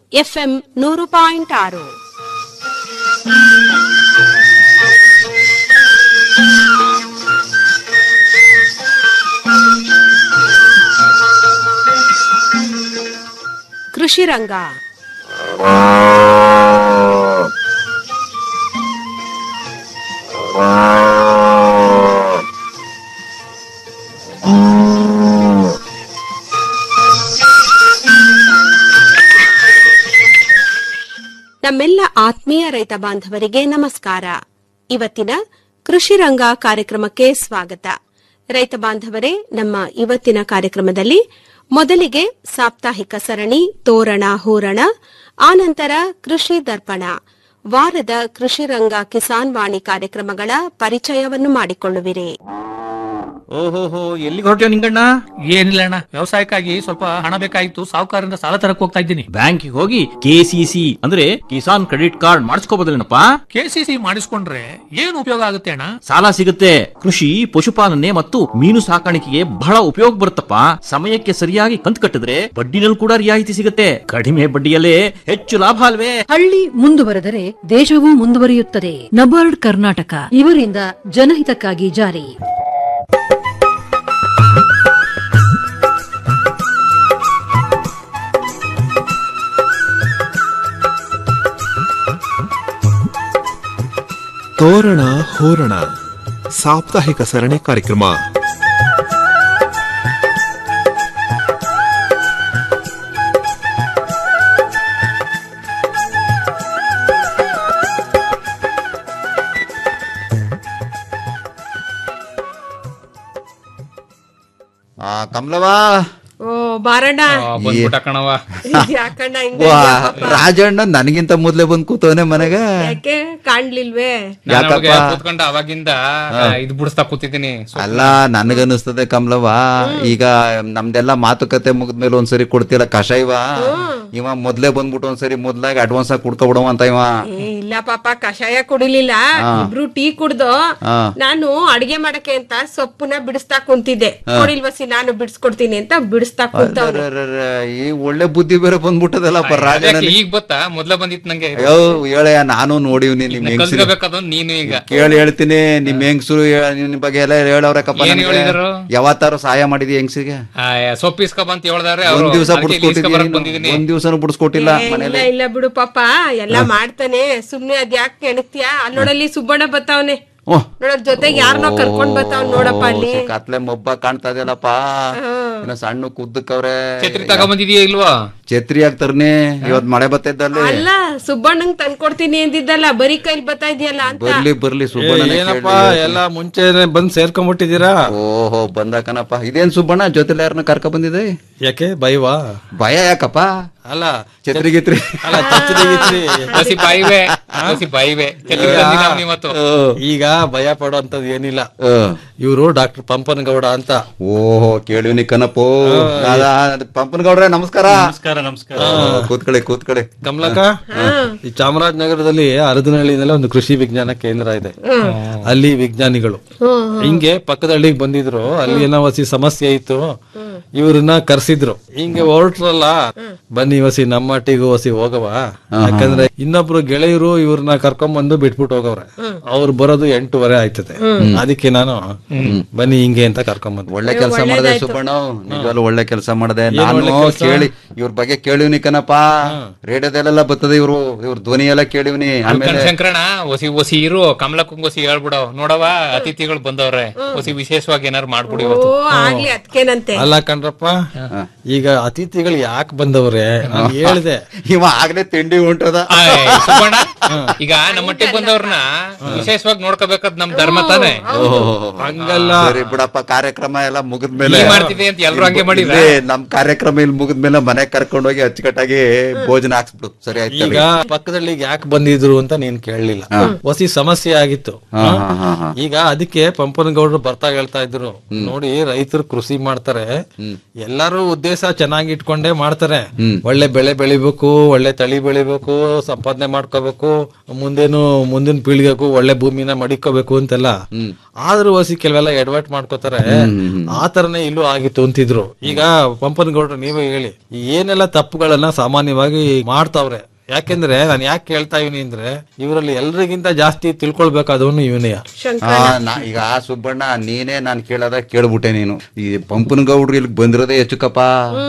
FM ನೂರು point ಆರು ಕೃಷಿ ರಂಗ ನಮ್ಮೆಲ್ಲ ಆತ್ಮೀಯ ರೈತ ಬಾಂಧವರಿಗೆ ನಮಸ್ಕಾರ ಇವತ್ತಿನ ಕೃಷಿ ರಂಗ ಕಾರ್ಯಕ್ರಮಕ್ಕೆ ಸ್ವಾಗತ ರೈತ ಬಾಂಧವರೇ ನಮ್ಮ ಇವತ್ತಿನ ಕಾರ್ಯಕ್ರಮದಲ್ಲಿ ಮೊದಲಿಗೆ ಸಾಪ್ತಾಹಿಕ ಸರಣಿ ತೋರಣ ಹೂರಣ ಆನಂತರ ಕೃಷಿ ದರ್ಪಣ ವಾರದ ಕೃಷಿ ರಂಗ ಕಿಸಾನ್ ವಾಣಿ ಕಾರ್ಯಕ್ರಮಗಳ ಪರಿಚಯವನ್ನು ಮಾಡಿಕೊಳ್ಳುವಿರಿ ಓಹೋಹೋ ಎಲ್ಲಿಗೆ ಹೊರಟ್ಯೋ ನಿಂಗಣ್ಣ ಏನಿಲ್ಲ ಅಣ್ಣ ವ್ಯವಸಾಯಕ್ಕಾಗಿ ಸ್ವಲ್ಪ ಹಣ ಬೇಕಾಗಿತ್ತು ಸಾಹುಕಾರರಿಂದ ಸಾಲ ತರಕ್ ಹೋಗ್ತಾ ಇದ್ದೀನಿ ಬ್ಯಾಂಕಿಗೆ ಹೋಗಿ ಕೆಸಿಸಿ ಅಂದ್ರೆ ಕಿಸಾನ್ ಕ್ರೆಡಿಟ್ ಕಾರ್ಡ್ ಮಾಡಿಸ್ಕೋಬೋದಲ್ಲೇನಪ್ಪ ಕೆಸಿಸಿ ಮಾಡಿಸ್ಕೊಂಡ್ರೆ ಏನ್ ಉಪಯೋಗ ಆಗುತ್ತೆ ಅಣ್ಣ ಸಾಲ ಸಿಗುತ್ತೆ ಕೃಷಿ ಪಶುಪಾಲನೆ ಮತ್ತು ಮೀನು ಸಾಕಾಣಿಕೆಗೆ ಬಹಳ ಉಪಯೋಗ ಬರುತ್ತಪ್ಪ ಸಮಯಕ್ಕೆ ಸರಿಯಾಗಿ ಕಂತು ಕಟ್ಟಿದ್ರೆ ಬಡ್ಡಿನಲ್ಲಿ ಕೂಡ ರಿಯಾಯಿತಿ ಸಿಗುತ್ತೆ ಕಡಿಮೆ ಬಡ್ಡಿಯಲ್ಲೇ ಹೆಚ್ಚು ಲಾಭ ಅಲ್ವೇ ಹಳ್ಳಿ ಮುಂದುವರೆದರೆ ದೇಶವೂ ಮುಂದುವರಿಯುತ್ತದೆ ನಬಾರ್ಡ್ ಕರ್ನಾಟಕ ಇವರಿಂದ ಜನಹಿತಕ್ಕಾಗಿ ಜಾರಿ ತೋರಣ ಹೋರಣ ಸಾಪ್ತಾಹಿಕ ಸರಣಿ ಕಾರ್ಯಕ್ರಮ ಆ ಕಮಲವಾ ಓ ಬಾರಣ್ಣ ಬಂದ್ಬಿಟ್ಟ ಕಣವ ಯಾಕಣ್ಣ ಹಿಂಗ ವಾ ರಾಜಣ್ಣ ನನಗಿಂತ ಮೊದ್ಲೇ ಬಂದ್ ಕೂತವನೆ ಮನೆಗ ಯಾಕೆ ಕಾಣ್ಲಿಲ್ವೇ ಯಾಕಪ್ಪ ಕೂತ್ಕೊಂಡ ಅವಾಗಿಂದ ಇದು ಬಿಡಿಸ್ತಾ ಕೂತಿದ್ದೀನಿ ಅಲ್ಲ ನನಗನ್ನಿಸ್ತದೆ ಕಮಲವ ಈಗ ನಮ್ದೆಲ್ಲ ಮಾತುಕತೆ ಮುಗಿದ್ಮೇಲೆ ಒಂದ್ಸರಿ ಕೊಡ್ತಿಲ್ಲ ಕಷಾಯವ ಇವ ಮೊದ್ಲೇ ಬಂದ್ಬಿಟ್ಟು ಒಂದ್ಸರಿ ಮೊದ್ಲಾಗಿ ಅಡ್ವಾನ್ಸ್ ಆಗಿ ಕುಡ್ಕೊಬಿಡವ ಅಂತ ಇವ ಏ, ಇಲ್ಲ ಪಾಪ ಕಷಾಯ ಕುಡಿಲಿಲ್ಲ ಇಬ್ರು ಟೀ ಕುಡ್ದು ನಾನು ಅಡಿಗೆ ಮಾಡಕ್ಕೆ ಅಂತ ಸೊಪ್ಪುನ ಬಿಡಿಸ್ತಾ ಕುಂತಿದ್ದೆ ಕೊಡಿಲ್ವಸಿ ನಾನು ಬಿಡಿಸ್ಕೊಡ್ತೀನಿ ಅಂತ ಬಿಡಿಸ್ತಾ ಕುಂತವ್ನೆ ಅರೆರೆರೆ, ಈ ಒಳ್ಳೆ ಬುದ್ಧಿ ಬೇರೆ ಬಂದ್ಬಿಟ್ಟದಲ್ಲಪ್ಪ ರಾಜಣ್ಣ ಈಗ ಗೊತ್ತಾ ಮೊದ್ಲ ಬಂದಿತ್ತು ನಂಗೆ ಅಯ್ಯೋ ಹೇಳಯ್ಯ ನಾನು ನೋಡಿವ್ನಿ ನಿಮ್ ಹೆಂಗ್ಸ್ರು ಕಲ್ತ್ಕೋಬೇಕಾದ ನೀನು ಈಗ ಕೇಳಿ ಹೇಳ್ತೀನಿ ನಿಮ್ ಹೆಂಗ್ಸ್ರು ಹೇ- ನಿನ್ ಬಗ್ಗೆ ಎಲ್ಲ ಹೇಳವ್ರಕ್ಕಪ್ಪ ಏನ್ ನನಗೆ. ಹೇಳಿದ್ರು? ಯಾವತ್ತಾರು ಸಹಾಯ ಮಾಡಿದಿ ಹೆಂಗ್ಸಿಗೆ ಸೊಪ್ಪು ಇಸ್ಕೊಬ ಅಂತ ಹೇಳ್ದಾರೆ ಒಂದ್ ದಿವ್ಸ ಬರಕ್ ಬಿಡಿಸ್ಕೊಟ್ಟಿದ್ದೀನಿ ಬಂದಿದ್ದೀನಿ ಒಂದ್ ದಿವ್ಸನೂ ಬಿಡಿಸ್ಕೊಟ್ಟಿಲ್ಲ ಏ, ಇಲ್ಲ ಮನೇಲಿ ಇಲ್ಲ ಬಿಡು ಪಾಪ ಎಲ್ಲಾ ಮಾಡ್ತಾನೆ ಸುಮ್ನೆ ಅದ್ ಯಾಕೆ ಕೆಣಕ್ತಿಯಾ ಅಲ್ಲಿ ನೋಡಲ್ಲಿ ಸುಬ್ಬಣ್ಣ ಬತ್ತಾವನೆ ಓಹ್ ನೋಡ ಜೊತೆಗೆ ಯಾರನ್ನೋ ಕರ್ಕೊಂಡ್ ಬತ್ತಾವ್ ನೋಡಪ್ಪ ಅಲ್ಲಿ ಓ, ಕತ್ಲೆ ಮೊಬ್ಬ ಕಾಣ್ತಾ ಇದೆಯಲ್ಲಪ್ಪ ಇನ್ನ ಸಣ್ಣ ಕುದ್ದಕ್ಕವ್ರೆ ಛತ್ರಿ ತಗೊಂಬಂದಿದೀಯ ಇಲ್ವಾ ಛತ್ರಿ ಆಗ್ತಾರ್ನಿ ಇವತ್ ಮಳೆ ಬತ್ತಿದ್ದಲ್ಲಿ ಅಲ್ಲ ಸುಬ್ಬಣ್ಣಂಗ್ ತಂದ್ಕೊಡ್ತೀನಿ ಅಂದಿದ್ದಲ್ಲ ಬರೀ ಕೈಲಿ ಬತ್ತಾ ಇದೆಯಲ್ಲ ಅಂತ ಬರ್ಲಿ ಬರ್ಲಿ ಸುಬ್ಬಣ್ಣ ಏನಪ್ಪ ಎಲ್ಲ ಮುಂಚೆನೆ ಬಂದ್ ಸೇರ್ಕೊಂಡ್ಬಿಟ್ಟಿದ್ದೀರಾ ಓಹೋ ಬಂದಾಕನಪ್ಪ ಇದೇನ್ ಸುಬ್ಬಣ್ಣ ಜೊತೆಲಿ ಯಾರನ್ನ ಕರ್ಕ ಬಂದಿದೆ ಯಾಕೆ ಬೈವಾ ಭಯ ಯಾಕಪ್ಪ ಅಲ್ಲ ಛತ್ರಿ ಗಿತ್ರಿ ಅಲ್ಲ ಛತ್ರಿ ಗಿತ್ರಿ. ಹಸಿ ಬಾಯಿವೆ ಹಸಿ ಬಾಯಿವೆ ಛತ್ರಿ ತಂದಿಲ್ಲ ಅವ್ನು ಇವತ್ತು ಈಗ ಭಯ ಪಡೋ ಅಂತದ್ ಏನಿಲ್ಲ ಆ. ಇವರು ಡಾಕ್ಟರ್ ಪಂಪನಗೌಡ ಅಂತ ಓಹೋ ಕೇಳಿವ್ನಿ ಕನಪ್ಪೋ ಪಂಪನಗೌಡ್ರೆ ನಮಸ್ಕಾರ ನಮಸ್ಕಾರ ನಮಸ್ಕಾರ ಓ, ಕೂತ್ಕೊಳ್ಳಿ ಕೂತ್ಕೊಳ್ಳಿ ಕಮಲಕ ಈ ಚಾಮರಾಜನಗರದಲ್ಲಿ ಅರದನಹಳ್ಳಿನಲ್ಲಿ ಒಂದು ಕೃಷಿ ವಿಜ್ಞಾನ ಕೇಂದ್ರ ಇದೆ ಅಲ್ಲಿ ವಿಜ್ಞಾನಿಗಳು ಹಿಂಗೆ ಪಕ್ಕದ ಹಳ್ಳಿಗೆ ಬಂದಿದ್ರು ಅಲ್ಲಿ ಏನೋ ವಸಿ ಸಮಸ್ಯೆ ಇತ್ತು ಇವ್ರನ್ನ ಕರ್ಸಿದ್ರು ಹಿಂಗೆ ಹೊರಟ್ರಲ್ಲ ಬನ್ನಿ ವಸಿ ನಮ್ಮ ಮಟ್ಟಿಗೂ ವಸಿ ಹೋಗವ ಯಾಕಂದ್ರೆ ಇನ್ನೊಬ್ರು ಗೆಳೆಯರು ಇವ್ರನ್ನ ಕರ್ಕೊಂಡ್ ಬಂದು ಬಿಟ್ಬಿಟ್ಟು ಹೋಗವ್ರೆ ಅವ್ರು ಬರೋದು ಎಂಟೂವರೆ ಆಯ್ತದೆ ಅದಕ್ಕೆ ನಾನು ಬನ್ನಿ ಹಿಂಗೆ ಅಂತ ಕರ್ಕೊಂಡ್ ಬಂದೆ ಒಳ್ಳೆ ಕೆಲಸ ಮಾಡಿದೆ ಸುಬ್ಬಣ್ಣ ನಿಜವಾಗ್ಲೂ ಒಳ್ಳೆ ಕೆಲಸ ಮಾಡಿದೆ ನಾನು ಕೇಳಿ ಇವ್ರ ಬಗ್ಗೆ ಕೇಳಿವ್ನಿ ಕಣಪ್ಪ ರೇಡಿಯೋದಲ್ಲೆಲ್ಲ ಬರ್ತದೆ ಇವ್ರು ಇವ್ರ ಧ್ವನಿ ಎಲ್ಲ ಕೇಳಿವ್ನಿ ಆಮೇಲೆ ಶಂಕರಣ ಹೊಸಿ ಹೊಸಿ ಇರು ಕಮಲಕ್ಕಂಗ್ ಹೊಸಿ ಹೇಳ್ಬಿಡೋ ನೋಡವ ಅತಿಥಿಗಳು ಬಂದವ್ರೆ ಹೊಸಿ ವಿಶೇಷವಾಗಿ ಏನಾರು ಮಾಡ್ಬಿಡಿ ಓ ಇವತ್ತು ಆಗ್ಲಿ ಅದ್ಕೇನಂತೆ ಅಲ್ಲ ಕಣ್ರಪ್ಪ ಈಗ ಅತಿಥಿಗಳು ಯಾಕೆ ಬಂದವ್ರೆ ನಾನು ಹೇಳ್ದೆ ಇವ ಆಗ್ಲೇ ತಿಂಡಿ ಉಂಟದ ಆಯ್, ಸುಬ್ಬಣ್ಣ ಈಗ ನಮ್ಮ ಮಟ್ಟಿಗೆ ಬಂದವ್ರನ್ನ ವಿಶೇಷವಾಗಿ ನೋಡ್ಕೋಬೇಕಾದ್ ನಮ್ ಧರ್ಮ ತಾನೆ ಹಂಗಲ್ಲ ಸರಿ ಬಿಡಪ್ಪ ಕಾರ್ಯಕ್ರಮ ಎಲ್ಲ ಮುಗಿದ್ಮೇಲೆ ನೀ ಮಾಡ್ತಿದ್ದೆ ಅಂತ ಎಲ್ರು ಹಂಗೆ ಮಾಡಿದ್ರ ಇಲ್ಲೇ ನಮ್ ಕಾರ್ಯಕ್ರಮ ಇಲ್ಲಿ ಮುಗಿದ್ಮೇಲೆ ಮನೆ ಕರ್ಕೊಂಡೋಗಿ ಅಚ್ಚುಕಟ್ಟಾಗಿ ಭೋಜನ ಹಾಕ್ಸ್ಬಿಡು ಸರಿ ಆಯ್ತು ಈಗ ಪಕ್ಕದಲ್ಲಿ ಯಾಕೆ ಬಂದಿದ್ರು ಅಂತ ನೀನ್ ಕೇಳಲಿಲ್ಲ ಹೊಸಿ ಸಮಸ್ಯೆ ಆಗಿತ್ತು ಈಗ ಅದಕ್ಕೆ ಪಂಪನಗೌಡರು ಬರ್ತಾ ಹೇಳ್ತಾ ಇದ್ರು ನೋಡಿ ರೈತರು ಕೃಷಿ ಮಾಡ್ತಾರೆ ಎಲ್ಲಾರು ಉದ್ದೇಶ ಚೆನ್ನಾಗಿ ಇಟ್ಕೊಂಡೇ ಮಾಡ್ತಾರೆ ಒಳ್ಳೆ ಬೆಳೆ ಬೆಳಿಬೇಕು ಒಳ್ಳೆ ತಳಿ ಬೆಳಿಬೇಕು ಸಂಪಾದನೆ ಮಾಡ್ಕೋಬೇಕು ಬೆಳಿಬೇಕು ಮುಂದೇನು ಮುಂದಿನ ಪೀಳಿಗೆಗೂ ಒಳ್ಳೆ ಭೂಮಿನ ಮಡಿಕೋಬೇಕು ಅಂತೆಲ್ಲ ಆದ್ರೂ ವಸಿ ಕೆಲವೆಲ್ಲ ಎಡವಟ್ ಮಾಡ್ಕೋತಾರೆ ಆ ತರನೇ ಇಲ್ಲೂ ಆಗಿತ್ತು ಅಂತಿದ್ರು ಈಗ ಪಂಪನಗೌಡ್ರು ನೀವೇ ಹೇಳಿ ಈ ಏನೆಲ್ಲ ತಪ್ಪುಗಳನ್ನ ಸಾಮಾನ್ಯವಾಗಿ ಮಾಡ್ತಾವ್ರೆ ಯಾಕೆಂದ್ರೆ ನಾನು ಯಾಕೆ ಕೇಳ್ತಾ ಇವನಿ ಅಂದ್ರೆ ಇವರಲ್ಲಿ ಎಲ್ರಿಗಿಂತ ಜಾಸ್ತಿ ತಿಳ್ಕೊಳ್ಬೇಕಾದವನು ಇವನೇ ಆ, ನಾ- ಈಗ ಸುಬ್ಬಣ್ಣ ನೀನೇ ನಾನ್ ಕೇಳದ ಕೇಳ್ಬಿಟ್ಟೆ ನೀನು ಈ ಪಂಪನ ಗೌಡ್ರು ಇಲ್ಲಿ ಬಂದಿರೋದೇ ಹೆಚ್ಚುಕಪ್ಪ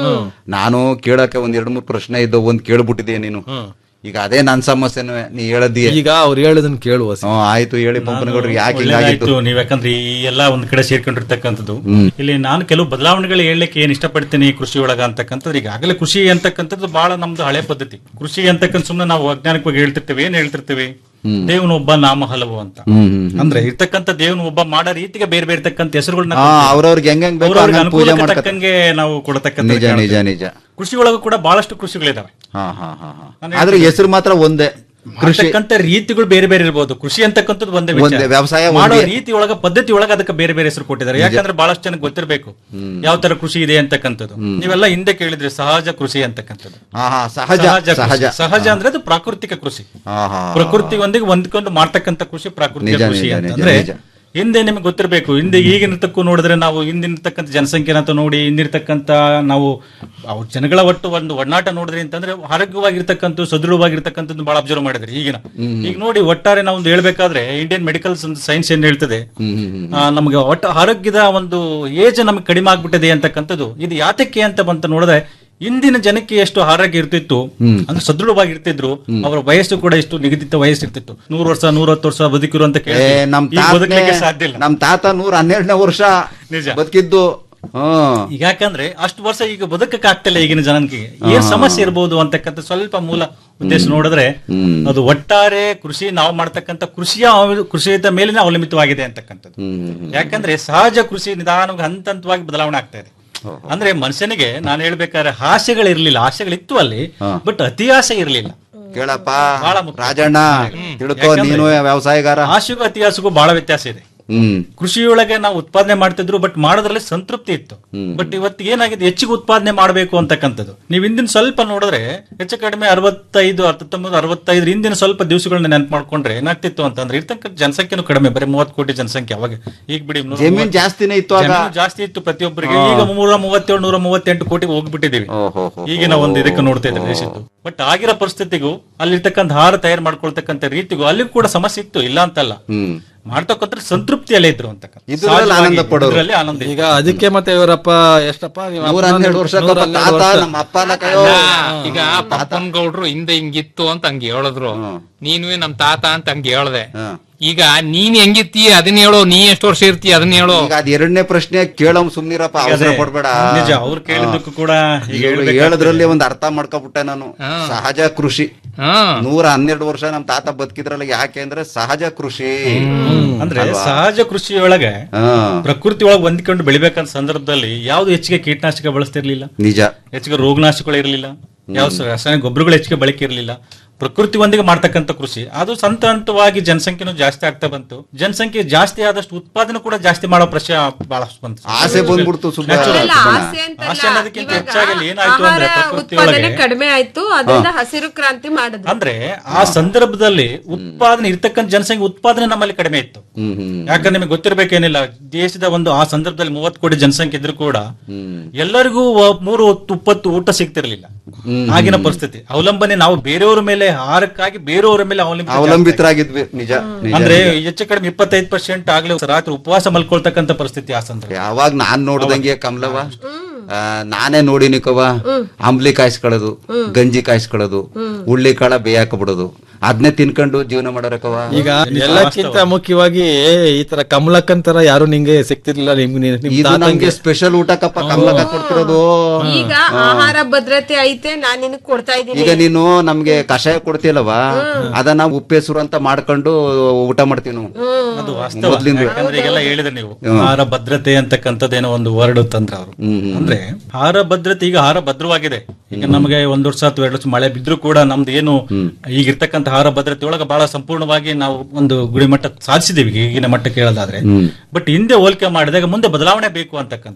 ನಾನು ಕೇಳಕ್ಕೆ ಒಂದ್ ಎರಡ್ ಮೂರ್ ಪ್ರಶ್ನೆ ಇದ್ದವು ಒಂದ್ ಕೇಳ್ಬಿಟ್ಟಿದೆ ನೀನು ಈಗ ಅದೇ ನನ್ ಸಮಸ್ಯೆನು ನೀ ಹೇಳದ್ದಿ ಈಗ ಅವ್ರು ಹೇಳೋದನ್ನ ಕೇಳುವ ಹ್ಮ್ ಆಯ್ತು ಹೇಳಿ ಪಂಪನ ಗೌಡ್ರು ಯಾಕೆ ಹಿಂಗಾಗಿತ್ತು ಒಳ್ಳೇದಾಯ್ತು ನೀವ್ ಯಾಕಂದ್ರೆ ಈ ಎಲ್ಲ ಒಂದ್ ಕಡೆ ಸೇರ್ಕೊಂಡಿರ್ತಕ್ಕಂಥದ್ದು ಇಲ್ಲಿ ನಾನು ಕೆಲವು ಬದಲಾವಣೆಗಳು ಹೇಳಲಿಕ್ಕೆ ಏನ್ ಇಷ್ಟಪಡ್ತೀನಿ ಕೃಷಿ ಒಳಗ ಅಂತಕ್ಕಂಥದ್ದು ಈಗಾಗಲೇ ಕೃಷಿ ಅಂತಕ್ಕಂಥದ್ದು ಬಹಳ ನಮ್ದು ಹಳೆ ಪದ್ಧತಿ ಕೃಷಿ ಅಂತಕ್ಕಂಥ ಸುಮ್ಮನೆ ನಾವು ವೈಜ್ಞಾನಿಕವಾಗಿ ಹೇಳ್ತಿರ್ತೇವೆ ಏನ್ ಹೇಳ್ತಿರ್ತೇವೆ ದೇವನ ಒಬ್ಬ ನಾಮ ಹಲವು ಅಂತ ಅಂದ್ರೆ ಇರ್ತಕ್ಕಂಥ ದೇವನ ಒಬ್ಬ ಮಾಡೋ ರೀತಿಗೆ ಬೇರೆ ಬೇರೆ ತಕ್ಕಂತ ಹೆಸರುಗಳನ್ನ ಹಾ ಅವ್ರವ್ರಿಗೆ ಹೆಂಗ್ ಬೇಕು ಅವ್ರವ್ರಿಗೆ ಹಂಗಂಗ್ ಪೂಜೆ ಅನುಕೂಲಕ್ಕೆ ಮಾಡ್ಕತ್ತ ತಕ್ಕಂಗೆ ನಾವು ಕೊಡತಕ್ಕಂಥ ನಿಜ ನಿಜ ನಿಜ ಕೃಷಿ ಒಳಗೂ ಕೂಡ ಬಹಳಷ್ಟು ಕೃಷಿಗಳಿದಾವೆ ಹಾ ಹಾ ಹಾ ಹಾ. ಆದ್ರೆ ಹೆಸರು ಮಾತ್ರ ಒಂದೇ ಕೃಷಿ ಮಾಡ್ತಕ್ಕಂಥ ರೀತಿಗಳು ಬೇರೆ ಬೇರೆ ಇರ್ಬೋದು ಕೃಷಿ ಅಂತಕ್ಕಂಥದ್ದು ಒಂದೇ ವಿಚಾರ. ಒಂದೇ, ವ್ಯವಸಾಯ ಮಾಡೋ ಒಂದೇ. ರೀತಿ ಒಳಗ ಪದ್ಧತಿ ಒಳಗ ಅದಕ್ಕೆ ಬೇರೆ ಬೇರೆ ಹೆಸರು ಕೊಟ್ಟಿದ್ದಾರೆ ಯಾಕಂದ್ರೆ ಬಹಳಷ್ಟು ಜನಕ್ಕೆ ಗೊತ್ತಿರಬೇಕು ಯಾವ ತರ ಕೃಷಿ ಇದೆ ಅಂತಕ್ಕಂಥದ್ದು ನೀವೆಲ್ಲ ಹಿಂದೆ ಕೇಳಿದ್ರಿ ಸಹಜ ಕೃಷಿ ಅಂತಕ್ಕಂಥದ್ದು ಹಾ ಹಾ ಸಹಜ ಕೃಷಿ. ಸಹಜ ಸಹಜ ಅಂದ್ರೆ ಅದು ಪ್ರಾಕೃತಿಕ ಕೃಷಿ ಹಾ ಹಾ ಪ್ರಕೃತಿಯೊಂದಿಗೆ ಹೊಂದ್ಕೊಂಡು ಮಾಡ್ತಕ್ಕಂಥ ಕೃಷಿ ಪ್ರಾಕೃತಿಕ ನಿಜ, ಕೃಷಿ ನಿಜ, ಅಂತ ನಿಜ, ಅಂದ್ರೆ ನಿಜ. ಹಿಂದೆ ನಿಮ್ಗೆ ಗೊತ್ತಿರಬೇಕು ಹಿಂದೆ ಈಗಿನತಕ್ಕೂ ನೋಡಿದ್ರೆ ನಾವು ಹಿಂದಿನತಕ್ಕಂಥ ಜನಸಂಖ್ಯೆನಂತ ನೋಡಿ ಹಿಂದಿರ್ತಕ್ಕಂಥ ನಾವು ಅವ್ ಜನಗಳ ಒಟ್ಟು ಒಂದು ಒಡನಾಟ ನೋಡಿದ್ರಿ ಅಂತಂದ್ರೆ ಆರೋಗ್ಯವಾಗಿರ್ತಕ್ಕಂಥ ಸದೃಢವಾಗಿರ್ತಕ್ಕಂಥದ್ದು ಬಹಳ ಅಬ್ಸರ್ವ್ ಮಾಡಿದ್ರಿ ಈಗಿನ ಈಗ ನೋಡಿ ಒಟ್ಟಾರೆ ನಾವು ಒಂದು ಹೇಳ್ಬೇಕಾದ್ರೆ ಇಂಡಿಯನ್ ಮೆಡಿಕಲ್ ಸೈನ್ಸ್ ಏನ್ ಹೇಳ್ತದೆ ಆ, ನಮಗೆ ಒಟ್ಟು ಆರೋಗ್ಯದ ಒಂದು ಏಜ್ ನಮಗೆ ಕಡಿಮೆ ಆಗ್ಬಿಟ್ಟಿದೆ ಅಂತಕ್ಕಂಥದ್ದು ಇದು ಯಾತಕ್ಕೆ ಅಂತ ಬಂತ ನೋಡಿದ್ರೆ ಇಂದಿನ ಜನಕ್ಕೆ ಎಷ್ಟು ಆರೋಗ್ಯ ಇರ್ತಿತ್ತು ಅಂದ್ರೆ ಸದೃಢವಾಗಿ ಇರ್ತಿದ್ರು ಅವರ ವಯಸ್ಸು ಕೂಡ ಎಷ್ಟು ನಿಗದಿತ ವಯಸ್ಸು ಇರ್ತಿತ್ತು ನೂರು ವರ್ಷ ನೂರತ್ತು ವರ್ಷ ಬದುಕಿರು ಅಂತ ಏ ಕೇಳಿ ನಮ್ ಈಗ ತಾತನೇ ಬದುಕಲಿಕ್ಕೆ ಸಾಧ್ಯ ಇಲ್ಲ ನಮ್ ತಾತ ನೂರ ಹನ್ನೆರಡನೇ ವರ್ಷ ನಿಜ. ಬದುಕಿದ್ದು ಹ್ಮ್ ಈಗ ಯಾಕಂದ್ರೆ ಅಷ್ಟು ವರ್ಷ ಈಗ ಬದುಕಕ್ಕೆ ಆಗ್ತಿಲ್ಲ ಈಗಿನ ಜನಕ್ಕೆ ಏನ್ ಸಮಸ್ಯೆ ಇರಬಹುದು ಅಂತಕ್ಕಂಥ ಸ್ವಲ್ಪ ಮೂಲ ಉದ್ದೇಶ ನೋಡಿದ್ರೆ ಅದು ಒಟ್ಟಾರೆ ಕೃಷಿ ನಾವು ಮಾಡ್ತಕ್ಕಂಥ ಕೃಷಿಯ ಅವ- ಕೃಷಿಯ ಮೇಲಿನ ಅವಲಂಬಿತವಾಗಿದೆ ಅಂತಕ್ಕಂಥದ್ದು ಯಾಕಂದ್ರೆ ಸಹಜ ಕೃಷಿ ನಿಧಾನವಾಗಿ ಹಂತ ಹಂತವಾಗಿ ಬದಲಾವಣೆ ಆಗ್ತಾ ಇದೆ ಅಂದ್ರೆ ಮನುಷ್ಯನಿಗೆ ನಾನು ಹೇಳ್ಬೇಕಾದ್ರೆ ಆಸೆಗಳಿರ್ಲಿಲ್ಲ ಆಸೆಗಳಿತ್ತು ಅಲ್ಲಿ ಬಟ್ ಅತಿ ಆಸೆ ಇರ್ಲಿಲ್ಲ ಕೇಳಪ್ಪ ಬಹಳ ಮುಖ್ಯ. ರಾಜಣ್ಣ ತಿಳ್ಕೊ ಯಾಕಂದ್ರೆ- ನೀನು ವ್ಯವಸಾಯಗಾರ ಆಸೆಗೂ ಅತಿ ಆಸೆಗೂ ಬಹಳ ವ್ಯತ್ಯಾಸ ಇದೆ ಹ್ಮ್ ಕೃಷಿಯೊಳಗೆ ನಾವು ಉತ್ಪಾದನೆ ಮಾಡ್ತಿದ್ರು ಬಟ್ ಮಾಡೋದ್ರಲ್ಲಿ ಸಂತೃಪ್ತಿ ಇತ್ತು ಬಟ್ ಇವತ್ತು ಏನಾಗಿದೆ ಹೆಚ್ಚಿಗೆ ಉತ್ಪಾದನೆ ಮಾಡಬೇಕು ಅಂತಕ್ಕಂಥದ್ದು ನೀವು ಹಿಂದಿನ ಸ್ವಲ್ಪ ನೋಡಿದ್ರೆ ಹೆಚ್ಚು ಕಡಿಮೆ ಅರವತ್ತೈದು ಹತ್ತೊಂಬತ್ತು ಅರವತ್ತೈದು ಹಿಂದಿನ ಸ್ವಲ್ಪ ದಿವಸಗಳನ್ನ ನೆನಪು ಮಾಡ್ಕೊಂಡ್ರೆ ಏನಾಗ್ತಿತ್ತು ಅಂತಂದ್ರೆ ಇರ್ತಕ್ಕಂಥ ಜನಸಂಖ್ಯೆನೂ ಕಡಿಮೆ ಬರೀ ಮೂವತ್ತು ಕೋಟಿ ಜನಸಂಖ್ಯೆ ಅವಾಗ ಈಗ ಬಿಡಿ ನೂರ ಜಮೀನ್ ಮೂವತ್ತು- ಜಾಸ್ತಿನೇ ಇತ್ತು ಆಗ ಜಮೀನು ಜಾಸ್ತಿ ಇತ್ತು ಪ್ರತಿಯೊಬ್ಬರಿಗೆ ಈಗ ನೂರ ಮೂವತ್ತೇಳು ನೂರ ಮೂವತ್ತೆಂಟು ಕೋಟಿಗೆ ಹೋಗ್ಬಿಟ್ಟಿದೀವಿ ಓಹೋ ಹೋ ಈಗಿನ ಒಂದು ಇದಕ್ಕೆ ನೋಡ್ತಾ ಇದ್ರೆ ದೇಶದ್ದು ಬಟ್ ಆಗಿರೋ ಪರಿಸ್ಥಿತಿಗೂ ಅಲ್ಲಿರ್ತಕ್ಕಂಥ ಆಹಾರ ತಯಾರು ಮಾಡ್ಕೊಳ್ತಕ್ಕಂಥ ರೀತಿಗೂ ಅಲ್ಲಿ ಕೂಡ ಸಮಸ್ಯೆ ಇತ್ತು ಇಲ್ಲ ಅಂತಲ್ಲ ಹ್ಮ್ ಮಾಡ್ತಕ್ಕಂಥ ಸಂತೃಪ್ತಿಯಲ್ಲೇ ಇದ್ರು ಅಂತಕ್ಕಂಥ ಇದ್ರಲ್ಲಿ ಸಹಜವಾಗಿ ಆನಂದ ಪಡೋರು. ಇದ್ರಲ್ಲಿ ಆನಂದ ಇತ್ತು. ಈಗ ಅದಕ್ಕೆ ಮತ್ತೆ ಇವರಪ್ಪ ಎಷ್ಟಪ್ಪ ನೀವು ನೂರ ಅಪ್ಪ ಹನ್ನೆರಡು ವರ್ಷ ನೂರ ಹನ್ನೆರಡು ತಾತ ವರ್ಷ. ನಮ್ಮ ಅಪ್ಪನ ಕೈಯೋ ಈಗ ಪಾಪನ್ ಗೌಡ್ರು ಹಿಂದೆ ಹಿಂಗಿತ್ತು ಅಂತ ಹಂಗ ಹೇಳಿದ್ರು ನೀನು ನಮ್ ತಾತ ಅಂತ ಹಂಗ ಹೇಳ್ದೆ ಈಗ ನೀನ್ ಹೆಂಗಿರ್ತೀಯ ಅದನ್ನ ಹೇಳೋ ನೀ ಎಷ್ಟು ವರ್ಷ ಇರ್ತೀಯ ಅದನ್ನ ಹೇಳೋ ಈಗ ಅದ್ ಎರಡನೇ ಪ್ರಶ್ನೆ ಕೇಳೋ ಸುಮ್ನಿರಪ್ಪ ಅವಸರ ಅದೇ, ಪಡ್ಬೇಡ ನಿಜ ಅವ್ರು ಕೇಳಿದ್ದಕ್ಕೂ ಕೂಡ ಈಗ ಇವ್ರು ಹೇಳ್ಬೇಕಾಗ್ತದೆ. ಹೇಳದ್ರಲ್ಲಿ ಒಂದ್ ಅರ್ಥ ಮಾಡ್ಕೊಬಿಟ್ಟೆ ನಾನು ಸಹಜ ಕೃಷಿ ಹಾ ನೂರ ಹನ್ನೆರಡು ವರ್ಷ ನಮ್ ತಾತ ಬದುಕಿದ್ರಲ್ಲ ಯಾಕೆ ಅಂದ್ರೆ ಸಹಜ ಕೃಷಿ ಅಂದ್ರೆ ಸಹಜ ಕೃಷಿಯೊಳಗೆ ಹಾ ಪ್ರಕೃತಿ ಒಳಗೆ ಹೊಂದಿಕೊಂಡು ಬೆಳಿಬೇಕಂತ ಸಂದರ್ಭದಲ್ಲಿ ಯಾವ್ದು ಹೆಚ್ಚಿಗೆ ಕೀಟನಾಶಕ ಬಳಸ್ತಿರ್ಲಿಲ್ಲ ನಿಜ ಹೆಚ್ಚಿಗೆ ರೋಗನಾಶಕಗಳು ಇರಲಿಲ್ಲ ಯಾವ ಸ- ರಾಸಾಯನಿಕ ಗೊಬ್ಬರಗಳು ಹೆಚ್ಚಿಗೆ ಬಳಕೆ ಇರಲಿಲ್ಲ ಪ್ರಕೃತಿ ಒಂದಿಗೆ ಮಾಡ್ತಕ್ಕಂಥ ಕೃಷಿ ಅದು ಹಂತ ಹಂತವಾಗಿ ಜನಸಂಖ್ಯೆನೂ ಜಾಸ್ತಿ ಆಗ್ತಾ ಬಂತು ಜನಸಂಖ್ಯೆ ಜಾಸ್ತಿ ಆದಷ್ಟು ಉತ್ಪಾದನೆ ಕೂಡ ಜಾಸ್ತಿ ಮಾಡೋ ಪ್ರಶ್ನೆ ಬಹಳಷ್ಟು ಬಂತು ಆಸೆ ಬಂದ್ಬಿಡ್ತು ಸುಬ್ಬ Natural. ಅಲ್ಲ, ಸುಬ್ಬಣ್ಣ. ಆಸೆ ಅಂತಲ್ಲ. ಆಸೆ ಅನ್ನೋದಕ್ಕಿಂತ ಇವಾಗ ಹೆಚ್ಚಾಗಿ ಅಲ್ಲಿ ಏನಾಯ್ತು ಅಂದ್ರೆ ಆಹಾರ ಪ್ರಕೃತಿ ಉತ್ಪಾದನೆ ಒಳಗೆ ಕಡಿಮೆ ಆಯ್ತು ಅದರಿಂದ ಹಸಿರು ಕ್ರಾಂತಿ ಮಾಡಿದ್ರು ಅಂದ್ರೆ ಆ ಸಂದರ್ಭದಲ್ಲಿ ಉತ್ಪಾದನೆ ಇರ್ತಕ್ಕಂಥ ಜನಸಂಖ್ಯೆ ಉತ್ಪಾದನೆ ನಮ್ಮಲ್ಲಿ ಕಡಿಮೆ ಇತ್ತು ಹ್ಮ್ ಹ್ಮ್ ಯಾಕಂದ್ರೆ ನಿಮಗೆ ಗೊತ್ತಿರ್ಬೇಕೇನಿಲ್ಲ ದೇಶದ ಒಂದು ಆ ಸಂದರ್ಭದಲ್ಲಿ ಮೂವತ್ತು ಕೋಟಿ ಜನಸಂಖ್ಯೆ ಇದ್ರು ಕೂಡ ಎಲ್ಲರಿಗೂ ವ- ಮೂರು ಹೊತ್ತು ಉಪ್ಪತ್ತು ಊಟ ಸಿಗ್ತಿರ್ಲಿಲ್ಲ ಆಗಿನ ಪರಿಸ್ಥಿತಿ ಅವಲಂಬನೆ ನಾವು ಬೇರೆಯವರ ಮೇಲೆ ಆಹಾರಕ್ಕಾಗಿ ಬೇರೆಯವರ ಮೇಲೆ ಅವಲಂಬಿತ ಜಾಸ್ತಿ ಅವಲಂಬಿತರಾಗಿದ್ವಿ ನಿಜ ನಿಜ ಅಂದ್ರೆ ನಿಜ. ಹೆಚ್ಚು ಕಡಿಮೆ ಇಪ್ಪತ್ತೈದು ಪರ್ಸೆಂಟ್ ಆಗ್ಲೇ ರಾತ್ರಿ ಉಪವಾಸ ಮಲ್ಕೊಳ್ತಕ್ಕಂಥ ಪರಿಸ್ಥಿತಿ ಆ ಸಂದರ್ಭ ಯಾವಾಗ ನಾನ್ ನೋಡ್ದಂಗೆ ಕಮಲವ ಆ, ನಾನೇ ನೋಡಿನಿ ಕವ ಅಂಬ್ಲಿ ಕಾಯಿಸ್ಕೊಳ್ಳೋದು ಗಂಜಿ ಕಾಯಿಸ್ಕೊಳ್ಳೋದು ಉಳ್ಳಿ ಕಾಳ ಬೇಯಾಕ ಬಿಡೋದು ಅದನ್ನೇ ತಿನ್ಕೊಂಡು ಜೀವನ ಮಾಡೋರ ಕವ ಈಗ ಎಲ್ಲಕ್ಕಿಂತ ಮುಖ್ಯವಾಗಿ ಈ ತರ ಕಮಲಕ್ಕಂತರ ಯಾರು ನಿಂಗೆ ಸಿಕ್ತಿರ್ಲಿಲ್ಲ ನಿಮ್ಗೆ ನಿಮ್- ನಿಮ್ ಇದು ತಾತಂಗೆ ನಮ್ಗೆ ಸ್ಪೆಷಲ್ ಊಟಕ್ಕಪ್ಪ ಕಮಲಕ್ಕ ಕೊಡ್ತಿರೋದು ಈಗ ಆಹಾರ ಭದ್ರತೆ ಐತೆ ನಾನ್ ನಿನಗ್ ಕೊಡ್ತಾ ಇದ್ದೀನಿ ಈಗ ನೀನು ನಮ್ಗೆ ಕಷಾಯ ಕೊಡ್ತೀಯಲ್ಲವ ಅದನ್ನ ಉಪ್ಪೆಸುರು ಅಂತ ಮಾಡ್ಕೊಂಡು ಊಟ ಮಾಡ್ತೀವಿ ನಾವು ಅದು ವಾಸ್ತವ ಮೊದ್ಲಿಂದ. ಯಾಕಂದ್ರೆ ಈಗೆಲ್ಲ ಹೇಳಿದ್ರೆ ನೀವು ಆಹಾರ ಭದ್ರತೆ ಅಂತಕ್ಕಂಥದ್ದೇನೋ ಒಂದು ವರ್ಡ್ ತಂದ್ರ ಅವರು ಅಂದ್ರೆ ಆಹಾರ ಭದ್ರತೆ ಈಗ ಆಹಾರ ಭದ್ರವಾಗಿದೆ ಈಗ ನಮಗೆ ಒಂದ್ ವರ್ಷ ಅಥವಾ ಎರಡು ವರ್ಷ ಮಳೆ ಬಿದ್ರು ಕೂಡ ನಮ್ದು ಏನು ಈಗಿರ್ತಕ್ಕಂಥ ಆಹಾರ ಭದ್ರತೆ ಒಳಗೆ ಬಹಳ ಸಂಪೂರ್ಣವಾಗಿ ನಾವು ಒಂದು ಗುರಿಮಟ್ಟ ಸಾಧಿಸಿದೀವಿ ಈಗಿನ ಮಟ್ಟಕ್ಕೆ ಹೇಳೋದಾದ್ರೆ ಬಟ್ ಹಿಂದೆ ಹೋಲಿಕೆ ಮಾಡಿದಾಗ ಮುಂದೆ ಬದಲಾವಣೆ ಬೇಕು ಅಂತಕ್ಕಂಥದ್ದು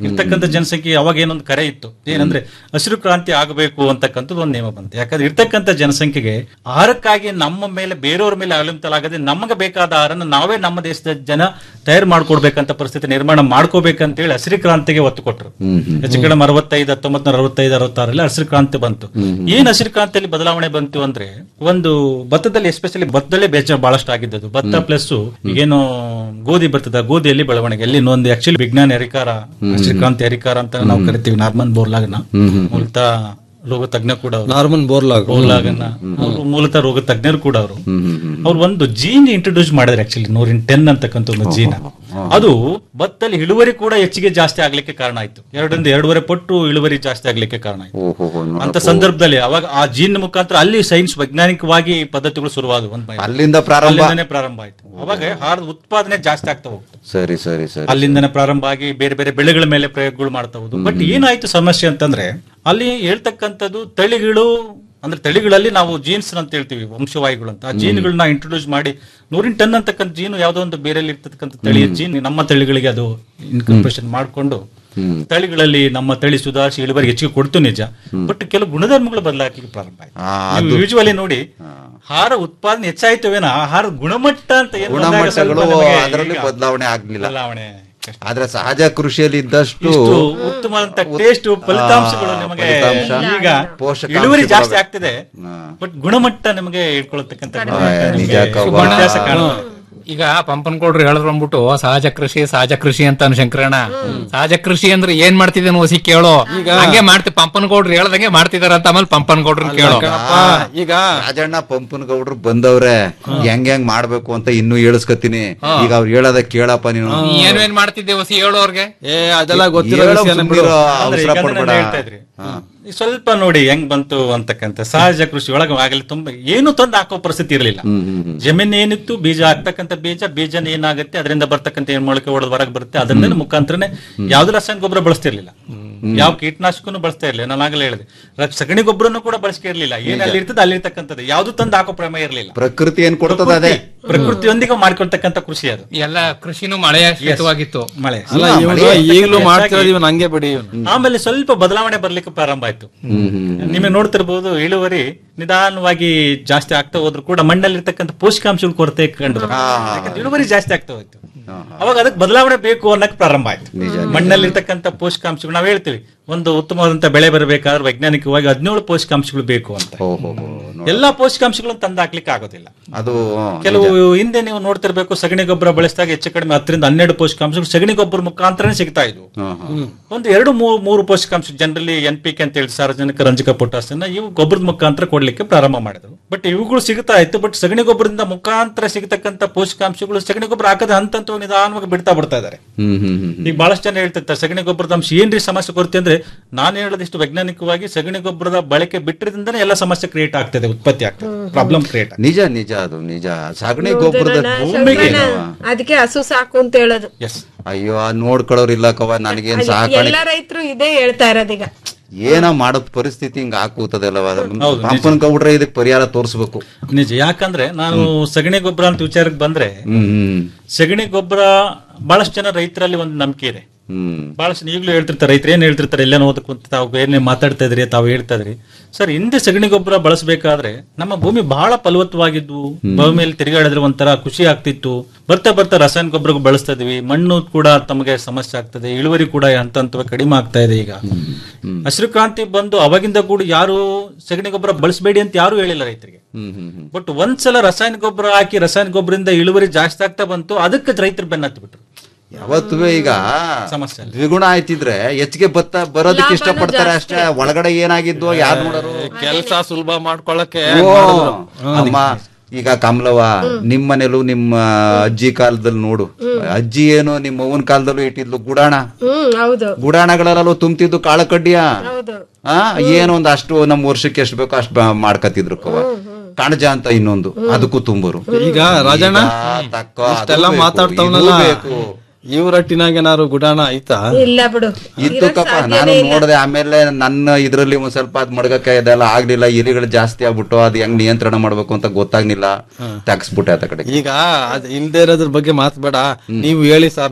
ಇರ್ತಕ್ಕಂಥ ಜನಸಂಖ್ಯೆ ಅವಾಗ ಏನೊಂದು ಕರೆ ಇತ್ತು ಏನಂದ್ರೆ ಹಸಿರು ಕ್ರಾಂತಿ ಆಗಬೇಕು ಅಂತಕ್ಕಂಥದ್ದು ಒಂದು ನಿಯಮ ಬಂತು ಯಾಕಂದ್ರೆ ಇರ್ತಕ್ಕಂಥ ಜನಸಂಖ್ಯೆಗೆ ಆಹಾರಕ್ಕಾಗಿ ನಮ್ಮ ಮೇಲೆ ಬೇರೆಯವ್ರ ಮೇಲೆ ಅವಲಂಬಿತಲಾಗದೆ ನಮಗೆ ಬೇಕಾದ ಆಹಾರನ ನಾವೇ ನಮ್ಮ ದೇಶದ ಜನ ತಯಾರು ಮಾಡ್ಕೊಡ್ಬೇಕಂತ ಪರಿಸ್ಥಿತಿ ನಿರ್ಮಾಣ ಮಾಡ್ಕೋಬೇಕಂತ ಹೇಳಿ ಹಸಿರು ಕ್ರಾಂತಿಗೆ ಒತ್ತು ಕೊಟ್ಟರು ಹೆಚ್ಚು ಕಡಿಮೆ ಅರವತ್ತೈದು ಹತ್ತೊಂಬತ್ತು ನೂರ ಅರವತ್ತೈದು ಅರವತ್ತಾರಲ್ಲಿ ಹಸಿರು ಕ್ರಾಂತಿ ಬಂತು ಏನ್ ಹಸಿರು ಕ್ರಾಂತಿಯಲ್ಲಿ ಬದಲಾವಣೆ ಬಂತು ಅಂದ್ರೆ ಒಂದು ಭತ್ತದಲ್ಲಿ ಎಸ್ಪೆಷಲಿ ಭತ್ತದಲ್ಲೇ ಬೇಚ ಬಹಳಷ್ಟು ಆಗಿದ್ದದು ಭತ್ತ ಪ್ಲಸ್ ಈಗೇನು ಗೋಧಿ ಬರ್ತದ ಗೋಧಿಯಲ್ಲಿ ಬೆಳವಣಿಗೆ ಅಲ್ಲಿ ಒಂದು ಆಕ್ಚುಲಿ ವಿಜ್ಞಾನ ಹರಿಕಾರ ಹಸಿರು ಕ್ರಾಂತಿ ಹರಿಕಾರ ಅಂತ ನಾವು ಕರಿತೀವಿ ನಾರ್ಮನ್ ಬೋರ್ಲಾಗನ ಮೂಲತಃ ರೋಗ ತಜ್ಞ ಕೂಡ ಅವ್ರು. ನಾರ್ಮನ್ ಬೋರ್ಲಾಗ್ ಬೋರ್ಲಾಗನ್ನ ಅವ್ರು ಮೂಲತಃ ರೋಗ ತಜ್ಞರು ಕೂಡ ಅವರು ಅವ್ರು ಒಂದು ಜೀನ್ ಇಂಟ್ರೊಡ್ಯೂಸ್ ಮಾಡಿದ್ರೆ ಆಕ್ಚುಲಿ ನೂರಿನ್ ಟೆನ್ ಅಂತಕ್ಕಂಥ ಒಂದು ಜೀನ್ ಅದು ಭತ್ತಲ್ಲಿ ಇಳುವರಿ ಕೂಡ ಹೆಚ್ಚಿಗೆ ಜಾಸ್ತಿ ಆಗ್ಲಿಕ್ಕೆ ಕಾರಣ ಆಯ್ತು ಎರಡರಿಂದ ಎರಡೂವರೆ ಪಟ್ಟು ಇಳುವರಿ ಜಾಸ್ತಿ ಆಗ್ಲಿಕ್ಕೆ ಕಾರಣ ಆಯ್ತು ಓಹೋ ಅಂತ ಸಂದರ್ಭದಲ್ಲಿ ಅವಾಗ ಆ ಜೀನ್ ಮುಖಾಂತರ ಅಲ್ಲಿ ಸೈನ್ಸ್ ವೈಜ್ಞಾನಿಕವಾಗಿ ಪದ್ಧತಿಗಳು ಶುರುವಾದವು ಒಂದು ಅಲ್ಲಿಂದ ಪ್ರಾರಂಭ ಅಲ್ಲಿಂದನೇ ಪ್ರಾರಂಭ ಆಯ್ತು ಅವಾಗ ಆಹಾರದ ಉತ್ಪಾದನೆ ಜಾಸ್ತಿ ಆಗ್ತಾ ಹೋಗ್ತು ಸರಿ ಸರಿ ಸರಿ ಅಲ್ಲಿಂದನೇ ಪ್ರಾರಂಭ ಆಗಿ ಬೇರೆ ಬೇರೆ ಬೆಳೆಗಳ ಮೇಲೆ ಪ್ರಯೋಗಗಳು ಮಾಡ್ತಾ ಹೋದು ಬಟ್ ಏನಾಯ್ತು ಸಮಸ್ಯೆ ಅಂತಂದ್ರೆ ಅಲ್ಲಿ ಹೇಳ್ತಕ್ಕಂಥದ್ದು ತಳಿಗಳು ಅಂದ್ರೆ ತಳಿಗಳಲ್ಲಿ ನಾವು ಜೀನ್ಸ್ ಅಂತ ಹೇಳ್ತೀವಿ ವಂಶವಾಹಿಗಳು ಅಂತ ಆ ಜೀನ್ಗಳನ್ನ ಇಂಟ್ರೊಡ್ಯೂಸ್ ಮಾಡಿ ನೂರಿನ ಟನ್ ಅಂತಕ್ಕಂಥ ಜೀನು ಯಾವುದೋ ಒಂದು ಬೇರೆಯಲ್ಲಿ ಇರ್ತಕ್ಕಂಥ ತಳಿಯ ಜೀನ್ ನಮ್ಮ ತಳಿಗಳಿಗೆ ಅದು ಇನ್ಕರ್ಪರೇಷನ್ ಮಾಡಿಕೊಂಡು ತಳಿಗಳಲ್ಲಿ ನಮ್ಮ ತಳಿ ಸುಧಾರಿಸಿ ಇಳುವರಿ ಹೆಚ್ಚಿಗೆ ಕೊಡ್ತು ನಿಜ ಬಟ್ ಕೆಲವು ಗುಣಧರ್ಮಗಳು ಬದಲಾಗಲಿಕ್ಕೆ ಪ್ರಾರಂಭ ಆ, ಆಯ್ತು ಯೂಶುವಲಿ ನೋಡಿ ಆಹಾರ ಉತ್ಪಾದನೆ ಹೆಚ್ಚಾಯ್ತವೇನ ಆಹಾರ ಗುಣಮಟ್ಟ ಅಂತ ಏನು ಬಂದಾಗ ಸ್ವಲ್ಪ ಗುಣಮಟ್ಟಗಳು ನಮಗೆ ಅದರಲ್ಲಿ ಈಗ ಬದಲಾವಣೆ ಆಗ್ಲಿಲ್ಲ ಬದಲಾವಣೆ ಕಷ್ಟ. ಆದ್ರೆ ಸಹಜ ಕೃಷಿಯಲ್ಲಿ ಇದ್ದಷ್ಟು ಇಷ್ಟು ಉತ್ತಮವಾದಂತ ಟೇಸ್ಟ್ ಫಲಿತಾಂಶಗಳು ನಿಮಗೆ ಫಲಿತಾಂಶ, ಈಗ ಪೋಷಕಾಂಶಗಳು ಇಳುವರಿ ಜಾಸ್ತಿ ಆಗ್ತಿದೆ ಹಾ. ಬಟ್ ಗುಣಮಟ್ಟ ನಿಮಗೆ ಇಟ್ಕೊಳ್ತಕ್ಕಂಥ ನಿಜ ಕವ್ವ. ವ್ಯತ್ಯಾಸ ಕಾಣುತ್ತೆ. ಈಗ ಪಂಪನ್ಗೌಡ್ರು ಹೇಳಿದ್ರು ಅಂದ್ಬಿಟ್ಟು ಸಹಜ ಕೃಷಿ ಸಹಜ ಕೃಷಿ ಅಂತ ಶಂಕರಣ್ಣ ಸಹಜ ಕೃಷಿ ಅಂದ್ರೆ ಏನ್ ಮಾಡ್ತಿದ್ದೇನೆ ಹೊಸಿ ಕೇಳೋ ಹಂಗೆ ಮಾಡ್ತಿ ಪಂಪನ್ಗೌಡ್ರು ಹೇಳ್ದಂಗೆ ಮಾಡ್ತಿದಾರ ಅಂತ ಆಮೇಲೆ ಪಂಪನ್ಗೌಡ್ರನ್ ಕೇಳೋ ಕಣಪ್ಪ, ಈಗ ರಾಜಣ್ಣ ಪಂಪನ ಗೌಡ್ರು ಬಂದವ್ರೆ ಹೆಂಗ್ ಹೆಂಗ್ ಮಾಡ್ಬೇಕು ಅಂತ ಇನ್ನೂ ಹೇಳಿಸ್ಕತೀನಿ ಈಗ ಅವ್ರು ಹೇಳೋದ ಕೇಳಪ್ಪ ನೀನು ನೀ ಏನೇನ್ ಮಾಡ್ತಿದ್ದೆ ಹೊಸಿ ಹೇಳೋ ಅವ್ರಿಗೆ ಏ ಅದೆಲ್ಲ ಗೊತ್ತಿರೋ ಹೇಳೋ ವಿಷಯನೇ ಬಿಡು. ಸುಮ್ನಿರೋ, ಅಂದ್ರೆ ಅವಸರ ಈಗ ಅದನ್ನ ಪಡ್ಬೇಡ ನಾನು ಹೇಳ್ತಾ ಇದ್ರಿ. ಈ ಸ್ವಲ್ಪ ನೋಡಿ ಹೆಂಗ್ ಬಂತು ಅಂತಕ್ಕಂಥ ಸಹಜ ಕೃಷಿ ಒಳಗೆ ಆಗಲಿ ತುಂಬಾ ಏನು ತಂದು ಹಾಕೋ ಪರಿಸ್ಥಿತಿ ಇರಲಿಲ್ಲ ಜಮೀನ್ ಏನಿತ್ತು ಬೀಜ ಹಾಕ್ತಕ್ಕಂಥ ಬೀಜ ಬೀಜನ ಏನಾಗುತ್ತೆ ಅದರಿಂದ ಬರ್ತಕ್ಕಂಥ ಏನ್ ಮೊಳಕೆ ಹೊಡೆದ್ ಹೊರಗೆ ಬರುತ್ತೆ ಅದರಿಂದ ಮುಖಾಂತರನೇ ಯಾವ್ದು ರಾಸಾಯನಿಕ ಗೊಬ್ಬರ ಬಳಸ್ತಿರ್ಲಿಲ್ಲ ಯಾವ ಕೀಟನಾಶಕನು ಬಳಸ್ತಾ ಇರ್ಲಿಲ್ಲ ನಾನು ಆಗಲೇ ಹೇಳಿದೆ ರ- ಸಗಣಿ ಗೊಬ್ಬರನು ಕೂಡ ಬಳಸ್ಕೆ ಇರ್ಲಿಲ್ಲ ಏನ್ ಅಲ್ಲಿ ಇರ್ತದೆ ಅಲ್ಲಿ ಇರ್ತಕ್ಕಂಥದ್ದು ಯಾವ್ದು ತಂದು ಹಾಕೋ ಪ್ರಮೇಯ ಇರಲಿಲ್ಲ ಪ್ರಕೃತಿ ಏನ್ ಕೊಡ್ತದ ಅದೇ ಪ್ರಕೃತಿಯೊಂದಿಗೆ ಮಾಡ್ಕೊಳ್ತಕ್ಕಂಥ ಕೃಷಿ ಅದು ಎಲ್ಲ ಕೃಷಿನೂ ಮಳೆಯ ಶ್ರಿತವಾಗಿತ್ತು ಮಳೆ ಅಲ್ಲ ಇವನು ಈಗಲೂ ಮಾಡ್ತಿರೋದು ಇವನ್ ಹಂಗೆ ಬಿಡಿ ಇವನು ಆಮೇಲೆ ಸ್ವಲ್ಪ ಬದಲಾವಣೆ ಬರ್ಲಿಕ್ಕೆ ಪ್ರಾರಂಭ ಆಯ್ತು ನಿಮಗೆ ನೋಡ್ತಿರ್ಬೋದು ಇಳುವರಿ ನಿಧಾನವಾಗಿ ಜಾಸ್ತಿ ಆಗ್ತಾ ಹೋದ್ರು ಕೂಡ ಮಣ್ಣಲ್ಲಿರ್ತಕ್ಕಂಥ ಪೋಷಕಾಂಶಗಳ ಕೊರತೆ ಕಂಡು ಯಾಕಂದ್ರೆ ಇಳುವರಿ ಜಾಸ್ತಿ ಆಗ್ತಾ ಹೋಯ್ತು ಅವಾಗ ಅದಕ್ಕೆ ಬದಲಾವಣೆ ಬೇಕು ಅನ್ನಕ್ ಪ್ರಾರಂಭ ಆಯ್ತು ಮಣ್ಣಲ್ಲಿರ್ತಕ್ಕಂಥ ಪೋಷಕಾಂಶಗಳು ನಾವ್ ಹೇಳ್ತೀವಿ ಒಂದು ಉತ್ತಮವಾದಂತ ಬೆಳೆ ಬರಬೇಕಾದ್ರೆ ವೈಜ್ಞಾನಿಕವಾಗಿ ಹದಿನೇಳು ಪೋಷಕಾಂಶಗಳು ಬೇಕು ಅಂತ ಓಹೋ ಎಲ್ಲಾ ಪೋಷಕಾಂಶಗಳನ್ನು ತಂದು ಹಾಕ್ಲಿಕ್ಕೆ ಆಗೋದಿಲ್ಲ ಅದು ಹ್ಮ್, ಕೆಲವು ಹಿಂದೆ ನೀವು ನೋಡ್ತಿರ್ಬೇಕು ಸಗಣಿ ಗೊಬ್ಬರ ಬಳಸಿದಾಗ ಹೆಚ್ಚು ಕಡಿಮೆ ಹತ್ತರಿಂದ ಹನ್ನೆರಡು ಪೋಷಕಾಂಶಗಳು ಸಗಣಿ ಗೊಬ್ಬರ ಮುಖಾಂತರನೇ ಸಿಗ್ತಾ ಇದ್ವು ಹ್ಮ್, ಹ್ಮ್. ಒಂದು ಎರಡು ಮೂರು ಮೂರು ಪೋಷಕಾಂಶ ಜನರಲಿ ಎನ್ ಪಿ ಕೆ ಅಂತ ಹೇಳಿ ಸಾರ್ವಜನಿಕ ರಂಜಕ ಪೊಟ್ಯಾಸನ್ನ ಇವು ಗೊಬ್ಬರದ ಮುಖಾಂತರ ಕೊಡ್ಲಿಕ್ಕೆ ಪ್ರಾರಂಭ ಮಾಡಿದ್ರು ಬಟ್ ಇವುಗಳು ಸಿಗ್ತಾ ಇತ್ತು ಬಟ್ ಸಗಣಿ ಗೊಬ್ಬರದಿಂದ ಮುಖಾಂತರ ಸಿಗತಕ್ಕಂತ ಪೋಷಕಾಂಶಗಳು ಸಗಣಿ ಗೊಬ್ಬರ ಹಾಕದ ಹಂತ ಹಂತವಾಗಿ ನಿಧಾನವಾಗಿ ಬಿಡ್ತಾ ಬಿಡ್ತಾ ಇದ್ದಾರೆ ಹ್ಮ್ ಹ್ಮ್ ಹ್ಮ್ ಈಗ ಬಹಳಷ್ಟು ಜನ ಹೇಳ್ತಿರ್ತಾರೆ ಸಗಣಿ ಗೊಬ್ಬರದ ಅಂಶ ಏನ್ರಿ ಸಮಸ್ಯೆ ಕೊರತೆ ಅಂದ್ರೆ ನಾನು ಹೇಳೋದಿಷ್ಟು ವೈಜ್ಞಾನಿಕವಾಗಿ ಸಗಣಿ ಗೊಬ್ಬರದ ಬಳಕೆ ಬಿಟ್ಟಿರಿಂದನೇ ಎಲ್ಲ ಶಕ್ತಿಯಿಂದನೇ ಎಲ್ಲ ಸಮಸ್ಯೆ ಕ್ರಿಯೇಟ್ ಆಗ್ತದೆ ಉತ್ಪತ್ತಿ ಆಗ್ತದೆ ಪ್ರಾಬ್ಲಮ್ ಕ್ರಿಯೇಟ್ ನಿಜ ನಿಜ ಅದು ನಿಜ ಸಗಣಿ ಗೊಬ್ಬರದ ಭೂಮಿಗೆ ಅದಕ್ಕೆ ಹಸು ಸಾಕು ಅಂತ ಹೇಳೋದು ಎಸ್ ಅಯ್ಯೋ ಅದ್ ನೋಡ್ಕೊಳ್ಳೋರು ಇಲ್ಲ ಕವ ನನಗೇನ್ ಸಾಕಾಣಿ ಎಲ್ಲ ರೈತರು ಇದೇ ಹೇಳ್ತಾ ಇರೋದೀಗ ಏನ ಮಾಡೋದ್ ಪರಿಸ್ಥಿತಿ ಹಿಂಗ ಹಾಕೂತದಲ್ಲವ ಪಂಪನ್ ಗೌಡ್ರೆ ಇದಕ್ ಪರಿಹಾರ ತೋರಿಸ್ಬೇಕು ನಿಜ ಯಾಕಂದ್ರೆ ನಾನು ಸಗಣಿ ಗೊಬ್ಬರ ಅಂತ ವಿಚಾರಕ್ಕೆ ಬಂದ್ರೆ ಹ್ಮ್ ಹ್ಮ್ ಸಗಣಿ ಗೊಬ್ಬರ ಬಹಳಷ್ಟು ಜನ ರೈತರಲ್ಲಿ ಒಂದು ನಂಬಿಕೆ ಇದೆ ಹ್ಮ್ ಬಹಳಷ್ಟು ಈಗಲೂ ಹೇಳ್ತಿರ್ತಾರೆ ರೈತರು ಏನ್ ಹೇಳ್ತಿರ್ತಾರೆ ಎಲ್ಲೇನೋ ಓದಕ್ ಕುಂತ ತಾವು ಏನೇ ಮಾತಾಡ್ತಾ ಇದ್ರಿ ತಾವು ಹೇಳ್ತಾ ಇದ್ರಿ ಸರ್ ಹಿಂದೆ ಸಗಣಿ ಗೊಬ್ಬರ ಬಳಸಬೇಕಾದ್ರೆ ನಮ್ಮ ಭೂಮಿ ಬಹಳ ಫಲವತ್ತವಾಗಿದ್ವು ಭೂಮಿಯಲ್ಲಿ ತಿರುಗಾಡಿದ್ರೆ ಒಂಥರ ಖುಷಿ ಆಗ್ತಿತ್ತು ಬರ್ತಾ ಬರ್ತಾ ರಾಸಾಯನಿಕ ಗೊಬ್ಬರ ಬಳಸ್ತಾ ಇದೀವಿ ಮಣ್ಣು ಕೂಡ ತಮಗೆ ಸಮಸ್ಯೆ ಆಗ್ತದೆ ಇಳುವರಿ ಕೂಡ ಹಂತ ಹಂತವಾಗಿ ಕಡಿಮೆ ಆಗ್ತಾ ಇದೆ ಈಗ ಹಸಿರು ಕ್ರಾಂತಿ ಬಂದು ಅವಾಗಿಂದ ಕೂಡ ಯಾರು ಸಗಣಿ ಗೊಬ್ಬರ ಬಳಸಬೇಡಿ ಅಂತ ಯಾರು ಹೇಳಿಲ್ಲ ರೈತರಿಗೆ ಹ್ಮ್ ಹ್ಮ್ ಹ್ಮ್ ಬಟ್ ಒಂದ್ಸಲ ರಾಸಾಯನಿಕ ಗೊಬ್ಬರ ಹಾಕಿ ರಾಸಾಯನಿಕ ಗೊಬ್ಬರದಿಂದ ಇಳುವರಿ ಜಾಸ್ತಿ ಆಗ್ತಾ ಬಂತು ಅದಕ್ಕೆ ರೈತರು ಬೆನ್ನತ್ತಿ ಬಿಟ್ರು ಯಾವತ್ತೂ ಈಗ ಸಮಸ್ಯೆ ಅಲ್ಲ. ದ್ವಿಗುಣ ಆಯ್ತಿದ್ರೆ ಹೆಚ್ಚಿಗೆ ಬತ್ತ ಬರೋದಕ್ಕೆ ಇಷ್ಟಪಡ್ತಾರೆ ಅಷ್ಟೇ ಒಳಗಡೆ ಏನಾಗಿದ್ವು ಯಾರು ನೋಡೋರು ಕೆಲಸ ಸುಲಭ ಮಾಡ್ಕೊಳಕ್ಕೆ ಓ, ಅಮ್ಮ ಈಗ ಕಮಲವ ನಿಮ್ ಮನೇಲೂ ನಿಮ್ಮ ಅಜ್ಜಿ ಕಾಲದಲ್ಲಿ ನೋಡು ಅಜ್ಜಿ ಏನು ನಿಮ್ಮ ಅವ್ವನ ಕಾಲದಲ್ಲೂ ಇಟ್ಟಿದ್ಲು ಗುಡಾಣ ಹ್ಮ್ ಹೌದು ಗುಡಾಣಗಳಲ್ಲೂ ತುಂಬ್ತಿದ್ದು ಕಾಳ ಕಡ್ಡಿಯ ಹೌದು ಆ ಏನೋ ಒಂದ್ ಅಷ್ಟು ನಮ್ ವರ್ಷಕ್ಕೆ ಎಷ್ಟು ಬೇಕೋ ಅಷ್ಟು ಬ- ಮಾಡ್ಕತಿದ್ರು ಕವ ಕಣಜ ಅಂತ ಇನ್ನೊಂದು ಅದಕ್ಕೂ ತುಂಬರು ಈಗ ರಾಜಣ್ಣ ಈಗ ತಕ್ಕ ಅದು ಇಷ್ಟೆಲ್ಲ ಬೇಕು, ಮಾತಾಡ್ತಾವನಲ್ಲ ಇದು ಬೇಕು. ಇವ್ರಟ್ಟಿನಾಗ ಏನಾರು ಗುಡಾಣ ಆಯ್ತಾ ಇಲ್ಲ ಬಿಡು ಇತ್ತು ಕಪ್ಪ ನಾನು ನೋಡ್ದೆ ಆಮೇಲೆ ನನ್ನ ಇದ್ರಲ್ಲಿ ಒಂದ್ ಸ್ವಲ್ಪ ಅದ್ ಮಡ್ಗಕ್ಕೆ ಇದೆಲ್ಲ ಆಗ್ಲಿಲ್ಲ ಇಲಿಗಳು ಜಾಸ್ತಿ ಆಗ್ಬಿಟ್ಟು ಅದ್ ಹೆಂಗ್ ನಿಯಂತ್ರಣ ಮಾಡ್ಬೇಕು ಅಂತ ಗೊತ್ತಾಗ್ಲಿಲ್ಲ ತಗ್ಸ್ಬಿಟ್ಟೆ ಆತ ಕಡೆ ಈಗ ಅದ್ ಇಲ್ದೇ ಇರೋದ್ರ ಬಗ್ಗೆ ಮಾತ್ಬೇಡ ನೀವು ಹೇಳಿ ಸರ್ ನೀವು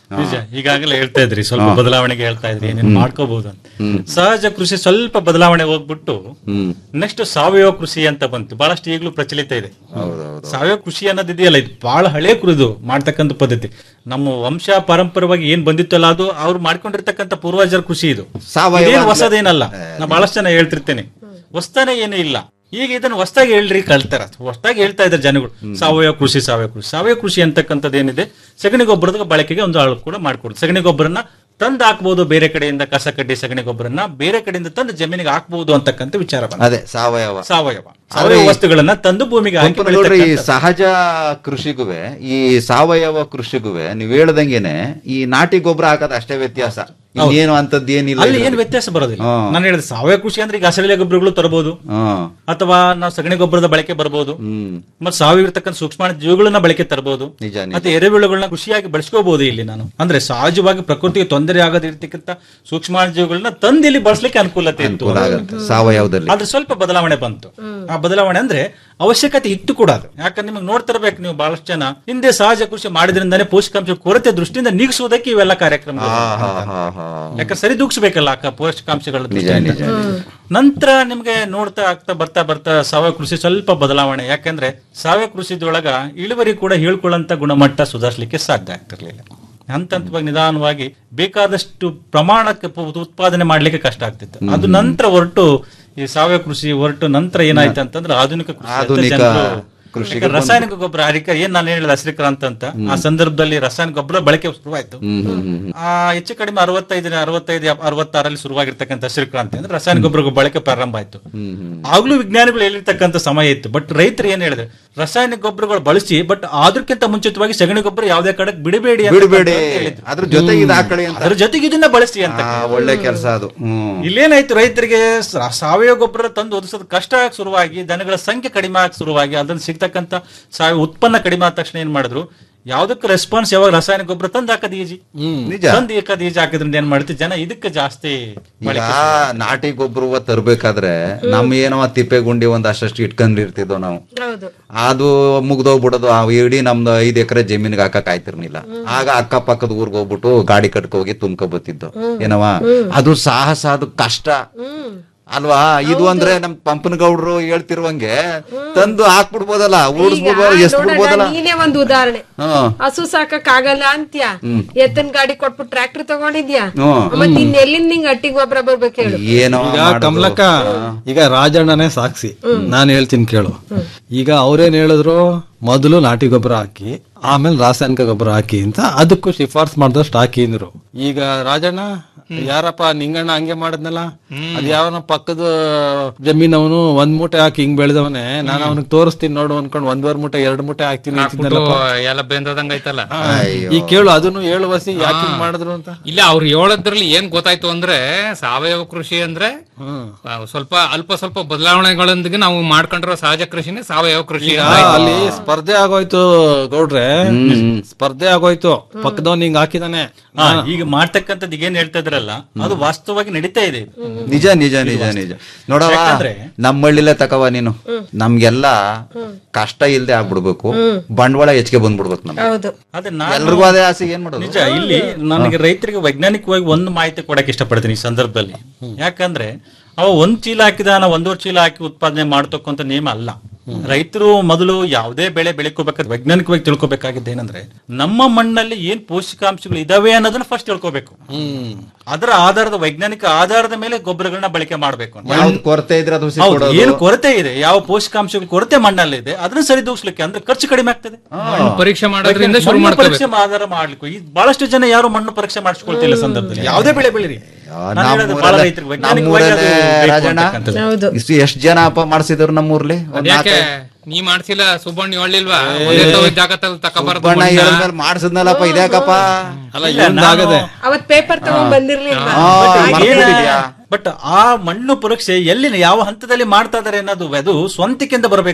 ನಿಜ ಈಗಾಗಲೇ ಹೇಳ್ತಾ ಇದ್ರಿ ಸ್ವಲ್ಪ ಬದಲಾವಣೆಗೆ ಹೇಳ್ತಾ ಇದ್ರಿ ಏನೇನ್ ಮಾಡ್ಕೋಬಹುದು ಅಂತ ಸಹಜ ಕೃಷಿ ಸ್ವಲ್ಪ ಬದಲಾವಣೆ ಹೋಗ್ಬಿಟ್ಟು ನೆಕ್ಸ್ಟ್ ಸಾವಯವ ಕೃಷಿ ಅಂತ ಬಂತು ಬಹಳಷ್ಟು ಈಗಲೂ ಪ್ರಚಲಿತ ಇದೆ ಸಾವಯವ ಕೃಷಿ ಅನ್ನೋದು ಇದೆಯಲ್ಲ ಇದು ಬಹಳ ಹಳೆ ಕೃದು ಮಾಡ್ತಕ್ಕಂಥ ಪದ್ಧತಿ ನಮ್ಮ ವಂಶ ಪಾರಂಪರವಾಗಿ ಏನ್ ಬಂದಿತ್ತಲ್ಲ ಅದು ಅವ್ರು ಮಾಡ್ಕೊಂಡಿರ್ತಕ್ಕಂಥ ಪೂರ್ವಜರ ಕೃಷಿ ಇದು ಸಾವಯವ ಇದೇನು ಅಂದ್ರೆ- ಹೊಸದೇನಲ್ಲ ನಾ ಬಹಳಷ್ಟು ಜನ ಹೇಳ್ತಿರ್ತೇನೆ ಹೊಸ್ತಾನೆ ಏನು ಇಲ್ಲ ಈಗ ಇದನ್ನ ಹೊಸ್ದಾಗಿ ಹೇಳ್ರಿ ಕಳ್ತಾರ ಹೊಸ್ದಾಗಿ ಹೇಳ್ತಾ ಇದ್ದಾರೆ ಜನಗಳು ಸಾವಯವ ಕೃಷಿ ಸಾವಯವ ಕೃಷಿ ಸಾವಯವ ಕೃಷಿ ಅಂತಕ್ಕಂಥದ್ದು ಏನಿದೆ ಸಗಣಿ ಗೊಬ್ಬರದ ಬಳಕೆಗೆ ಒಂದು ಆಳು ಕೂಡ ಮಾಡ್ಕೊಡುದು ಸಗಣಿ ಗೊಬ್ಬರನ ತಂದು ಹಾಕ್ಬೋದು ಬೇರೆ ಕಡೆಯಿಂದ ಕಸ ಕಡ್ಡಿ ಸಗಣಿ ಗೊಬ್ಬರನ ಬೇರೆ ಕಡೆಯಿಂದ ತಂದು ಜಮೀನಿಗೆ ಹಾಕ್ಬಹುದು ಅಂತಕ್ಕಂಥ ವಿಚಾರ ಬಂತು. ಅದೇ ಸಾವಯವ ಸಾವಯವ ಸಾವಯವ ವಸ್ತುಗಳನ್ನ ತಂದು ಭೂಮಿಗೆ ಹಾಕಿ ಪಂಪನ ಗೌಡ್ರೆ, ಈ ಬೆಳೀತಕ್ಕಂಥದ್ದು. ಸಹಜ ಕೃಷಿಗುವೆ ಈ ಸಾವಯವ ಕೃಷಿಗುವೆ ನೀವ್ ಹೇಳ್ದಂಗೆನೆ ಈ ನಾಟಿ ಗೊಬ್ಬರ ಹಾಕೋದು ಅಷ್ಟೇ ವ್ಯತ್ಯಾಸ ಇನ್ನೇನು ಅಂತದ್ದು ಏನಿಲ್ಲ ಅಲ್ಲಿ ಏನ್ ಇದ್ರಲ್ಲಿ. ವ್ಯತ್ಯಾಸ ಬರೋದಿಲ್ಲ ಹಾ. ನಾನು ಹೇಳಿದೆ ಸಾವಯವ ಕೃಷಿ ಅಂದ್ರೆ ಈಗ ಹಸಿರೆಲೆ ಗೊಬ್ಬರಗಳು ತರಬಹುದು ಹಾ. ಅಥವಾ ನಾವು ಸಗಣಿ ಗೊಬ್ಬರದ ಬಳಕೆ ಬರಬಹುದು ಹ್ಮ್ ಮತ್ತೆ ಸಾವಯವ ಇರ್ತಕ್ಕಂಥ ಸೂಕ್ಷ್ಮ ಜೀವಿಗಳನ್ನ ಬಳಕೆ ತರಬಹುದು ನಿಜ ನಿಜ ಮತ್ತೆ ಎರೆಹುಳುಗಳನ್ನ ಖುಷಿಯಾಗಿ ಬಳಸ್ಕೋಬಹುದು ಇಲ್ಲಿ ನಾನು ಅಂದ್ರೆ ಸಹಜವಾಗಿ ಪ್ರಕೃತಿಗೆ ತೊಂದರೆ ಆಗದೆ ಇರ್ತಕ್ಕಂಥ ಸೂಕ್ಷ್ಮ ಜೀವಿಗಳನ್ನ ತಂದು ಇಲ್ಲಿ ಬಳಸಲಿಕ್ಕೆ ಅನುಕೂಲತೆ ಇತ್ತು ಅನುಕೂಲ ಆಗತ್ತೆ ಸಾವಯವದಲ್ಲಿ ಆದ್ರೆ ಸ್ವಲ್ಪ ಬದಲಾವಣೆ ಬಂತು ಆ ಬದಲಾವಣೆ ಅಂದ್ರೆ ಅವಶ್ಯಕತೆ ಇತ್ತು ಕೂಡ ಅದು ಯಾಕಂದ್ರೆ ನಿಮಗೆ ನೋಡ್ತಿರ್ಬೇಕು ನೀವು ಬಹಳಷ್ಟು ಜನ ಹಿಂದೆ ಸಹಜ ಕೃಷಿ ಮಾಡಿದ್ರಿಂದಾನೆ ಪೋಷಕಾಂಶ ಕೊರತೆ ದೃಷ್ಟಿಯಿಂದ ನೀಗಿಸುವುದಕ್ಕೆ ಇವೆಲ್ಲ ಕಾರ್ಯಕ್ರಮಗಳು ಹಾ ಹಾ ಹಾ ಹಾ ಯಾಕಂದ್ರೆ ಸರಿದೂಗಿಸ್ಬೇಕಲ್ಲ ಅಕ್ಕ ಪೋಷಕಾಂಶಗಳ ನಿಜ ದೃಷ್ಟಿಯಿಂದ. ನಿಜ ನಂತರ ನಿಮ್ಗೆ ನೋಡ್ತಾ ಆಗ್ತಾ ಬರ್ತಾ ಬರ್ತಾ ಸಾವಯವ ಕೃಷಿ ಸ್ವಲ್ಪ ಬದಲಾವಣೆ ಯಾಕಂದ್ರೆ ಸಾವಯವ ಕೃಷಿದೊಳಗ ಇಳುವರಿ ಕೂಡ ಹೇಳ್ಕೊಳ್ಳಂತ ಗುಣಮಟ್ಟ ಸುಧಾರಿಸಲಿಕ್ಕೆ ಸಾಧ್ಯ ಆಗ್ತಿರ್ಲಿಲ್ಲ ಹಂತ ಹಂತವಾಗಿ ನಿಧಾನವಾಗಿ ಬೇಕಾದಷ್ಟು ಪ್ರಮಾಣಕ್ಕೆ ಪ- ಉತ್ಪಾದನೆ ಮಾಡ್ಲಿಕ್ಕೆ ಕಷ್ಟ ಆಗ್ತಿತ್ತು ಅದು ನಂತರ ಹೊರಟು ಈ ಸಾವಯವ ಕೃಷಿ ಹೊರಟು ನಂತರ ಏನಾಯ್ತು ಅಂತಂದ್ರೆ ಆಧುನಿಕ ಕೃಷಿ ಅಂತ ಆಧುನಿಕ ಜನರು- ಕೃಷಿಗೆ ಯಾಕಂದ್ರೆ ರಾಸಾಯನಿಕ ಗೊಬ್ಬರ ಹರಿಕ ಏನ್ ನಾನು ಹೇಳಿದ ಹಸಿರೀಕರಾಂತ ಅಂತ ಆ ಸಂದರ್ಭದಲ್ಲಿ ರಾಸಾಯನಿಕ ಗೊಬ್ಬರ ಬಳಕೆ ಶುರುವಾಯ್ತು ಆ ಹೆಚ್ಚು ಕಡಿಮೆ ಅರವತ್ತೈದು ಅರವತ್ತೈದು ಅರವತ್ತಾರಲ್ಲಿ ಶುರುವಾಗಿರ್ತಕ್ಕಂಥ ಹಸಿರೀಕರಾಂತಿ ಅಂದ್ರೆ ರಾಸಾಯನಿಕ ಗೊಬ್ಬರ ಬಳಕೆ ಪ್ರಾರಂಭ ಆಯ್ತು ಆಗ್ಲೂ ವಿಜ್ಞಾನಿಗಳು ಹೇಳಿರ್ತಕ್ಕಂಥ ಸಮಯ ಇತ್ತು ಬಟ್ ರೈತರು ಏನ್ ಹೇಳಿದ್ರೆ ರಾಸಾಯನಿಕ ಗೊಬ್ಬರಗಳು ಬಳಸಿ ಬಟ್ ಅದಕ್ಕಿಂತ ಮುಂಚಿತವಾಗಿ ಸಗಣಿ ಗೊಬ್ಬರ ಯಾವುದೇ ಕಡೆ ಬಿಡಬೇಡಿ ಅಂತ ಬಿಡಬೇಡಿ ಹೇಳಿದ್ರು. ಅದ್ರ ಜೊತೆಗೆ ಇದು ಹಾಕಳಿ ಅಂತ ಅದ್ರ ಜೊತೆಗೆ ಇದನ್ನ ಬಳಸಿ ಅಂತ ಆ, ಒಳ್ಳೆ ಕೆಲಸ ಅದು ಹ್ಮ್ ಇಲ್ಲೇನಾಯ್ತು ರೈತರಿಗೆ ಸ- ಸಾವಯವ ಗೊಬ್ಬರ ತಂದು ಒದಗಿಸೋದು ಕಷ್ಟ ಆಗಿ ಶುರುವಾಗಿ ದನಗಳ ಸಂಖ್ಯೆ ಕಡಿಮೆ ಆಗಿ ಶುರುವಾಗಿ ಅದನ್ನ ಸಿಗ್ತಕ್ಕಂತ ಸಾವಯವ ಉತ್ಪನ್ನ ಕಡಿಮೆ ಆದ ತಕ್ಷಣ ಏನ್ ಮಾಡಿದ್ರು ಯಾವ್ದಕ್ಕೆ ರೆಸ್ಪಾನ್ಸ್ ಯಾವಾಗ ರಾಸಾಯನಿಕ ಗೊಬ್ಬರ ತಂದು ಹಾಕದ್ ಈಜಿ ನಿಜ ತಂದು ಹಾಕದ್ ಈಜಿ ಹಾಕಿದ್ರಿಂದ ಏನ್ ಮಾಡ್ತಿ ಜನ ಇದಕ್ಕೆ ಜಾಸ್ತಿ ಈಗ ಬಳಕೆ ನಾಟಿ ಗೊಬ್ಬರ ತರ್ಬೇಕಾದ್ರೆ ನಮ್ಮ ಏನೋ ತಿಪ್ಪೆ ಗುಂಡಿ ಒಂದ್ ಅಷ್ಟಷ್ಟು ಇಟ್ಕೊಂಡಿರ್ತಿದ್ವು ನಾವು ಹೌದು ಅದು ಮುಗ್ದೋಗ್ಬಿಡೋದು ಆ ಇಡೀ ನಮ್ದು ಐದ್ ಎಕರೆ ಜಮೀನಿಗೆ ಹಾಕಕ್ ಆಯ್ತಿರ್ಲಿಲ್ಲ ಆಗ ಅಕ್ಕಪಕ್ಕದ ಊರ್ಗ್ ಹೋಗ್ಬಿಟ್ಟು ಗಾಡಿ ಕಟ್ಕೊ ಹೋಗಿ ತುಂಬ್ಕೊ ಬತ್ತಿದ್ದು ಏನವ ಅದು ಸಾಹಸ ಅದು ಕಷ್ಟ ಅಲ್ವಾ ಇದು ಅಂದ್ರೆ ನಮ್ ಪಂಪನ ಗೌಡ್ರು ಹೇಳ್ತಿರುವಂಗೆ ತಂದು ಹಾಕ್ಬಿಡ್ಬೋದಲ್ಲ ಊಡಿಸ್ಬಿಡ್ಬೋದು ಎಷ್ಟು ನೋಡಣ್ಣ, ಬಿಡ್ಬೋದಲ್ಲ ನೀನೇ ಒಂದು ಉದಾಹರಣೆ ಹ್ಮ್ ಹಸು ಸಾಕಕ್ ಆಗಲ್ಲ ಅಂತ್ಯ ಎತ್ತನ್ ಗಾಡಿ ಕೊಟ್ಬಿಟ್ಟು ಟ್ರ್ಯಾಕ್ಟರ್ ತಗೊಂಡಿದ್ಯಾ ಹ್ಮ್. ಮತ್ ಇನ್ನೆಲ್ಲಿಂದ ನಿಂಗ್ ಅಟ್ಟಿಗೆ ಗೊಬ್ಬರ ಬರ್ಬೇಕು ಹೇಳು ಏನೋ ಈಗ ಮಾಡೋದು. ಕಮಲಕ್ಕ ಈಗ ರಾಜಣ್ಣನೇ ಸಾಕ್ಷಿ ನಾನು ಹೇಳ್ತೀನಿ ಕೇಳು ಈಗ ಅವ್ರೇನ್ ಹೇಳಿದ್ರು ಮೊದಲು ನಾಟಿ ಗೊಬ್ಬರ ಹಾಕಿ ಆಮೇಲೆ ರಾಸಾಯನಿಕ ಗೊಬ್ಬರ ಹಾಕಿ ಅಂತ ಅದಕ್ಕೂ ಶಿಫಾರ್ಸ್ ಮಾಡಿದಷ್ಟು ಹಾಕಿ ಅಂದ್ರು ಈಗ ರಾಜಣ್ಣ ಯಾರಪ್ಪ ನಿಂಗಣ್ಣ ಹಂಗೆ ಮಾಡಿದ್ನಲ್ಲ ಅದ್ ಯಾವನ ಪಕ್ಕದ ಜಮೀನವನು ಒಂದ್ ಮೂಟೆ ಹಾಕಿ ಹಿಂಗ್ ಬೆಳೆದವನೇ ನಾನು ಅವನಿಗೆ ತೋರಿಸ್ತೀನಿ ನೋಡು ಅನ್ಕೊಂಡು ಒಂದ್ವರ್ ಮೂಟೆ ಎರಡ್ ಮೂಟೆ ಹಾಕ್ತೀನಿ ಅಂತಿದ್ನಲ್ಲಪ್ಪ. ಎಲ್ಲ ಬೆಂದದಂಗ ಐತಲ್ಲ ಈಗ ಕೇಳು ಅದನ್ನು ಹೇಳು ವಸಿ ಯಾಕೆ ಹಿಂಗ್ ಮಾಡಿದ್ರು ಅಂತ ಇಲ್ಲ ಅವ್ರು ಹೇಳೋದ್ರಲ್ಲಿ ಏನ್ ಗೊತ್ತಾಯ್ತು ಅಂದ್ರೆ ಸಾವಯವ ಕೃಷಿ ಅಂದ್ರೆ ಆ, ಸ್ವಲ್ಪ ಅಲ್ಪ ಸ್ವಲ್ಪ ಬದಲಾವಣೆಗಳೊಂದಿಗೆ ನಾವು ಮಾಡ್ಕೊಂಡಿರೋ ಸಹಜ ಕೃಷಿನೇ ಸಾವಯವ ಕೃಷಿ ಈಗ ಅಲ್ಲಿ ಸ್ಪರ್ಧೆ ಆಗೋಯ್ತು ಗೌಡ್ರೆ ಸ್ಪರ್ಧೆ ಆಗೋಯ್ತು ಪಕ್ಕದವನ್ ಹಿಂಗ್ ಹಾಕಿದಾನೆ ಹಾ, ಈಗ ಮಾಡ್ತಕ್ಕಂಥದ್ದು ಈಗ ಏನ್ ಹೇಳ್ತಾ ಇದ್ರಲ್ಲ ಅದು ವಾಸ್ತವವಾಗಿ ನಡೀತಾ ಇದೆ ಇದು. ನಿಜ ನಿಜ ನಿಜ ನಿಜ ನೋಡವ ಯಾಕಂದ್ರೆ- ನಮ್ಮ ಹಳ್ಳಿಲೇ ತಕವ ನೀನು ನಮ್ಗೆಲ್ಲ ಕಷ್ಟ ಇಲ್ದೆ ಆಗ್ಬಿಡ್ಬೇಕು ಬಂಡವಾಳ ಹೆಚ್ಚಿಗೆ ಬಂದ್ಬಿಡ್ಬೇಕು ನಮ್ಗೆ ಹೌದು ಅದೇ ನಾನು ಎಲ್ರಿಗೂ ಅದೇ ಆಸೆ ಏನ್ ಮಾಡೋದು ನಿಜ ಇಲ್ಲಿ ನನಗೆ ರೈತರಿಗೆ ವೈಜ್ಞಾನಿಕವಾಗಿ ಒಂದು ಮಾಹಿತಿ ಕೊಡಕ್ಕೆ ಇಷ್ಟಪಡ್ತೀನಿ ಈ ಸಂದರ್ಭದಲ್ಲಿ ಯಾಕಂದ್ರೆ ಅವ ಒಂದ್ ಚೀಲ ಹಾಕಿದ ನಾವು ಒಂದೂವರೆ ಚೀಲ ಹಾಕಿ ಉತ್ಪಾದನೆ ಮಾಡ್ತಕ್ಕಂಥ ನಿಯಮ ಅಲ್ಲ ರೈತರು ಮೊದಲು ಯಾವುದೇ ಬೆಳೆ ಬೆಳ್ಕೋಬೇಕಾದ್ರೆ ವೈಜ್ಞಾನಿಕವಾಗಿ ತಿಳ್ಕೊಬೇಕಾಗಿದ್ದು ಏನಂದ್ರೆ ನಮ್ಮ ಮಣ್ಣಲ್ಲಿ ಏನ್ ಪೋಷಕಾಂಶಗಳು ಇದಾವೆ ಅನ್ನೋದನ್ನ ಫಸ್ಟ್ ತಿಳ್ಕೊಬೇಕು ಅದರ ಆಧಾರದ ವೈಜ್ಞಾನಿಕ ಆಧಾರದ ಮೇಲೆ ಗೊಬ್ಬರಗಳನ್ನ ಬಳಕೆ ಮಾಡಬೇಕು ಅಂತ ಯಾವ್ದು ಕೊರತೆ ಇದ್ರೆ ಅದು ಹುಸಿ ಹೌದು, ಕೊಡೋದು. ಏನು ಕೊರತೆ ಇದೆ ಯಾವ ಪೋಷಕಾಂಶಗಳ ಕೊರತೆ ಮಣ್ಣಲ್ಲಿ ಇದೆ ಅದನ್ನ ಸರಿದೂಗಿಸ್ಲಿಕ್ಕೆ ಅಂದ್ರೆ ಖರ್ಚು ಕಡಿಮೆ ಆಗ್ತದೆ ಮಣ್ಣು ಪರೀಕ್ಷೆ ಮಾಡೋದ್ರಿಂದ ಶುರು ಮಣ್ಣು ಮಾಡ್ಕೋಬೇಕು ಪರೀಕ್ಷೆ ಆಧಾರ ಮಾಡ್ಲಿಕ್ಕೆ ಈ ಬಹಳಷ್ಟು ಜನ ಯಾರು ಮಣ್ಣು ಪರೀಕ್ಷೆ ಮಾಡಿಸ್ಕೊಳ್ತಿಲ್ಲ ಸಂದರ್ಭದಲ್ಲಿ ಯಾವುದೇ ಬೆಳೆ ಬೆಳಿರಿ ನಾನು ಹೇಳೋದು ಬಹಳ ನಮ್ಮೂರಲ್ಲೇ- ರೈತರಿಗೆ ವೈಜ್ಞಾನಿಕವಾಗಿ ಅದು ನಮ್ಮೂರಲ್ಲೇ ಬೇಕು ರಾಜಣ್ಣ ಅಂತಕ್ಕಂಥದ್ದು. ಹೌದು ಇಷ್ಟು ಎಷ್ಟ್ ಜನ ಅಪ್ಪ ಮಾಡ್ಸಿದ್ರು ನಮ್ಮೂರ್ಲಿ ಒಂದ್ ಯಾಕೆ ನಾಲ್ಕೈದು- ನೀ ಮಾಡ್ಸಿಲ್ಲ ಸುಬ್ಬಣ್ಣಿ ಹೇಳಿಲ್ವಾ ಒಂದೇ ತವ ಜಾಗದಲ್ಲಿ ತಕೊಬಾರ್ದು ಬಣ್ಣ ಮಣ್ಣ. ಹೇಳಿದ್ಮೇಲೆ ಮಾಡ್ಸಿದ್ನಲ್ಲಪ್ಪ ಇದ್ಯಾಕಪ್ಪ ಅಲ್ಲ ಇವಂದ್ ಆಗದೆ ಅವತ್ ಪೇಪರ್ ತಗೊಂಡ್ ಬಂದಿರ್ಲಿಲ್ವಾ ಆ, ಈಗ ಮರ್ತ್ಬಿಟ್ಟಿದ್ಯಾ? ಬಟ್ ಆ ಮಣ್ಣು ಪರೀಕ್ಷೆ ಎಲ್ಲಿ ಯಾವ ಹಂತದಲ್ಲಿ ಮಾಡ್ತಾ ಇದಾರೆ ಅನ್ನೋದು ಅದು ಸ್ವಂತಿಕೆಂದ ಬರ್ಬೇಕ್ರಿ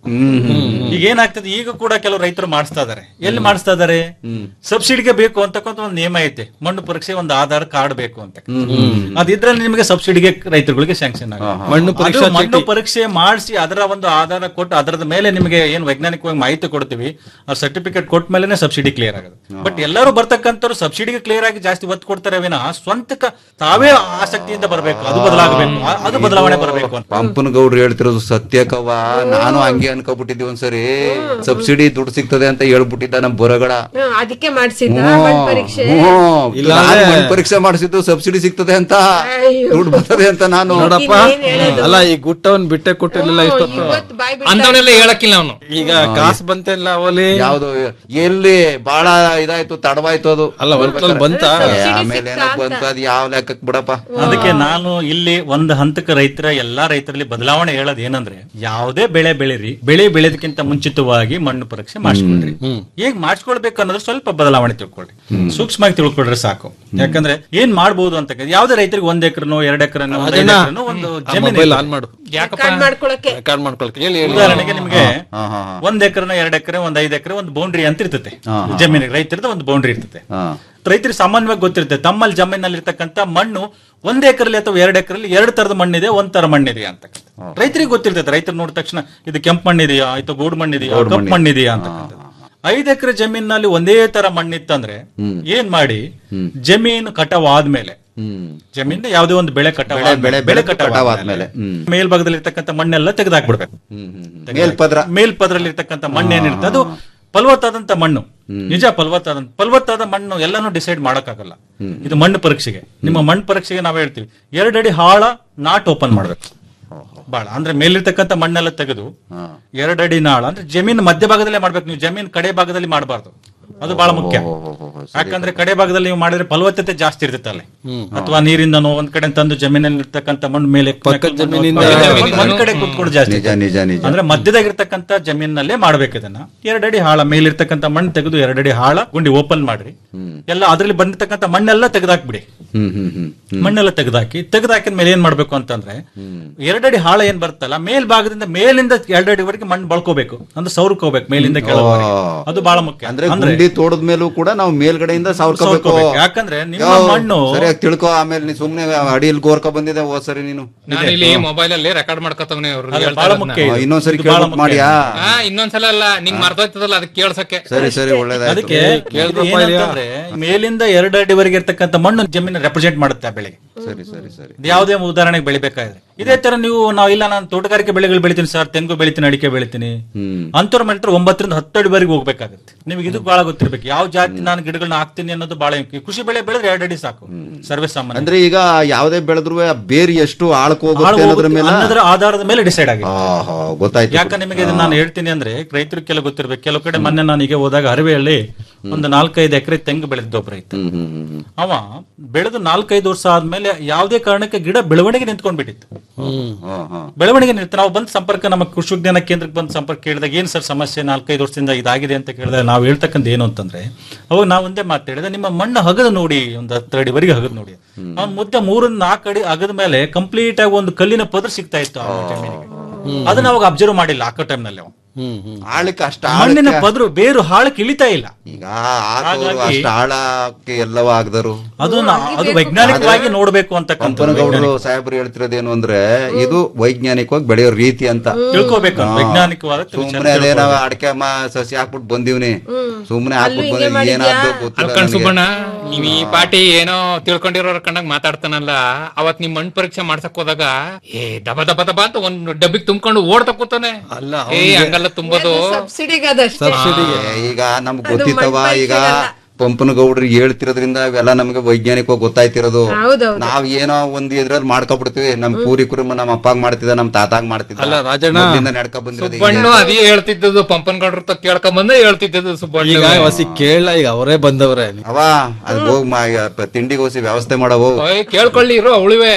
ಈಗ ಏನಾಗ್ತದೆ ಈಗ ಕೂಡ ಕೆಲವು ರೈತರು ಮಾಡಿಸ್ತಾ ಇದಾರೆ ಎಲ್ಲಿ ಮಾಡಿಸ್ತಾ ಇದಾರೆ ಸಬ್ಸಿಡಿಗೆ ಬೇಕು ಅಂತಕ್ಕಂಥ ಒಂದು ನಿಯಮ ಐತೆ ಮಣ್ಣು ಪರೀಕ್ಷೆ ಒಂದು ಆಧಾರ್ ಕಾರ್ಡ್ ಬೇಕು ಅಂತ ಅದಿದ್ರೆ ನಿಮಗೆ ಸಬ್ಸಿಡಿಗೆ ರೈತರುಗಳಿಗೆ ಸ್ಯಾಂಕ್ಷನ್ ಮಣ್ಣು ಪರೀಕ್ಷಾ ಮಣ್ಣು ಪರೀಕ್ಷೆ ಮಾಡಿಸಿ ಅದರ ಒಂದು ಆಧಾರ ಕೊಟ್ಟು ಅದರದ ಮೇಲೆ ನಿಮಗೆ ಏನು ವೈಜ್ಞಾನಿಕವಾಗಿ ಮಾಹಿತಿ ಕೊಡ್ತೀವಿ ಆ ಸರ್ಟಿಫಿಕೇಟ್ ಕೊಟ್ಟ ಮೇಲೆ ಸಬ್ಸಿಡಿ ಕ್ಲಿಯರ್ ಆಗುತ್ತೆ ಬಟ್ ಎಲ್ಲರೂ ಬರ್ತಕ್ಕಂಥವ್ರು ಸಬ್ಸಿಡಿಗೆ ಕ್ಲಿಯರ್ ಆಗಿ ಜಾಸ್ತಿ ಒತ್ತು ಕೊಡ್ತಾರೆ ವಿನಃ ಸ್ವಂತಕ ತಾವೇ ಆಸಕ್ತಿಯಿಂದ ಬರಬೇಕು ಅದು ಬದಲಾಗಬೇಕು ಆ- ಅದು ಬದಲಾವಣೆ ಬರಬೇಕು ಅಂತ ಪಂಪನ ಗೌಡ್ರು ಹೇಳ್ತಿರೋದು ಸತ್ಯಕವ ನಾನು ಹಂಗೆ ಅನ್ಕೋಬಿಟ್ಟಿದ್ವಿ ಒಂದ್ಸರಿ ಸಬ್ಸಿಡಿ ದುಡ್ಡು ಸಿಗ್ತದೆ ಅಂತ ಹೇಳ್ಬಿಟ್ಟಿದ್ದ ನಮ್ ಬರಗಡ ಹ್ಮ್, ಅದಕ್ಕೆ ಮಾಡ್ಸಿದ್ದ ಹ್ಮ್. ಮಣ್ಣ್ ಪರೀಕ್ಷೆ ಹ್ಮ್. ಇಲ್ಲ ನಾನು ಅಂದ್ರೆ- ಮಣ್ಣ್ ಪರೀಕ್ಷೆ ಮಾಡಿಸಿದ್ದು ಸಬ್ಸಿಡಿ ಸಿಗ್ತದೆ ಅಂತ ಅಯ್ಯೋ. ದುಡ್ಡು ಬರ್ತದೆ ಅಂತ ನಾನು ನೋಡಪ್ಪ ಇನ್ನೇನ್ ಹೇಳೋದು? ಅಲ್ಲ ಈ ಗುಟ್ಟವನ್ ಬಿಟ್ಟೆ ಕೊಟ್ಟಿರ್ಲಿಲ್ಲ ಇಷ್ಟೊತ್ತು ಇವತ್ತು ಬಾಯ್ ಬಿಟ್ಟ ಅಂತವನ್ನೆಲ್ಲ ಹೇಳಕ್ಕಿಲ್ಲ ಅವನು ಈಗ ಕಾಸು ಬಂತೆಲ್ಲ ಅವಲಿ ಯಾವ್ದು ಎಲ್ಲಿ ಬಹಳ ಇದಾಯ್ತು ತಡವಾಯ್ತು ಅದು ಅಲ್ಲ ಒಂದ್ರಲ್ಲಿ ಬಂತ ಏ, ಆಮೇಲೆ ಏನೋ ಬಂತು ಅದು ಯಾವ ಲೆಕ್ಕಕ್ ಬಿಡಪ್ಪ ಅದಕ್ಕೆ ನಾನು ಇಲ್ಲಿ ಒಂದು ಹಂತಕ್ಕೆ ರೈತರ ಎಲ್ಲಾ ರೈತರಲ್ಲಿ ಬದಲಾವಣೆ ಹೇಳೋದು ಏನಂದ್ರೆ ಯಾವುದೇ ಬೆಳೆ ಬೆಳೆರಿ ಬೆಳೆ ಬೆಳೆದಕ್ಕಿಂತ ಮುಂಚಿತವಾಗಿ ಮಣ್ಣು ಪರೀಕ್ಷೆ ಮಾಡಿಸ್ಕೊಳ್ರಿ ಹೇಗ್ ಮಾಡಿಸ್ಕೊಳ್ಬೇಕು ಅನ್ನೋದು ಸ್ವಲ್ಪ ಬದಲಾವಣೆ ತಿಳ್ಕೊಳ್ರಿ ಸೂಕ್ಷ್ಮವಾಗಿ ತಿಳ್ಕೊಳ್ರಿ ಸಾಕು ಯಾಕಂದ್ರೆ ಏನ್ ಮಾಡ್ಬೋದು ಅಂತ ಯಾವ್ದೇ ರೈತರಿಗೆ ಒಂದ್ ಎಕರೆನೋ ಎರಡ್ ಎಕರೆನೋ ಒಂದ್ ಐದ್ ಎಕರೆನೋ ಒಂದು ಜಮೀನು ಮೊಬೈಲ್ ಇರ್ತದೆ. ಆನ್ ಮಾಡು ಯಾಕಪ್ಪ ಕಾರ್ಡ್ ಮಾಡ್ಕೊಳಕ್ಕೆ ರೆಕಾರ್ಡ್ ಮಾಡ್ಕೊಳಕ್ಕೆ ಹೇಳಿ ಹೇಳಿ ಉದಾಹರಣೆಗೆ ನಿಮ್ಗೆ ಹಾ, ಹಾ, ಹಾ. ಒಂದ್ ಎಕರೆನ ಎರಡ್ ಎಕರೆ ಒಂದ್ ಐದ್ ಎಕರೆ ಒಂದು ಬೌಂಡ್ರಿ ಅಂತ ಇರ್ತದೆ ಜಮೀನಿಗೆ ರೈತರದ ಒಂದು ಬೌಂಡ್ರಿ ಇರ್ತದೆ ಹಾ. ರೈತರಿಗೆ ಸಾಮಾನ್ಯವಾಗಿ ಗೊತ್ತಿರುತ್ತೆ ತಮ್ಮಲ್ಲಿ ಜಮೀನಲ್ಲಿ ಇರ್ತಕ್ಕಂಥ ಮಣ್ಣು ಒಂದ್ ಎಕರೆಲಿ ಅಥವಾ ಎರಡು ಎಕರೆಲಿ ಎರಡು ತರದ ಮಣ್ಣಿದೆ ಒಂದ್ ತರ ಮಣ್ಣಿದೆ ಅಂತ ರೈತರಿಗೆ ಗೊತ್ತಿರ್ತದೆ ರೈತರು ನೋಡಿದ ತಕ್ಷಣ ಇದು ಕೆಂಪು ಮಣ್ಣಿದೆಯಾ ಅಥವಾ ಗೋಡು ಮಣ್ಣಿದೆಯಾ ಕಪ್ಪು ಮಣ್ಣಿದೆಯಾ ಅಂತ ಐದ್ ಎಕರೆ ಜಮೀನಿನಲ್ಲಿ ಒಂದೇ ತರ ಮಣ್ಣಿತ್ತಂದ್ರೆ ಏನ್ ಮಾಡಿ ಜಮೀನು ಕಟಾವ್ ಆದ್ಮೇಲೆ ಹ್ಮ್ ಜಮೀನು ಯಾವುದೇ ಒಂದು ಬೆಳೆ ಕಟಾವ್ ಬೆಳೆ- ಬೆಳೆ- ಬೆಳೆ ಬೆಳೆ ಕಟಾವ್ ಕಟಾವ್ ಆದ್ಮೇಲೆ. ಆದ್ಮೇಲೆ ಹ್ಮ್. ಮೇಲ್ಭಾಗದಲ್ಲಿ ಇರ್ತಕ್ಕಂಥ ಮಣ್ಣೆಲ್ಲ ತೆಗೆದಾಕ್ಬಿಡ್ಬೇಕು ಹ್ಮ್, ಹ್ಮ್, ಹ್ಮ್. ಮೇಲ್ಪದ್ರ ಮೇಲ್ಪದ್ರಲ್ಲಿ ಇರ್ತಕ್ಕಂಥ ಮಣ್ಣು ಏನಿರುತ್ತೆ ಅದು ಫಲವತ್ತಾದಂತ ಮಣ್ಣು ನಿಜ ಫಲವತ್ತಾದ ಫಲವತ್ತಾದ ಮಣ್ಣು ಎಲ್ಲಾನು ಡಿಸೈಡ್ ಮಾಡಕ್ಕಾಗಲ್ಲ ಇದು ಮಣ್ಣು ಪರೀಕ್ಷೆಗೆ ನಿಮ್ಮ ಮಣ್ಣು ಪರೀಕ್ಷೆಗೆ ನಾವು ಹೇಳ್ತೀವಿ ಎರಡಡಿ ಹಾಳ ನಾಟ್ ಓಪನ್ ಮಾಡ್ಬೇಕು ಬಾಳ ಅಂದ್ರೆ ಮೇಲಿರ್ತಕ್ಕಂಥ ಮಣ್ಣೆಲ್ಲ ತೆಗೆದು ಎರಡಡಿ ನಾಳ ಅಂದ್ರೆ ಜಮೀನು ಮಧ್ಯಭಾಗದಲ್ಲೇ ಮಾಡ್ಬೇಕು ನೀವು ಜಮೀನ್ ಕಡೆ ಭಾಗದಲ್ಲಿ ಮಾಡಬಾರ್ದು ಅದು ಬಹಳ ಮುಖ್ಯ ಯಾಕಂದ್ರೆ ಕಡೆ ಭಾಗದಲ್ಲಿ ನೀವು ಮಾಡಿದ್ರೆ ಫಲವತ್ತತೆ ಜಾಸ್ತಿ ಇರ್ತೈತೆ ಅಲ್ಲಿ ಅಥವಾ ನೀರಿಂದನೋ ಒಂದ್ ಕಡೆ ತಂದು ಜಮೀನಲ್ಲಿ ಇರ್ತಕ್ಕಂಥ ಮಣ್ಣು ಮೇಲೆ ಪಕ್ಕದ ಜಮೀನಿಂದ ಒಂದ್ ಕಡೆ ಕೂತ್ಕೊಂಡು ಜಾಸ್ತಿ ನಿಜ ನಿಜ ನಿಜ ಅಂದ್ರೆ ಮಧ್ಯದಾಗಿರ್ತಕ್ಕಂಥ ಜಮೀನಲ್ಲೇ ಮಾಡ್ಬೇಕು ಇದನ್ನ ಎರಡಡಿ ಹಾಳ ಮೇಲಿರ್ತಕ್ಕಂಥ ಮಣ್ಣು ತೆಗೆದು ಎರಡಡಿ ಹಾಳ ಗುಂಡಿ ಓಪನ್ ಮಾಡ್ರಿ ಎಲ್ಲ ಅದ್ರಲ್ಲಿ ಬಂದಿರ್ತಕ್ಕಂಥ ಮಣ್ಣೆಲ್ಲ ತೆಗೆದಾಕ್ಬಿಡಿ ಹ್ಮ್ ಹ್ಮ್ ಹ್ಮ್ ಮಣ್ಣೆಲ್ಲ ತೆಗೆದಾಕಿ ತೆಗೆದಾಕಿದ ಮೇಲೆ ಏನ್ ಮಾಡ್ಬೇಕು ಅಂತಂದ್ರೆ ಎರಡಡಿ ಹಾಳ ಏನ್ ಬರುತ್ತಲ್ಲ ಮೇಲ್ಭಾಗದಿಂದ ಮೇಲಿಂದ ಎರಡಡಿವರೆಗೆ ಮಣ್ಣು ಬಳ್ಕೋಬೇಕು ಅಂದ್ರೆ ಸೌರ್ಕೋಬೇಕು ಮೇಲಿಂದ ಕೆಳಗೆ ಅದು ಬಹಳ ಮುಖ್ಯ ಅಂದ್ರೆ ಗುಂಡಿ ತೋಡದ ಮೇಲೂ ಕೂಡ ನಾವು ಮೇಲ್ಗಡೆಯಿಂದ ಸಾವ್ರ್ಕೋಬೇಕು ಸೌರ್ಕೋಬೇಕು. ಯಾಕಂದ್ರೆ ನಿಮ್ಮ ಯಾವ- ಮಣ್ಣು ಸರಿಯಾಗಿ ತಿಳ್ಕೊ ಆಮೇಲೆ ನೀ ಸುಮ್ನೆ ಅಡಿಯಲ್ಲಿ ಗೋರ್ಕ ಬಂದಿದೆ ಹೋದ್ ಸರಿ ನೀನು ನಾನು ಇಲ್ಲಿ ಮೊಬೈಲ್ ಅಲ್ಲಿ ರೆಕಾರ್ಡ್ ಮಾಡ್ಕೊತವ್ನೆ ಅವ್ರು ಅದು ಹೇಳ್ತಾ ಬಹಳ ಇರೋದ್ನ. ಮುಖ್ಯ ಆ, ಇದು. ಇನ್ನೊಂದ್ಸರಿ ಇದು ಬಹಳ ಕೇಳ್ಬಿಟ್ಟು ಮುಖ್ಯ. ಮಾಡ್ಯಾ ಹಾ ಇನ್ನೊಂದ್ಸಲ ಅಲ್ಲ ನಿಂಗ್ ಮರ್ತೋಯ್ತದಲ್ಲ ಅದಕ್ಕೆ ಕೇಳ್ಸಕ್ಕೆ ಸರಿ ಸರಿ ಒಳ್ಳೇದಾಯ್ತು ಅದಕ್ಕೆ ಕೇಳ್ರಪ್ಪ ಇದು ಏನಂತಂದ್ರೆ ಮೇಲಿಂದ ಎರಡು ಅಡಿವರೆಗೆ ಇರ್ತಕ್ಕಂಥ ಮಣ್ಣು ಜಮೀನು ರೆಪ್ರೆಸೆಂಟ್ ಮಾಡುತ್ತೆ ಆ ಬೆಳೆಗೆ ಸರಿ ಸರಿ ಸರಿ ಇದು ಯಾವುದೇ ಉದಾಹರಣೆಗೆ ಬೆಳಿಬೇಕಾದ್ರೆ ಇದೇ ತರ ನೀವು ನಾವು ಇಲ್ಲ ನಾನು ತೋಟಗಾರಿಕೆ ಬೆಳೆಗಳು ಬೆಳಿತೀನಿ ಸರ್ ತೆಂಗು ಬೆಳಿತೀನಿ ಅಡಿಕೆ ಬೆಳಿತೀನಿ ಅಂತವ್ರ ಮಾಡಿದ್ರೆ ಒಂಬತ್ತರಿಂದ ಹತ್ತು ಅಡಿವರೆಗೆ ಹೋಗ್ಬೇಕಾಗುತ್ತೆ ನಿಮಗೆ ಇದು ಬಹಳ ಗೊತ್ತಿರ್ಬೇಕು ಯಾವ ಜಾತಿ ನಾನು ಗಿಡಗಳನ್ನ ಹಾಕ್ತೀನಿ ಅನ್ನೋದು ಬಹಳ ಮುಖ್ಯ. ಕೃಷಿ ಬೆಳೆ ಬೆಳೆದ್ರೆ ಎರಡು ಅಡಿ ಸಾಕು ಸರ್ವೇ ಸಾಮಾನ್ಯ ಅಂದ್ರೆ ಈಗ ಯಾವ್ದೇ ಬೆಳೆದ್ರು ಬೇರೆ ಎಷ್ಟು ಆಳಕ್ ಹಾಳು ಹೋಗುತ್ತೆ ಅನ್ನೋದ್ರ ಹೋಗುತ್ತೆ ಮೇಲೆ ಅನ್ನೋದ್ರ ಆಧಾರದ ಮೇಲೆ ಡಿಸೈಡ್ ಆಗಿದೆ ಆಹಾ, ಗೊತ್ತಾಯ್ತು ಯಾಕೆ ನಿಮಗೆ ಇದನ್ನ ನಾನು ಹೇಳ್ತೀನಿ ಅಂದ್ರೆ ರೈತರು ಕೆಲ ಗೊತ್ತಿರ್ಬೇಕು ಕೆಲವು ಕಡೆ ಮೊನ್ನೆ ನಾನು ಈಗ ಹೋದಾಗ ಹರಿವೆಯಲ್ಲಿ ಒಂದು ನಾಲ್ಕೈದು ಎಕರೆ ತೆಂಗು ಬೆಳೆದಿದ್ದ ಒಬ್ಬ ರೈತ ಹ್ಮ್ ಹ್ಮ್ ಹ್ಮ್ ಹ್ಮ್. ಅವ ಬೆಳೆದು ನಾಲ್ಕೈದು ವರ್ಷ ಆದ್ಮೇಲೆ ಯಾವುದೇ ಕಾರಣಕ್ಕೆ ಗಿಡ ಬೆಳವಣಿಗೆ ನಿಂತ್ಕೊಂಡ್ಬಿಟ್ಟಿತ್ತು ಹಾ, ಹಾ. ಬೆಳವಣಿಗೆ ನಿಂತು ನಾವು ಬಂದು ಸಂಪರ್ಕ ನಮ್ಮ ಕೃಷಿ ವಿಜ್ಞಾನ ಕೇಂದ್ರಕ್ಕೆ ಬಂದು ಸಂಪರ್ಕ ಕೇಳಿದಾಗ ಏನ್ ಸರ್ ಸಮಸ್ಯೆ ನಾಲ್ಕೈದು ವರ್ಷದಿಂದ ಇದಾಗಿದೆ ಅಂತ ಕೇಳಿದಾಗ ನಾವು ಹೇಳ್ತಕ್ಕಂಥ ಏನು ಅಂತಂದ್ರೆ ಅವಾಗ ನಾವು ಒಂದೇ ಮಾತು ಹೇಳಿದೆ ನಿಮ್ಮ ಮಣ್ಣು ಹಗದು ನೋಡಿ ಒಂದು ಹತ್ತು ಅಡಿವರೆಗೆ ಹಗದು ನೋಡಿ ಅವ್ನ ಮುದ್ದೆ ಮೂರರಿಂದ ನಾಲ್ಕು ಅಡಿ ಹಗದ ಮೇಲೆ ಕಂಪ್ಲೀಟ್ ಆಗಿ ಒಂದು ಕಲ್ಲಿನ ಪದ್ರ ಸಿಗ್ತಾ ಇತ್ತು ಆ ಜಮೀನಿಗೆ ಅದನ್ನ ಅವಾಗ ಅಬ್ಸರ್ವ್ ಮಾಡಿಲ್ಲ ಹಾಕೋ ಟೈಮ್ನಲ್ಲಿ ಅವ ಆಳಕ್ಕೆ ಅಷ್ಟ ಮಣ್ಣಿನ ಪದರು ಬೇರು ಹಾಳಕ್ಕೆ ಇಳಿತಾ ಇಲ್ಲ ಈಗ ಹಾಕೋರು ಅಷ್ಟ ಆಳಕ್ಕೆ ಎಲ್ಲವ ಆಗದರು ಅದು ನಾ- ಅದು ವೈಜ್ಞಾನಿಕವಾಗಿ ನೋಡ್ಬೇಕು ಅಂತಕ್ಕಂಥ ಕಂಪನಗೌಡರು ಸಾಹೇಬರು ಹೇಳ್ತಿರೋದೇನು ಅಂದ್ರೆ ಇದು ವೈಜ್ಞಾನಿಕವಾಗಿ ಬೆಳೆಯೋ ರೀತಿ ಅಂತ ತಿಳ್ಕೊಬೇಕು ವೈಜ್ಞಾನಿಕವಾದ ಸುಮ್ನೆ ಅದೇನ ಅಡಕೆ ಮ ಸಸಿ ಹಾಕ್ಬಿಟ್ಟು ಬಂದಿವ್ನಿ ಸುಮ್ನೆ ಹಾಕ್ಬಿಟ್ಟು ಬಂದಿವಿ ಏನಾದ್ರು ಗೊತ್ತಿಲ್ಲ ಅಲ್ಕಣ್ ನನಗೆ. ಸುಬ್ಬಣ್ಣ ನೀವ್ ಈ ಪಾಟಿ ಏನೋ ತಿಳ್ಕೊಂಡಿರೋರ್ ಕಂಡಂಗ್ ಮಾತಾಡ್ತಾನಲ್ಲ ಅವತ್ ನಿಮ್ ಮಣ್ಣು ಪರೀಕ್ಷೆ ಮಾಡ್ಸಕ್ ಹೋದಾಗ ಏ ದಬ ದಬ ದಬ ಅಂತ ಒಂದ್ ಡಬ್ಬಿಗ್ ತುಂಬ್ಕೊಂಡು ಓಡ್ತಾ ಕೂತಾನೆ ಅಲ್ಲ, ಏ ಹಂಗಲ್ಲ ತುಂಬೋದು ಸಬ್ಸಿಡಿಗೆ ಅದಷ್ಟೇ ಏ, ಈಗ ನಮ್ಗೆ ಗೊತ್ತಿತ್ತವ ಈಗ ಪಂಪನ ಗೌಡ್ರಿಗೆ ಹೇಳ್ತಿರೋದ್ರಿಂದ ಅವೆಲ್ಲ ನಮ್ಗೆ ವೈಜ್ಞಾನಿಕವಾಗಿ ಗೊತ್ತಾಯ್ತಿರೋದು ಹೌದೌದು. ನಾವ್ ಏನೋ ಒಂದ್ ಇದ್ರಲ್ಲಿ ಮಾಡ್ಕೊಬಿಡ್ತೀವಿ ನಮ್ ಪೂರ್ವಿಕರು ನಮ್ಮ ಅಪ್ಪಾಗ್ ಮಾಡ್ತಿದ್ದ ನಮ್ ತಾತಾಗ್ ಮಾಡ್ತಿದ್ದ ಅಲ್ಲ, ರಾಜಣ್ಣ. ಮೊದ್ಲಿಂದ ನಡ್ಕ ಬಂದಿರೋದು ಈಗ. ಸುಬ್ಬಣ್ಣು ಅದೇ ಹೇಳ್ತಿದ್ದದು ಪಂಪನ್ ಗೌಡ್ರ ತ ಕೇಳ್ಕೊಂಬಂದೇ ಹೇಳ್ತಿದ್ದದು ಸುಬ್ಬಣ್ಣ ಈಗ ಹೊಸಿ ಕೇಳ ಈಗ ಅವರೇ ಬಂದವ್ರೆ ಅವ ಅದ್ ಹೋಗ್ ಮಾ- ಪ- ತಿಂಡಿಗೆ ಹೋಸಿ ವ್ಯವಸ್ಥೆ ಮಾಡವು ಓಯ್ ಕೇಳ್ಕೊಳ್ಳಿ ಇರೋ ಅವಳಿವೆ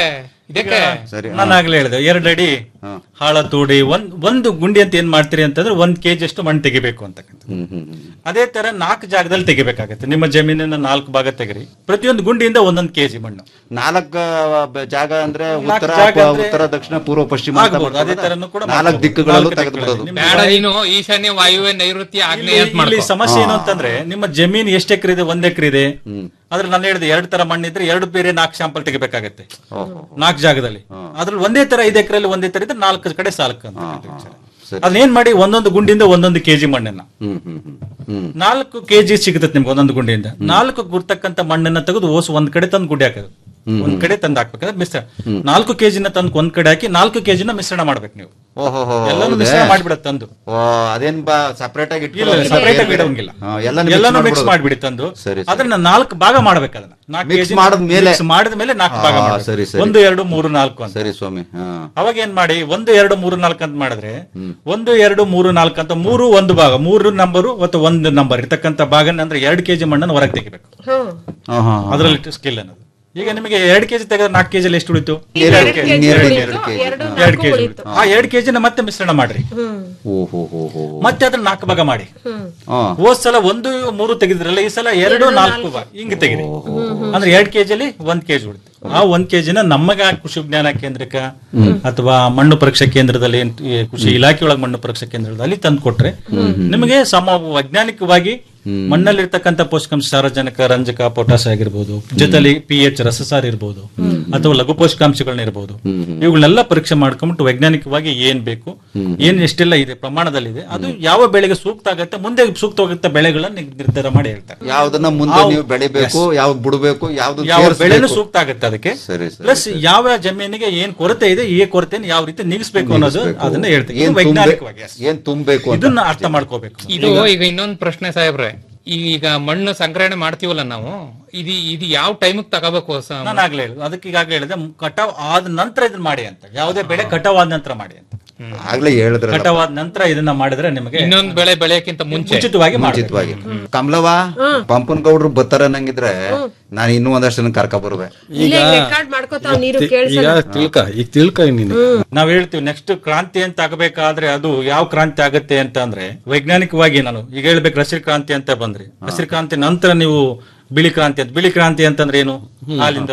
ಇದಕ್ಕೆ ಸರಿ ನಾನು ಆಗ್ಲೇ ಹೇಳಿದೆ ಎರಡು ಅಡಿ ಹಾಳ ತೋಡಿ ಒಂದ್ ಒಂದು ಗುಂಡಿ ಅಂತ ಏನ್ ಮಾಡ್ತೀರಿ ಅಂತಂದ್ರೆ ಒಂದ್ ಕೆಜಿ ಅಷ್ಟು ಮಣ್ಣು ತೆಗಿಬೇಕು ಅಂತಕ್ಕಂಥ ಹ್ಮ್ ಹ್ಮ್ ಹ್ಮ್. ಅದೇ ತರ ನಾಲ್ಕು ಜಾಗದಲ್ಲಿ ತೆಗಿಬೇಕಾಗತ್ತೆ ನಿಮ್ಮ ಜಮೀನಿನ ನಾಲ್ಕು ಭಾಗ ತೆಗಿರಿ ಪ್ರತಿಯೊಂದು ಗುಂಡಿಯಿಂದ ಒಂದೊಂದ್ ಕೆಜಿ ಮಣ್ಣು ನಾಲ್ಕು ಬ- ಜಾಗ ಅಂದ್ರೆ ಉತ್ತರ ಜಾಗ ಅಂದ್ರೆ- ಉತ್ತರ ದಕ್ಷಿಣ ಪೂರ್ವ ಪಶ್ಚಿಮ ಅಂತ ಆಗ್ಬೋದು. ಅದೇ ಮಾಡ್ಬೋದಾ? ತರನು ಕೂಡ ನಾಲ್ಕು ಮಾಡ್ಬೋದು. ದಿಕ್ಕುಗಳಲ್ಲೂ ನಾಲ್ಕು ತೆಗೆದು ಬಿಡೋದು ದಿಕ್ಕುಗಳಲ್ಲಿ. ಬೇಡ ನೀನು ಈಶಾನ್ಯ ವಾಯುವ್ಯ ನೈಋತ್ಯ ಆಗ್ನೇಯ ಅಂತ ಇಲ್ಲಿ ಮಾಡ್ಕೊ ಸಮಸ್ಯೆ ಏನು ಅಂತಂದ್ರೆ ನಿಮ್ಮ ಜಮೀನ್ ಎಷ್ಟು ಎಕರೆ ಇದೆ ಒಂದ್ ಎಕರೆ ಇದೆ ಅದ್ರ ನಾನು ಹೇಳಿದೆ ಎರಡು ತರ ಮಣ್ಣಿದ್ರೆ ಎರಡು ಬೇರೆ ನಾಲ್ಕು ಶಾಂಪಲ್ ತೆಗಿಬೇಕಾಗತ್ತೆ ನಾಲ್ಕು ಜಾಗದಲ್ಲಿ ಅದ್ರಲ್ಲಿ ಒಂದೇ ತರ ಐದು ಎಕರೆಯಲ್ಲಿ ಒಂದೇ ತರ ಇದ್ರೆ ನಾಲ್ಕು ಕಡೆ ಸಾಲಕ್ಕೆ ಅಂತ ಸರಿ. ಅದನ್ನೇನ್ ಮಾಡಿ ಒಂದೊಂದು ಗುಂಡಿಯಿಂದ ಒಂದೊಂದು ಕೆಜಿ ಮಣ್ಣನ್ನ ಹ್ಮ್ ಹ್ಮ್ ಹ್ಮ್ ಹ್ಮ್ ನಾಲ್ಕು ಕೆಜಿ ಸಿಗುತ್ತೆ ನಿಮ್ಗೆ ಒಂದೊಂದು ಗುಂಡಿಯಿಂದ ನಾಲ್ಕು ಗುರ್ತಕ್ಕಂತ ಮಣ್ಣನ್ನ ತೆಗೆದು ಓಸ್ ಒಂದ್ ಕಡೆ ತಂದು ಗುಡ್ಡೆ ಹಾಕೋದು ಒಂದ್ ಕಡೆ ತಂದು ಹಾಕ್ಬೇಕಾದ್ರೆ ಮಿಶ್ರಣ ನಾಲ್ಕು ಕೆಜಿನ ತಂದು ಒಂದ್ ಕಡೆ ಹಾಕಿ ನಾಲ್ಕು ಕೆಜಿನ ಮಿಶ್ರಣ ಮಾಡ್ಬೇಕು ನೀವು ಓಹೋ ಎಲ್ಲಾನು ಮಿಶ್ರಣ ಮಾಡ್ಬಿಡತ್ ತಂದು ಓ ಅದೇನ್ ಬಾ ಸಪರೇಟ್ ಆಗಿ ಇಲ್ಲ ಇಟ್ಕೊಳ್ಳೋದು ಸಪರೇಟ್ ಆಗಿ ಬೇರೆ ಬೇರೆ. ಇಡೋಂಗಿಲ್ಲ ಹಾ, ಎಲ್ಲಾನು mix ಎಲ್ಲಾನು ಮಿಕ್ಸ್ ಮಾಡ್ಬಿಡೋದು. ಮಾಡ್ಬಿಡಿ ತಂದು ಸರಿ, ಸರಿ. ಅದನ್ನ ನಾಲ್ಕು ಭಾಗ ಮಾಡ್ಬೇಕು ಅದನ್ನ ನಾಲ್ಕು Mix ಕೆಜಿ ಮಾಡಿದ್ಮೇಲೆ? ಮಾಡಿದ ಮೇಲೆ ನಾಲ್ಕು ಭಾಗ ಆ, ಮಾಡ್ಬೇಕು. ಸರಿ, ಸರಿ. ಒಂದು ಎರಡು ಮೂರು ನಾಲ್ಕು ಅಂತ ಸರಿ ಸ್ವಾಮಿ ಹಾ ಅವಾಗ ಏನ್ ಮಾಡಿ ಒಂದು ಎರಡು ಮೂರು ನಾಲ್ಕು ಅಂತ ಮಾಡಿದ್ರೆ ಒಂದು ಎರಡು ಮೂರು ನಾಲ್ಕು ಅಂತ ಮೂರು ಒಂದು ಭಾಗ ಮೂರು ನಂಬರು ಅಥವಾ ಒಂದು ನಂಬರ್ ಇರ್ತಕ್ಕಂಥ ಭಾಗನ ಅಂದ್ರೆ ಎರಡು ಕೆಜಿ ಮಣ್ಣನ್ನು ಹೊರಗೆ ತೆಗಿಬೇಕು ಹ್ಮ್ ಹಾ, ಹಾ, ಹಾ. ಅದರಲ್ಲಿ ಸ್ಕಿಲ್ ಅನ್ನೋದು ಈಗ ನಿಮಗೆ ಎರಡು ಕೆಜಿ ತೆಗೆದ್ರೆ ನಾಲ್ಕು ಕೆಜಿ ಎಷ್ಟು ಉಳಿತು ಎರಡು ಎರಡು ಕೆ- ಕೆಜಿ ಇನ್ನೆರಡು ಉಳಿತು, ಎರಡು ಕೆಜಿ. ಎರಡು ಎರಡು ನಾಲ್ಕು ಕೆಜಿ ಉಳಿತು. ಆ ಎರಡು ಕೆಜಿನ ಮತ್ತೆ ಮಿಶ್ರಣ ಮಾಡ್ರಿ ಹ್ಮ್ ಓ ಹೋ ಹೋ ಹೋ ಮತ್ತೆ ಅದನ್ನ ನಾಲ್ಕು ಭಾಗ ಮಾಡಿ ಹ್ಮ್ ಹಾ ಹೋದ್ ಸಲ ಒಂದು ಮೂರು ತೆಗೆದ್ರಲ್ಲ ಈ ಸಲ ಎರಡು ನಾಲ್ಕು ಭಾಗ ಹಿಂಗ್ ತೆಗಿರಿ ಅಂದ್ರೆ ಎರಡ್ ಕೆಜಿಲಿ ಒಂದ್ ಕೆಜಿ ಉಳಿತು ಆ ಒಂದ್ ಕೆಜಿನ ನಮಗ ಕೃಷಿ ವಿಜ್ಞಾನ ಕೇಂದ್ರಕ್ಕ ಅಥವಾ ಮಣ್ಣು ಪರೀಕ್ಷಾ ಕೇಂದ್ರದಲ್ಲಿ ಏನ್- ಈ ಕೃಷಿ ಇಲಾಖೆ ಒಳಗೆ ಮಣ್ಣು ಪರೀಕ್ಷಾ ಕೇಂದ್ರದಲ್ಲಿ ತಂದು ಕೊಟ್ರೆ ನಿಮಗೆ ಸಮ ವೈಜ್ಞಾನಿಕವಾಗಿ ಮಣ್ಣಲ್ಲಿರ್ತಕ್ಕಂಥ ಪೋಷಕಾಂಶ ಸಾರಜನಕ ರಂಜಕ ಪೊಟಾಸ್ ಆಗಿರ್ಬೋದು ಜೊತೆಲಿ ಪಿ ಎಚ್ ರಸಸಾರ ಇರ್ಬೋದು ಅಥವಾ ಲಘು ಪೋಷಕಾಂಶಗಳನ್ನ ಇರ್ಬೋದು ಇವುಗಳನ್ನೆಲ್ಲ ಪರೀಕ್ಷೆ ಮಾಡ್ಕೊಂಡ್ಬಿಟ್ಟು ವೈಜ್ಞಾನಿಕವಾಗಿ ಏನ್ ಬೇಕು ಏನ್ ಎಷ್ಟೆಲ್ಲ ಇದೆ ಪ್ರಮಾಣದಲ್ಲಿದೆ ಅದು ಯಾವ ಬೆಳೆಗೆ ಸೂಕ್ತ ಆಗತ್ತೆ ಮುಂದೆ ಸೂಕ್ತವಾಗುತ್ತೆ ಬೆಳೆಗಳನ್ನ ನಿರ್- ನಿರ್ಧಾರ ಮಾಡಿ ಹೇಳ್ತಾರೆ ಯಾವ್ದನ್ನ ಮುಂದೆ ನೀವು ಬೆಳಿಬೇಕು ಯಾವ್ದು ಬಿಡಬೇಕು ಯಾವ್ದು ಯಾವ ಸೇರ್ಸ್ಬೇಕು. ಬೆಳೆನೂ ಸೂಕ್ತ ಆಗುತ್ತೆ ಅದಕ್ಕೆ ಸರಿ ಸರಿ ಪ್ಲಸ್ ಯಾವ ಜಮೀನಿಗೆ ಏನ್ ಕೊರತೆ ಇದೆ ಈ ಕೊರತೆಯನ್ನು ಯಾವ ರೀತಿ ನೀಗಿಸ್ಬೇಕು ಅನ್ನೋದು ಅದನ್ನ ಹೇಳ್ತೀವಿ ಏನ್ ಇದು ತುಂಬೆ- ವೈಜ್ಞಾನಿಕವಾಗಿ yes. ಏನ್ ತುಂಬಬೇಕು ಅಂತ ಇದನ್ನ ಅರ್ಥ ಮಾಡ್ಕೋಬೇಕು ಇದು ಈಗ ಇನ್ನೊಂದು ಪ್ರಶ್ನೆ ಸಾಹೇಬ್ರೆ ಈಗ ಮಣ್ಣು ಸಂಗ್ರಹಣೆ ಮಾಡ್ತೀವಲ್ಲ ನಾವು ಇದು ಇದು ಯಾವ ಟೈಮಿಗೆ ತಗೋಬೇಕು ಸ- ನಾನು ಆಗ್ಲೇ ಹೇಳಿದೆ ಅದಕ್ಕೆ ಈಗಾಗಲೇ ಹೇಳಿದೆ ಕಟಾವ್ ಆದ ನಂತರ ಇದನ್ನ ಮಾಡಿ ಅಂತ ಯಾವುದೇ ಬೆಳೆ ಕಟಾವ್ ಆದ ನಂತರ ಮಾಡಿ ಅಂತ ಆಗ್ಲೇ ಹೇಳಿದ್ರಲ್ಲ ಕಟಾವ್ ಆದ ನಂತರ ಇದನ್ನ ಮಾಡಿದ್ರೆ ನಿಮಗೆ ಇನ್ನೊಂದು ಬೆಳೆ ಬೆಳೆಯಕ್ಕಿಂತ ಮುಂಚೆ ಉಚಿತವಾಗಿ ಮಾಡ್ಬೇಕು. ಮುಂಚಿತವಾಗಿ ಕಮಲವ ಪಂಪನ್ ಗೌಡ್ರು ಬರ್ತಾರ ಅನ್ನಂಗಿದ್ರೆ ನಾನು ಇನ್ನೂ ಒಂದಷ್ಟು ಜನ ಕರ್ಕ ಬರುವೆ ಇಲ್ಲೇ ರೆಕಾರ್ಡ್ ಮಾಡ್ಕೋತಾವ್ ನೀರು ಈಗ ಕೇಳಿಸಲ್ಲ ತಿಳ್ಕ ಈಗ ತಿಳ್ಕ ನೀನು ನಾವ್ ಹೇಳ್ತೀವಿ ನೆಕ್ಸ್ಟ್ ಕ್ರಾಂತಿ ಅಂತ ಆಗಬೇಕಾದ್ರೆ ಅದು ಯಾವ ಕ್ರಾಂತಿ ಆಗುತ್ತೆ ಅಂತ ಅಂದ್ರೆ ವೈಜ್ಞಾನಿಕವಾಗಿ ನಾನು ಈಗ ಹೇಳ್ಬೇಕು ಹಸಿರು ಕ್ರಾಂತಿ ಅಂತ ಬಂದ್ರಿ ಹಸಿರು ಕ್ರಾಂತಿ ನಂತರ ನೀವು ಬಿಳಿ ಕ್ರಾಂತಿ ಅಂತ ಬಿಳಿ ಕ್ರಾಂತಿ ಅಂತಂದ್ರೆ ಏನು ಹಾಲಿಂದ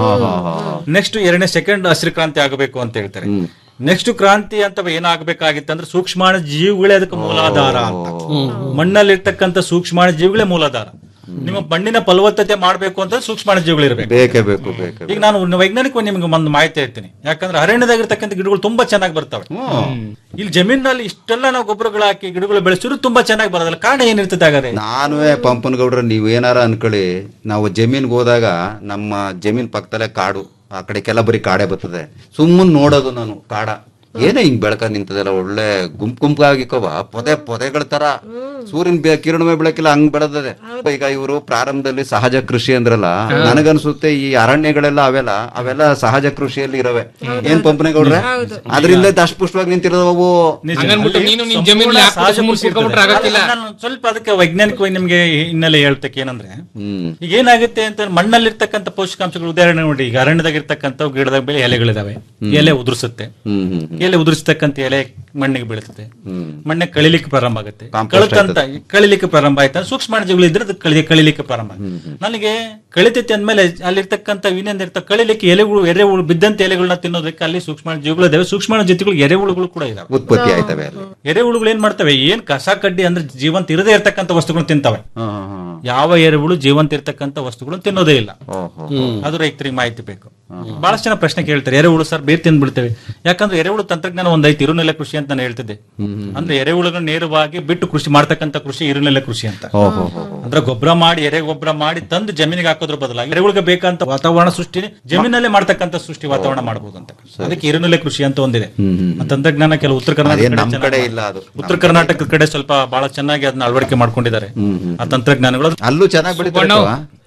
ನೆಕ್ಸ್ಟ್ ಎರಡನೇ ಸೆಕೆಂಡ್ ಹಸಿರು ಕ್ರಾಂತಿ ಆಗಬೇಕು ಅಂತ ಹೇಳ್ತಾರೆ ನೆಕ್ಸ್ಟ್ ಕ್ರಾಂತಿ ಅಂತ ಏನಾಗಬೇಕಾಗಿತ್ತಂದ್ರೆ ಸೂಕ್ಷ್ಮಾಣು ಜೀವಿಗಳೇ ಅದಕ್ಕೆ ಮೂಲಾಧಾರ ಅಂತ ಮಣ್ಣಲ್ಲಿರ್ತಕ್ಕಂಥ ಸೂಕ್ಷ್ಮಾಣು ಜೀವಿಗಳೇ ಮೂಲಾಧಾರ ನಿಮ್ಮ ಮಣ್ಣಿನ ಫಲವತ್ತತೆ ಮಾಡಬೇಕು ಅಂತ ಸೂಕ್ಷ್ಮಾಣು ಜೀವಿಗಳು ಇರಬೇಕು ಬೇಕೇ ಬೇಕು ಬೇಕೇ ಈಗ ನಾನು ವೈಜ್ಞಾನಿಕವಾಗಿ ನಿಮ್ಗೆ ಒಂದು ಮಾಹಿತಿ ಹೇಳ್ತೀನಿ ಯಾಕಂದ್ರೆ ಅರಣ್ಯದಾಗಿರ್ತಕ್ಕಂಥ ಗಿಡಗಳು ತುಂಬಾ ಚೆನ್ನಾಗಿ ಬರ್ತವೆ ಇಲ್ಲಿ ಜಮೀನಲ್ಲಿ ಇಷ್ಟೆಲ್ಲ ನಾವು ಗೊಬ್ಬರಗಳು ಹಾಕಿ ಗಿಡಗಳು ಬೆಳೆಸಿದ್ರು ತುಂಬಾ ಚೆನ್ನಾಗಿ ಬರೋದಿಲ್ಲ ಕಾರಣ ಏನಿರ್ತದೆ ಹಾಗಾದ್ರೆ ನಾನುವೇ ಪಂಪನ್ ಗೌಡ್ರ ನೀವೇನಾರ ಅನ್ಕೊಳ್ಳಿ ನಾವು ಜಮೀನ್ಗೆ ಹೋದಾಗ ನಮ್ಮ ಜಮೀನ್ ಪಕ್ಕದಲ್ಲೇ ಕಾಡು ಆ ಕಡೆಗೆಲ್ಲ ಬರೀ ಕಾಡೇ ಬರ್ತದೆ ಸುಮ್ಮನೆ ನೋಡೋದು ನಾನು ಕಾಡ ಏನೇ ಹಿಂಗ್ ಬೆಳಕ ನಿಂತದಲ್ಲ ಒಳ್ಳೆ ಗುಂಪು ಗುಂಪಾಗಿಕೋವ ಪೊದೆ ಪೊದೆಗಳ ತರ ಸೂರ್ಯನ ಬೆ- ಕಿರಣವೇ ಬೆಳಕಿಲ್ಲ ಹಂಗ್ ಬೆಳೆದದೆ ಈಗ ಇವರು ಪ್ರಾರಂಭದಲ್ಲಿ ಸಹಜ ಕೃಷಿ ಅಂದ್ರಲ್ಲ ನನಗನ್ಸುತ್ತೆ ಈ ಅರಣ್ಯಗಳೆಲ್ಲ ಅವೆಲ್ಲ ಅವೆಲ್ಲ ಸಹಜ ಕೃಷಿಯಲ್ಲಿ ಇರವೆ ಏನ್ ಪಂಪನೇಗೌಡ್ರೆ ಅದರಿಂದ ದಷ್ಟಪುಷ್ಟವಾಗಿ ನಿಂತಿರೋದು ಅವು ನಿಜ. ಹಂಗನ್ಬಿಟ್ಟು ಅಲ್ಲಿ ನೀನು ನಿನ್ ಸಂಪೂರ್ಣ ಜಮೀನಲ್ಲಿ ಹಾಕ್ಬಿಟ್ಟು ಸಹಜ ಸುಮ್ನೆ ಕೃಷಿ ಕೂತ್ಕೊಂಡ್ಬಿಟ್ರೆ ಇರ್ತದೆ. ಆಗಕ್ಕಿಲ್ಲ. ನಾನು ಸ್ವಲ್ಪ ಅದಕ್ಕೆ ವೈಜ್ಞಾನಿಕವಾಗಿ ನಿಮ್ಗೆ ಹಿನ್ನೆಲೆ ಹೇಳ್ತಕ್ಕೆ ಏನಂದ್ರೆ ಹ್ಮ್ ಈಗ ಏನಾಗುತ್ತೆ ಅಂತ ಮಣ್ಣಲ್ಲಿರ್ತಕ್ಕಂಥ ಪೋಷಕಾಂಶಗಳು ಉದಾಹರಣೆ ನೋಡಿ ಈಗ ಅರಣ್ಯದಾಗಿರ್ತಕ್ಕಂಥ ಗಿಡದ ಬೆಳೆ ಎಲೆಗಳಿದಾವೆ ಎಲೆ ಉದುರಿಸುತ್ತೆ ಹ್ಮ್ ಹ್ಮ್ ಎಲೆ ಉದುರಿಸ್ತಕ್ಕಂಥ ಎಲೆ ಮಣ್ಣಿಗೆ ಬೀಳುತ್ತದೆ ಹ್ಮ್. ಮಣ್ಣೆ ಕಳಿಲಿಕ್ಕೆ ಪ್ರಾರಂಭ ಆಗುತ್ತೆ Compost ಕಳತಂತ ಕಳಿಲಿಕ್ಕೆ ಪ್ರಾರಂಭ ಆಯ್ತಾ ಸೂಕ್ಷ್ಮಾಣುಜೀವಿಗಳು ಇದ್ರೆ ಅದು ಕಳಿ ಕಳಿಲಿಕ್ಕೆ ಪ್ರಾರಂಭ ಆಗುತ್ತೆ. ನನಗೆ ಕಳಿತೈತೆ ಅಂದ್ಮೇಲೆ ಅಲ್ಲಿರ್ತಕ್ಕಂಥ ವಿನಿಂದ ಇರ್ತ ಕಳಿಲಿಕ್ಕೆ ಎಲೆಗಳು ಎರೆಹುಳು ಬಿದ್ದಂತ ಎಲೆಗಳನ್ನ ತಿನ್ನೋದಕ್ಕೆ ಅಲ್ಲಿ ಸೂಕ್ಷ್ಮಾಣು ಜೀವಿಗಳು ಇದಾವೆ ಸೂಕ್ಷ್ಮಾಣು ಜೊತೆಗಳು ಎರೆಹುಳುಗಳು ಕೂಡ ಇದಾವೆ ಉತ್ಪತ್ತಿ ಆಯ್ತವೆ ಅಲ್ಲಿ ಎರೆಹುಳುಗಳು ಏನ್ ಮಾಡ್ತವೆ ಏನ್ ಕಸ ಕಡ್ಡಿ ಅಂದ್ರೆ ಜೀವಂತ ಇರದೇ ಇರ್ತಕ್ಕಂಥ ವಸ್ತುಗಳನ್ನ ತಿಂತವೆ ಹಾ ಹಾ ಹಾ ಯಾವ ಎರೆಹುಳು ಜೀವಂತ ಇರ್ತಕ್ಕಂಥ ವಸ್ತುಗಳನ್ನು ತಿನ್ನೋದೇ ಇಲ್ಲ ಓಹೋ ಅದು ರೈತರಿಗೆ ಮಾಹಿತಿ ಬೇಕು ಬಹಳಷ್ಟು ಜನ ಪ್ರಶ್ನೆ ಕೇಳ್ತಾರೆ ಎರೆಹುಳು ಸರ್ ಬೇರ್ ತಿಂದ್ಬಿಡ್ತೇವೆ ಯಾಕಂದ್ರೆ ಎರೆಹುಳು ತಂತ್ರಜ್ಞಾನ ಒಂದೈತಿ ಇರುನೆಲೆ ಕೃಷಿ ಅಂತ ನಾನು ಹೇಳ್ತಿದ್ದೆ ಅಂದ್ರೆ ಎರೆಹುಳುಗಳನ್ನ ನೇರವಾಗಿ ಬಿಟ್ಟು ಕೃಷಿ ಮಾಡ್ತಕ್ಕಂಥ ಕೃಷಿ ಇರುನೆಲೆ ಕೃಷಿ ಅಂತ ಓಹೋ ಹೋ ಅಂದ್ರೆ ಗೊಬ್ಬರ ಮಾಡಿ ಎರೆ ಗೊಬ್ಬರ ಮಾಡಿ ತಂದು ಜಮೀನಿಗೆ ಹಾಕೋದ್ರ ಬದಲಾಗಿ ಎರೆಹುಳಿಗೆ ಬೇಕಂತ ವಾತಾವರಣ ಸೃಷ್ಟಿ ಜಮೀನಲ್ಲೇ ಮಾಡ್ತಕ್ಕಂಥ ಸೃಷ್ಟಿ ವಾತಾವರಣ ಮಾಡಬಹುದು ಅಂತ ಅದಕ್ಕೆ ಇರುನೆಲೆ ಕೃಷಿ ಅಂತ ಒಂದಿದೆ ಆ ತಂತ್ರಜ್ಞಾನ ಕೆಲವು ಉತ್ತರ ಕರ್ನಾಟಕ ಅದೇನ್ ಕಡೆ ನಮ್ ಚೆನ್ನಾಗಿ ಕಡೆ ಮಾಡ್- ಇಲ್ಲ ಅದು. ಉತ್ತರ ಕರ್ನಾಟಕದ ಕಡೆ ಸ್ವಲ್ಪ ಬಹಳ ಚೆನ್ನಾಗಿ ಅದನ್ನ ಅಳವಡಿಕೆ ಮಾಡ್ಕೊಂಡಿದ್ದಾರೆ ಆ ತಂತ್ರಜ್ಞಾನಗಳು ಅಲ್ಲೂ ಚೆನ್ನಾಗಿ ಬೆಳಿತಾರೆ ಸುಬ್ಬಣ್ಣ,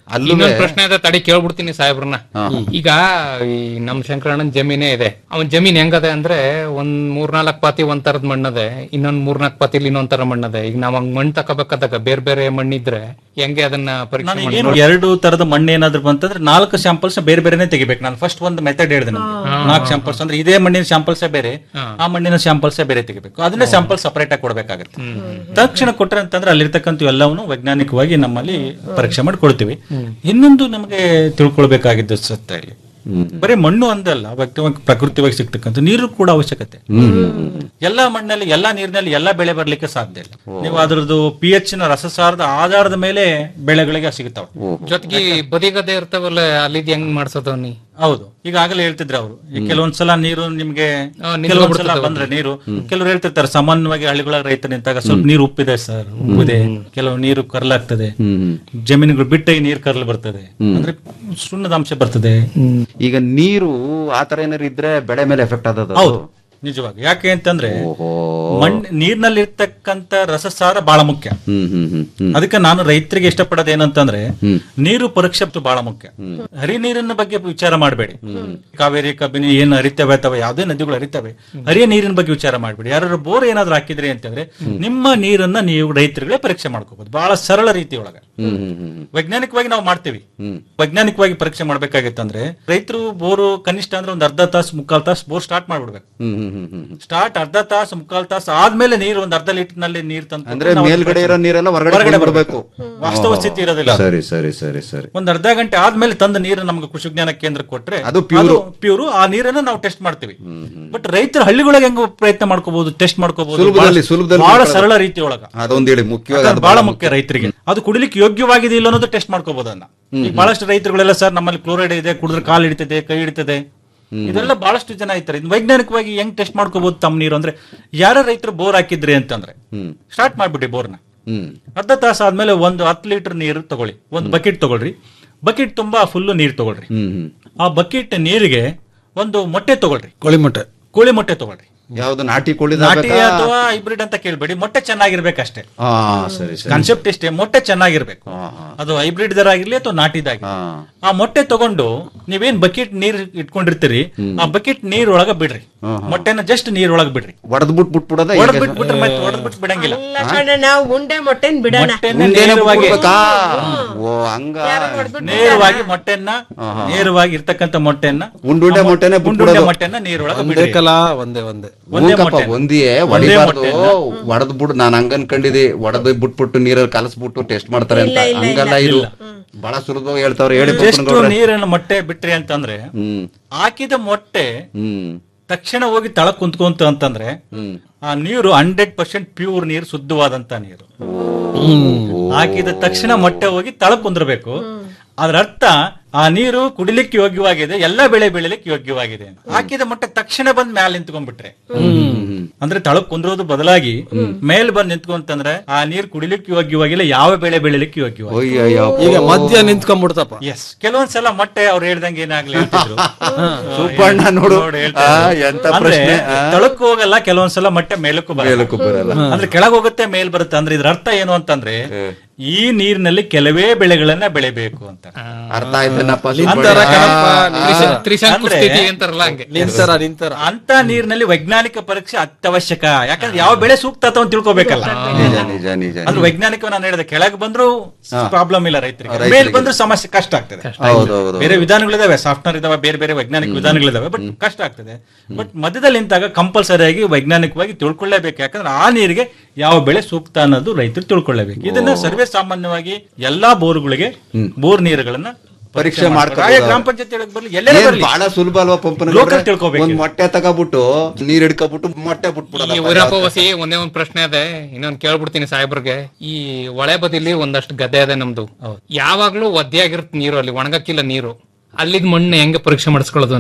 ಅಲ್ಲೂ ಇನ್ನೊಂದ್ ಪ್ರಶ್ನೆ ಅದ ತಡಿ ಕೇಳ್ಬಿಡ್ತೀನಿ ಸಾಹೇಬ್ರನ್ನ ಈಗ ಈ ನಮ್ ಶಂಕರಣ್ಣನ್ ಜಮೀನೇ ಇದೆ ಅವನ್ ಜಮೀನ್ ಹೆಂಗದೆ ಅಂದ್ರೆ ಒಂದ್ ಮೂರ್ನಾಲ್ಕ್ ಪಾತಿ ಒಂದ್ ತರದ್ ಮಣ್ಣದೆ ಇನ್ನೊಂದ್ ಮೂರ್ನಾಲ್ಕ್ ಪಾತಿಲಿ ಇನ್ನೊಂದ್ ತರ ಮಣ್ಣದೆ ಈಗ ನಾವ್ ಹಂಗ್ ಮಣ್ಣ್ ತಕೋಬೇಕಾದಾಗ ಬೇರೆ ಬೇರೆ ಮಣ್ಣಿದ್ರೆ ಹೆಂಗೆ ಅದನ್ನ ಪರೀಕ್ಷೆ ನಾನು ಮಾಡಿ ಏನು ಎರಡು ತರದ ಮಣ್ಣು ಏನಾದ್ರು ಬಂತಂದ್ರೆ ನಾಲ್ಕು ಸ್ಯಾಂಪಲ್ಸ್ ಬೇರೆ ಬೇರೆನೆ ತೆಗಿಬೇಕು ನಾನು ಫಸ್ಟ್ ಒಂದು ಮೆಥಡ್ ಹೇಳಿದೆ ನಮ್ಗೆ ನಾಲ್ಕು ಸ್ಯಾಂಪಲ್ಸ್ ಅಂದ್ರೆ ಇದೇ ಮಣ್ಣಿನ ಸ್ಯಾಂಪಲ್ಸ್ ಬೇರೆ ಆ ಮಣ್ಣಿನ ಸ್ಯಾಂಪಲ್ಸ್ ಬೇರೆ ತೆಗಿಬೇಕು ಅದನ್ನೇ ಸ್ಯಾಂಪಲ್ ಸಪರೇಟ್ ಆಗಿ ಕೊಡ್ಬೇಕಾಗುತ್ತೆ ತಕ್ಷಣ ಕೊಟ್ರೆ ಅಂತಂದ್ರೆ ಅಲ್ಲಿರ್ತಕ್ಕಂಥ ಎಲ್ಲವನ್ನು ವೈಜ್ಞಾನಿಕವಾಗಿ ನಮ್ಮಲ್ಲಿ ಪರೀಕ್ಷೆ ಮಾಡಿ ಕೊಡ್ತೀವಿ ಇನ್ನೊಂದು ನಮಗೆ ತಿಳ್ಕೊಳ್ಬೇಕಾಗಿದ್ದು ಸತ್ತ ಇಲ್ಲಿ ಬರೀ ಮಣ್ಣು ಅಂದಲ್ಲ ವ್ಯಕ್ತಿವಾಗಿ ಪ್ರಕೃತಿವಾಗಿ ಸಿಗ್ತಕ್ಕಂಥ ನೀರು ಕೂಡ ಅವಶ್ಯಕತೆ ಎಲ್ಲಾ ಮಣ್ಣಲ್ಲಿ ಎಲ್ಲಾ ನೀರಿನಲ್ಲಿ ಎಲ್ಲಾ ಬೆಳೆ ಬರ್ಲಿಕ್ಕೆ ಸಾಧ್ಯ ಇಲ್ಲ ನೀವು ಅದ್ರದ್ದು ಪಿ ಎಚ್ ನ ರಸಸಾರದ ಆಧಾರದ ಮೇಲೆ ಬೆಳೆಗಳಿಗೆ ಸಿಗುತ್ತವೆ ಜೊತೆಗೆ ಬದಿಗದೆ ಇರ್ತಾವಲ್ಲ ಅಲ್ಲಿದ್ ಹೆಂಗ್ ಮಾಡ್ಸೋದು ನೀ ಹೌದು ಈಗಾಗಲೇ ಹೇಳ್ತಿದ್ರು ಅವರು ಕೆಲವೊಂದ್ಸಲ ನೀರು ನಿಮ್ಗೆ ಆ, ನಿಂತ್ಕೊಂಡ್ಬಿಡ್ತದೆ ಕೆಲವೊಂದ್ಸಲ ಅವ್ರು. ಬಂದ್ರೆ ನೀರು ಕೆಲವರು ಹೇಳ್ತಿರ್ತಾರೆ ಸಾಮಾನ್ಯವಾಗಿ ಹಳ್ಳಿಗಳ ರೈತ ನಿಂತಾಗ ಸ್ವಲ್ಪ ನೀರು ಉಪ್ಪಿದೆ ಸರ್ ಉಪ್ಪಿದೆ ಕೆಲವು ನೀರು ಕರ್ಲಾಗ್ತದೆ ಜಮೀನುಗಳು ಬಿಟ್ಟಾಗಿ ನೀರು ಕರ್ಲು ಬರ್ತದೆ ಅಂದ್ರೆ ಸುಣ್ಣದ ಅಂಶ ಬರ್ತದೆ ಈಗ ನೀರು ಆತರ ಏನಾರು ಇದ್ರೆ ಬೆಳೆ ಮೇಲೆ ಎಫೆಕ್ಟ್ ಆದದ ಹೌದು ನಿಜವಾಗಿ ಯಾಕೆ ಅಂತಂದ್ರೆ ಮಣ್ ನೀರಿನಲ್ಲಿ ಇರ್ತಕ್ಕಂತ ರಸಸಾರ ಬಹಳ ಮುಖ್ಯ ಹ್ಮ್ ಹ್ಮ್ ಹ್ಮ್ ಹ್ಮ್ ಅದಕ್ಕೆ ನಾನು ರೈತರಿಗೆ ಇಷ್ಟಪಡೋದು ಏನಂತಂದ್ರೆ ನೀರು ಪರೀಕ್ಷೆ ಅಂತೂ ಬಹಳ ಮುಖ್ಯ ಹರಿ ನೀರಿನ ಬಗ್ಗೆ ವಿಚಾರ ಮಾಡಬೇಡಿ ಕಾವೇರಿ ಕಬಿನಿ ಏನ್ ಹರಿತವೆ ಅಥವಾ ಯಾವುದೇ ನದಿಗಳು ಹರಿತವೆ ಹರಿಯ ನೀರಿನ ಬಗ್ಗೆ ವಿಚಾರ ಮಾಡಬೇಡಿ ಯಾರು ಬೋರ್ ಏನಾದ್ರು ಹಾಕಿದ್ರಿ ಅಂತಂದ್ರೆ ನಿಮ್ಮ ನೀರನ್ನ ನೀವು ರೈತರುಗಳೇ ಪರೀಕ್ಷೆ ಮಾಡ್ಕೋಬಹುದು ಬಹಳ ಸರಳ ರೀತಿ ಒಳಗ ಹ್ಮ್ ಹ್ಮ್ ಹ್ಮ್ ವೈಜ್ಞಾನಿಕವಾಗಿ ನಾವು ಮಾಡ್ತೀವಿ ವೈಜ್ಞಾನಿಕವಾಗಿ ಪರೀಕ್ಷೆ ಮಾಡ್ಬೇಕಾಗಿತ್ತಂದ್ರೆ ರೈತರು ಬೋರು ಕನಿಷ್ಠ ಅಂದ್ರೆ ಒಂದ್ ಅರ್ಧ ತಾಸು ಮುಕ್ಕಾಲ್ ತಾಸು ಬೋರ್ ಸ್ಟಾರ್ಟ್ ಮಾಡ್ಬಿಡ್ಬೇಕು ಹ್ಮ್ ಹ್ಮ್ ಹ್ಮ್ ಹ್ಮ್ ಹ್ಮ್. ಸ್ಟಾರ್ಟ್ ಅರ್ಧ ತಾಸು ಮುಕ್ಕಾಲ್ ತಾಸು ಆದ್ಮೇಲೆ ನೀರು ಒಂದ್ ಅರ್ಧ ಲೀಟರ್ ನಲ್ಲಿ ನೀರು ತಂದು ಅಂದ್ರೆ ಮೇಲ್ಗಡೆ ಇರೋ ನೀರೆಲ್ಲ ಹೊರಗಡೆ ಬರಬೇಕು ವಾಸ್ತವ ಸ್ಥಿತಿ ಇರೋದಿಲ್ಲ ಅದು. ಸರಿ ಸರಿ ಸರಿ ಸರಿ ಒಂದ್ ಅರ್ಧ ಗಂಟೆ ಆದ್ಮೇಲೆ ತಂದ ನೀರು ನಮ್ಗೆ ಕೃಷಿ ವಿಜ್ಞಾನ ಕೇಂದ್ರ ಕೊಟ್ರೆ ಅದು pure. ಪ್ಯೂರ್ ಆ ನೀರನ್ನ ನಾವು ಟೆಸ್ಟ್ ಮಾಡ್ತೀವಿ ಬಟ್ ರೈತರು ಹಳ್ಳಿಗಳಿಗೆ ಹೆಂಗ ಪ್ರಯತ್ನ ಮಾಡ್ಕೋಬಹುದು ಟೆಸ್ಟ್ ಮಾಡ್ಕೋಬಹುದು ಸುಲಭದಲ್ಲಿ, ಸುಲಭದಲ್ಲಿ ಬಹಳ ಮಾಡ್ಕೊಳ್ಳೋದು. ಸರಳ ರೀತಿ ಒಳಗ ಅದೊಂದು ಹೇಳಿ ಮುಖ್ಯವಾಗಿ ಅದು ಬಹಳ ಮುಖ್ಯ ರೈತರಿಗೆ ಅದು ಕುಡಿಲಿಕ್ಕೆ ಯೋಗ್ಯವಾಗಿದೆ ಇಲ್ಲ ಅನ್ನೋದು ಟೆಸ್ಟ್ ಮಾಡ್ಕೋಬಹುದು ಅದನ್ನ ಈಗ ಬಹಳಷ್ಟು ರೈತರುಗಳೆಲ್ಲ ಸರ್ ನಮ್ಮಲ್ಲಿ ಕ್ಲೋರೈಡ್ ಇದೆ ಕುಡಿದ್ರೆ ಕಾಲು ಹಿಡಿತದೆ ಕೈ ಹಿಡಿತದೆ ಇದೆಲ್ಲ ಬಹಳಷ್ಟು ಜನ ಇರ್ತಾರೆ ಇದು ವೈಜ್ಞಾನಿಕವಾಗಿ ಹೆಂಗ್ ಟೆಸ್ಟ್ ಮಾಡ್ಕೋಬಹುದು ತಮ್ಮ ನೀರು ಅಂದ್ರೆ ಯಾರ ರೈತರು ಬೋರ್ ಹಾಕಿದ್ರಿ ಅಂತಂದ್ರೆ ಸ್ಟಾರ್ಟ್ ಮಾಡ್ಬಿಡಿ ಬೋರ್ನ ಹ್ಮ್ ಅರ್ಧ ತಾಸು ಆದ್ಮೇಲೆ ಒಂದು ಹತ್ತು ಲೀಟರ್ ನೀರು ತಗೊಳ್ಳಿ ಒಂದು ಬಕೆಟ್ ತಗೊಳ್ರಿ ಬಕೆಟ್ ತುಂಬಾ ಫುಲ್ ನೀರು ತಗೊಳ್ರಿ ಹ್ಮ್ ಹ್ಮ್ ಆ ಬಕೆಟ್ ನೀರಿಗೆ ಒಂದು ಮೊಟ್ಟೆ ತಗೊಳ್ರಿ ಕೋಳಿ ಮೊಟ್ಟೆ ಕೋಳಿ ಮೊಟ್ಟೆ ತಗೊಳ್ರಿ ಯಾವ್ದು ನಾಟಿ ಕೋಳಿ ನಾಟಿ ಅಥವಾ ಹೈಬ್ರಿಡ್ ಅಂತ ಕೇಳ್ಬೇಡಿ ಮೊಟ್ಟೆ ಚೆನ್ನಾಗಿರ್ಬೇಕಷ್ಟೇ ಹಾ ಸರಿ ಸರಿ ಕಾನ್ಸೆಪ್ಟ್ ಇಷ್ಟೇ ಮೊಟ್ಟೆ ಚೆನ್ನಾಗಿರ್ಬೇಕು ಅದು ಹೈಬ್ರಿಡ್ ದರ ಆಗಿರ್ಲಿ ಅಥವಾ ನಾಟಿದಾಗಿ ಆ ಮೊಟ್ಟೆ ತಗೊಂಡು ನೀವೇನ್ ಬಕೆಟ್ ನೀರ್ ಇಟ್ಕೊಂಡಿರ್ತೀರಿ ಆ ಬಕೆಟ್ ನೀರ್ ಒಳಗ ಬಿಡ್ರಿ ಮೊಟ್ಟೆನ ಜಸ್ಟ್ ನೀರ್ ಒಳಗ ಬಿಡ್ರಿ ಒಡೆದ್ ಬಿಟ್ ಬಿಟ್ಬಿಡೋದ ಒಡೆದ್ ಬಿಟ್ಬಿಟ್ರೆ ಮತ್ತೆ ಒಡೆದ್ ಬಿಟ್ಟು ಬಿಡಂಗಿಲ್ಲ ಇಲ್ಲ ಕಣ ನಾವು ಉಂಡೆ ಮೊಟ್ಟೆನ್ ಬಿಡೋಣ ಮೊಟ್ಟೆನ ಮುಂದೇನೆ ನೇರವಾಗಿ ಬಿಟ್ಬಿಡ್ಬೇಕಾ ಓ ಹಂಗ ನೇರವಾಗಿ ಮೊಟ್ಟೆನ್ನ ನೇರವಾಗಿ ಇರ್ತಕ್ಕಂಥ ಮೊಟ್ಟೆನ್ನ ಉಂಡುಂಡೆ ಮೊಟ್ಟೆನೆ ಉಂಡುಂಡೆ ಬಿಟ್ಬಿಡೋದು. ಮೊಟ್ಟೆನ್ನ ನೀರೊಳಗೆ ಒಂದೇ ಬಿಡ್ರಿ ಕಲ ಒಂದೇ ಒಂದೇ ಒಂದೇ ಹೂಕಪ್ಪ ಮೊಟ್ಟೆ. ಒಂದಿಯೇ ಒಂದೇ ಹೊಡಿಬಾರ್ದು ಮೊಟ್ಟೆನ. ಒಡೆದ್ ಬಿಡು ನಾನ್ ಹಂಗ ಅನ್ಕೊಂಡಿದ್ದೆ ಒಡೆದ್ ಬಿಟ್ಬಿಟ್ಟು ನೀರಲ್ಲಿ ಕಲಸ್ಬಿಟ್ಟು ಟೆಸ್ಟ್ ಮಾಡ್ತಾರೆ ಅಂತ ಹಂಗಲ್ಲ ಇದು ಬಹಳ ಸುಲಭವಾಗಿ ಹೇಳ್ತಾವ್ರೆ ಹೇಳಿ ಎಷ್ಟು ಪಪ್ಪನಗೌಡ್ರೆ. ನೀರನ್ನು ಮೊಟ್ಟೆ ಬಿಟ್ರಿ ಅಂತಂದ್ರೆ ಹ್ಮ್ ಹಾಕಿದ ಮೊಟ್ಟೆ ಹ್ಮ್ ತಕ್ಷಣ ಹೋಗಿ ತಳ ಕುಂತ್ಕೊಂತು ಅಂತಂದ್ರೆ ಆ ನೀರು ಹಂಡ್ರೆಡ್ ಪರ್ಸೆಂಟ್ ಪ್ಯೂರ್ ನೀರು ಶುದ್ಧವಾದಂತ ನೀರು ಹಾಕಿದ ತಕ್ಷಣ ಮೊಟ್ಟೆ ಹೋಗಿ ತಳ ಕುಂದ್ರಬೇಕು ಅದ್ರ ಅರ್ಥ ಆ ನೀರು ಕುಡಿಲಿಕ್ಕೆ ಯೋಗ್ಯವಾಗಿದೆ ಎಲ್ಲ ಬೆಳೆ ಬೆಳಿಲಿಕ್ಕೆ ಯೋಗ್ಯವಾಗಿದೆ ಹಾಕಿದ ಮೊಟ್ಟೆ ತಕ್ಷಣ ಬಂದ್ ಮ್ಯಾಲ ನಿಂತ್ಕೊಂಡ್ಬಿಟ್ರೆ ಅಂದ್ರೆ ತಳಕ್ ಕುಂದ್ರೋದು ಬದಲಾಗಿ ಮೇಲ್ ಬಂದ್ ನಿಂತ್ಕೊಂತಂದ್ರೆ ಆ ನೀರು ಕುಡಿಲಿಕ್ಕೆ ಯೋಗ್ಯವಾಗಿಲ್ಲ ಯಾವ ಬೆಳೆ ಬೆಳಿಲಿಕ್ಕೆ ಯೋಗ್ಯವಾಗಿ ಅಯ್ಯಯ್ಯೋ ಈಗ ಮಧ್ಯ ನಿಂತ್ಕೊಂಡ್ಬಿಡ್ತಪ್ಪ ಎಸ್ ಕೆಲವೊಂದ್ಸಲ ಮೊಟ್ಟೆ ಅವ್ರು ಹೇಳ್ದಂಗೆ ಏನಾಗ್ಲಿ ಹೇಳ್ತಿದ್ರು ಸುಬ್ಬಣ್ಣ ನೋಡು ಹೇಳ್ತಾರೆ. ಆ, ಎಂತ ಅಂದ್ರೆ ಪ್ರಶ್ನೆ ಆ. ತಳಕ್ಕೂ ಹೋಗಲ್ಲ ಕೆಲವೊಂದ್ಸಲ ಮೊಟ್ಟೆ ಮೇಲಕ್ಕೂ ಬರಲ್ಲ ಮೇಲಕ್ಕೂ ಬರಲ್ಲ. ಅಂದ್ರೆ ಕೆಳಗ್ ಹೋಗುತ್ತೆ ಮೇಲ್ ಬರುತ್ತೆ ಅಂದ್ರೆ ಇದ್ರ ಅರ್ಥ ಏನು ಅಂತಂದ್ರೆ ಈ ನೀರಿನಲ್ಲಿ ಕೆಲವೇ ಬೆಳೆಗಳನ್ನ ಬೆಳೆಬೇಕು ಅಂತ ಅರ್ಥ ಆಯ್ತೇನಪ್ಪ ನಿಂತರ ಕಣಪ್ಪ, ತ್ರಿಶ- ತ್ರಿಶಂಕು ಅಂದ್ರೆ- ಸ್ಥಿತಿ ಅಂತಾರಲ್ಲ ಹಂಗೆ ನಿಂತರ ನಿಂತರ ಅಂತ ನೀರಿನಲ್ಲಿ ವೈಜ್ಞಾನಿಕ ಪರೀಕ್ಷೆ ಅತ್ಯವಶ್ಯಕ ಯಾಕಂದ್ರೆ ಯಾವ ಬೆಳೆ ಸೂಕ್ತ ಅಥವಾ ಅಂತ ತಿಳ್ಕೊಬೇಕಲ್ಲ ನಿಜ ನಿಜ ನಿಜ ಅಂದ್ರೆ ವೈಜ್ಞಾನಿಕ ನಾನು ಹೇಳಿದೆ ಕೆಳಗೆ ಬಂದ್ರು ಪ್ರಾಬ್ಲಮ್ ಇಲ್ಲ ರೈತರಿಗೆ ರೈತರಿಗೆ. ಮೇಲ್ ಬಂದ್ರು ಸಮಸ್ಯೆ ಕಷ್ಟ ಆಗ್ತದೆ ಹೌದು ಹೌದು ಬೇರೆ ವಿಧಾನಗಳಿದಾವೆ ಸಾಫ್ಟ್ವೇರ್ ಇದಾವೆ ಬೇರೆ ಬೇರೆ ವೈಜ್ಞಾನಿಕ ವಿಧಾನಗಳಿದಾವೆ ಬಟ್ ಕಷ್ಟ ಆಗ್ತದೆ ಬಟ್ ಮಧ್ಯದಲ್ಲಿ ನಿಂತಾಗ ಕಂಪಲ್ಸರಿಯಾಗಿ ವೈಜ್ಞಾನಿಕವಾಗಿ ತಿಳ್ಕೊಳ್ಳೇಬೇಕು ಯಾಕಂದ್ರೆ ಆ ನೀರಿಗೆ ಯಾವ ಬೆಳೆ ಸೂಕ್ತ ಅನ್ನೋದು ರೈತರು ತಿಳ್ಕೊಳ್ಳೇಬೇಕು ಇದನ್ನ ಸರ್ವೇ ಸಾಮಾನ್ಯವಾಗಿ ಎಲ್ಲಾ ಬೋರ್ಗಳಿಗೆ ಬೋರ್ ನೀರುಗಳನ್ನ ಪರೀಕ್ಷೆ ಮಾಡ್ಕೊಬೋದು. ಆಯಾ ಗ್ರಾಮ ಪಂಚಾಯತ್ ಒಳಗೆ ಬರ್ಲಿ ಎಲ್ಲೇ ಏನ್ ಬರ್ಲಿ ಬಹಳ ಸುಲಭ ಅಲ್ವಾ ಪಂಪನ Local ತಿಳ್ಕೊಬೇಕು. ಒಂದ್ ಮೊಟ್ಟೆ ತಗೋಬಿಟ್ಟು ನೀರ್ ಹಿಡ್ಕೊಬಿಟ್ಟು ಮೊಟ್ಟೆ ಈ ಬಿಟ್ಬಿಡೋದಪ್ಪ ಊರಪ್ಪ ವಸಿ ಒಂದೇ ಒಂದ್ ಪ್ರಶ್ನೆ ಅದೇ ಇನ್ನೊಂದ್ ಕೇಳ್ಬಿಡ್ತೀನಿ ಸಾಹೇಬ್ರಿಗೆ ಈ ಹೊಳೆ ಬದಿಲಿ ಒಂದಷ್ಟು ಗದ್ದೆ ಇದೆ ನಮ್ದು ಯಾವಾಗ್ಲೂ ಒದ್ದೆಯಾಗಿರುತ್ತೆ ನೀರು ಅಲ್ಲಿ ಒಣಗಕ್ಕಿಲ್ಲ ನೀರು ಅಲ್ಲಿದ್ ಮಣ್ಣು ಹೆಂಗೆ ಪರೀಕ್ಷೆ ಮಾಡಿಸ್ಕೊಳ್ಳೋದು ನೀ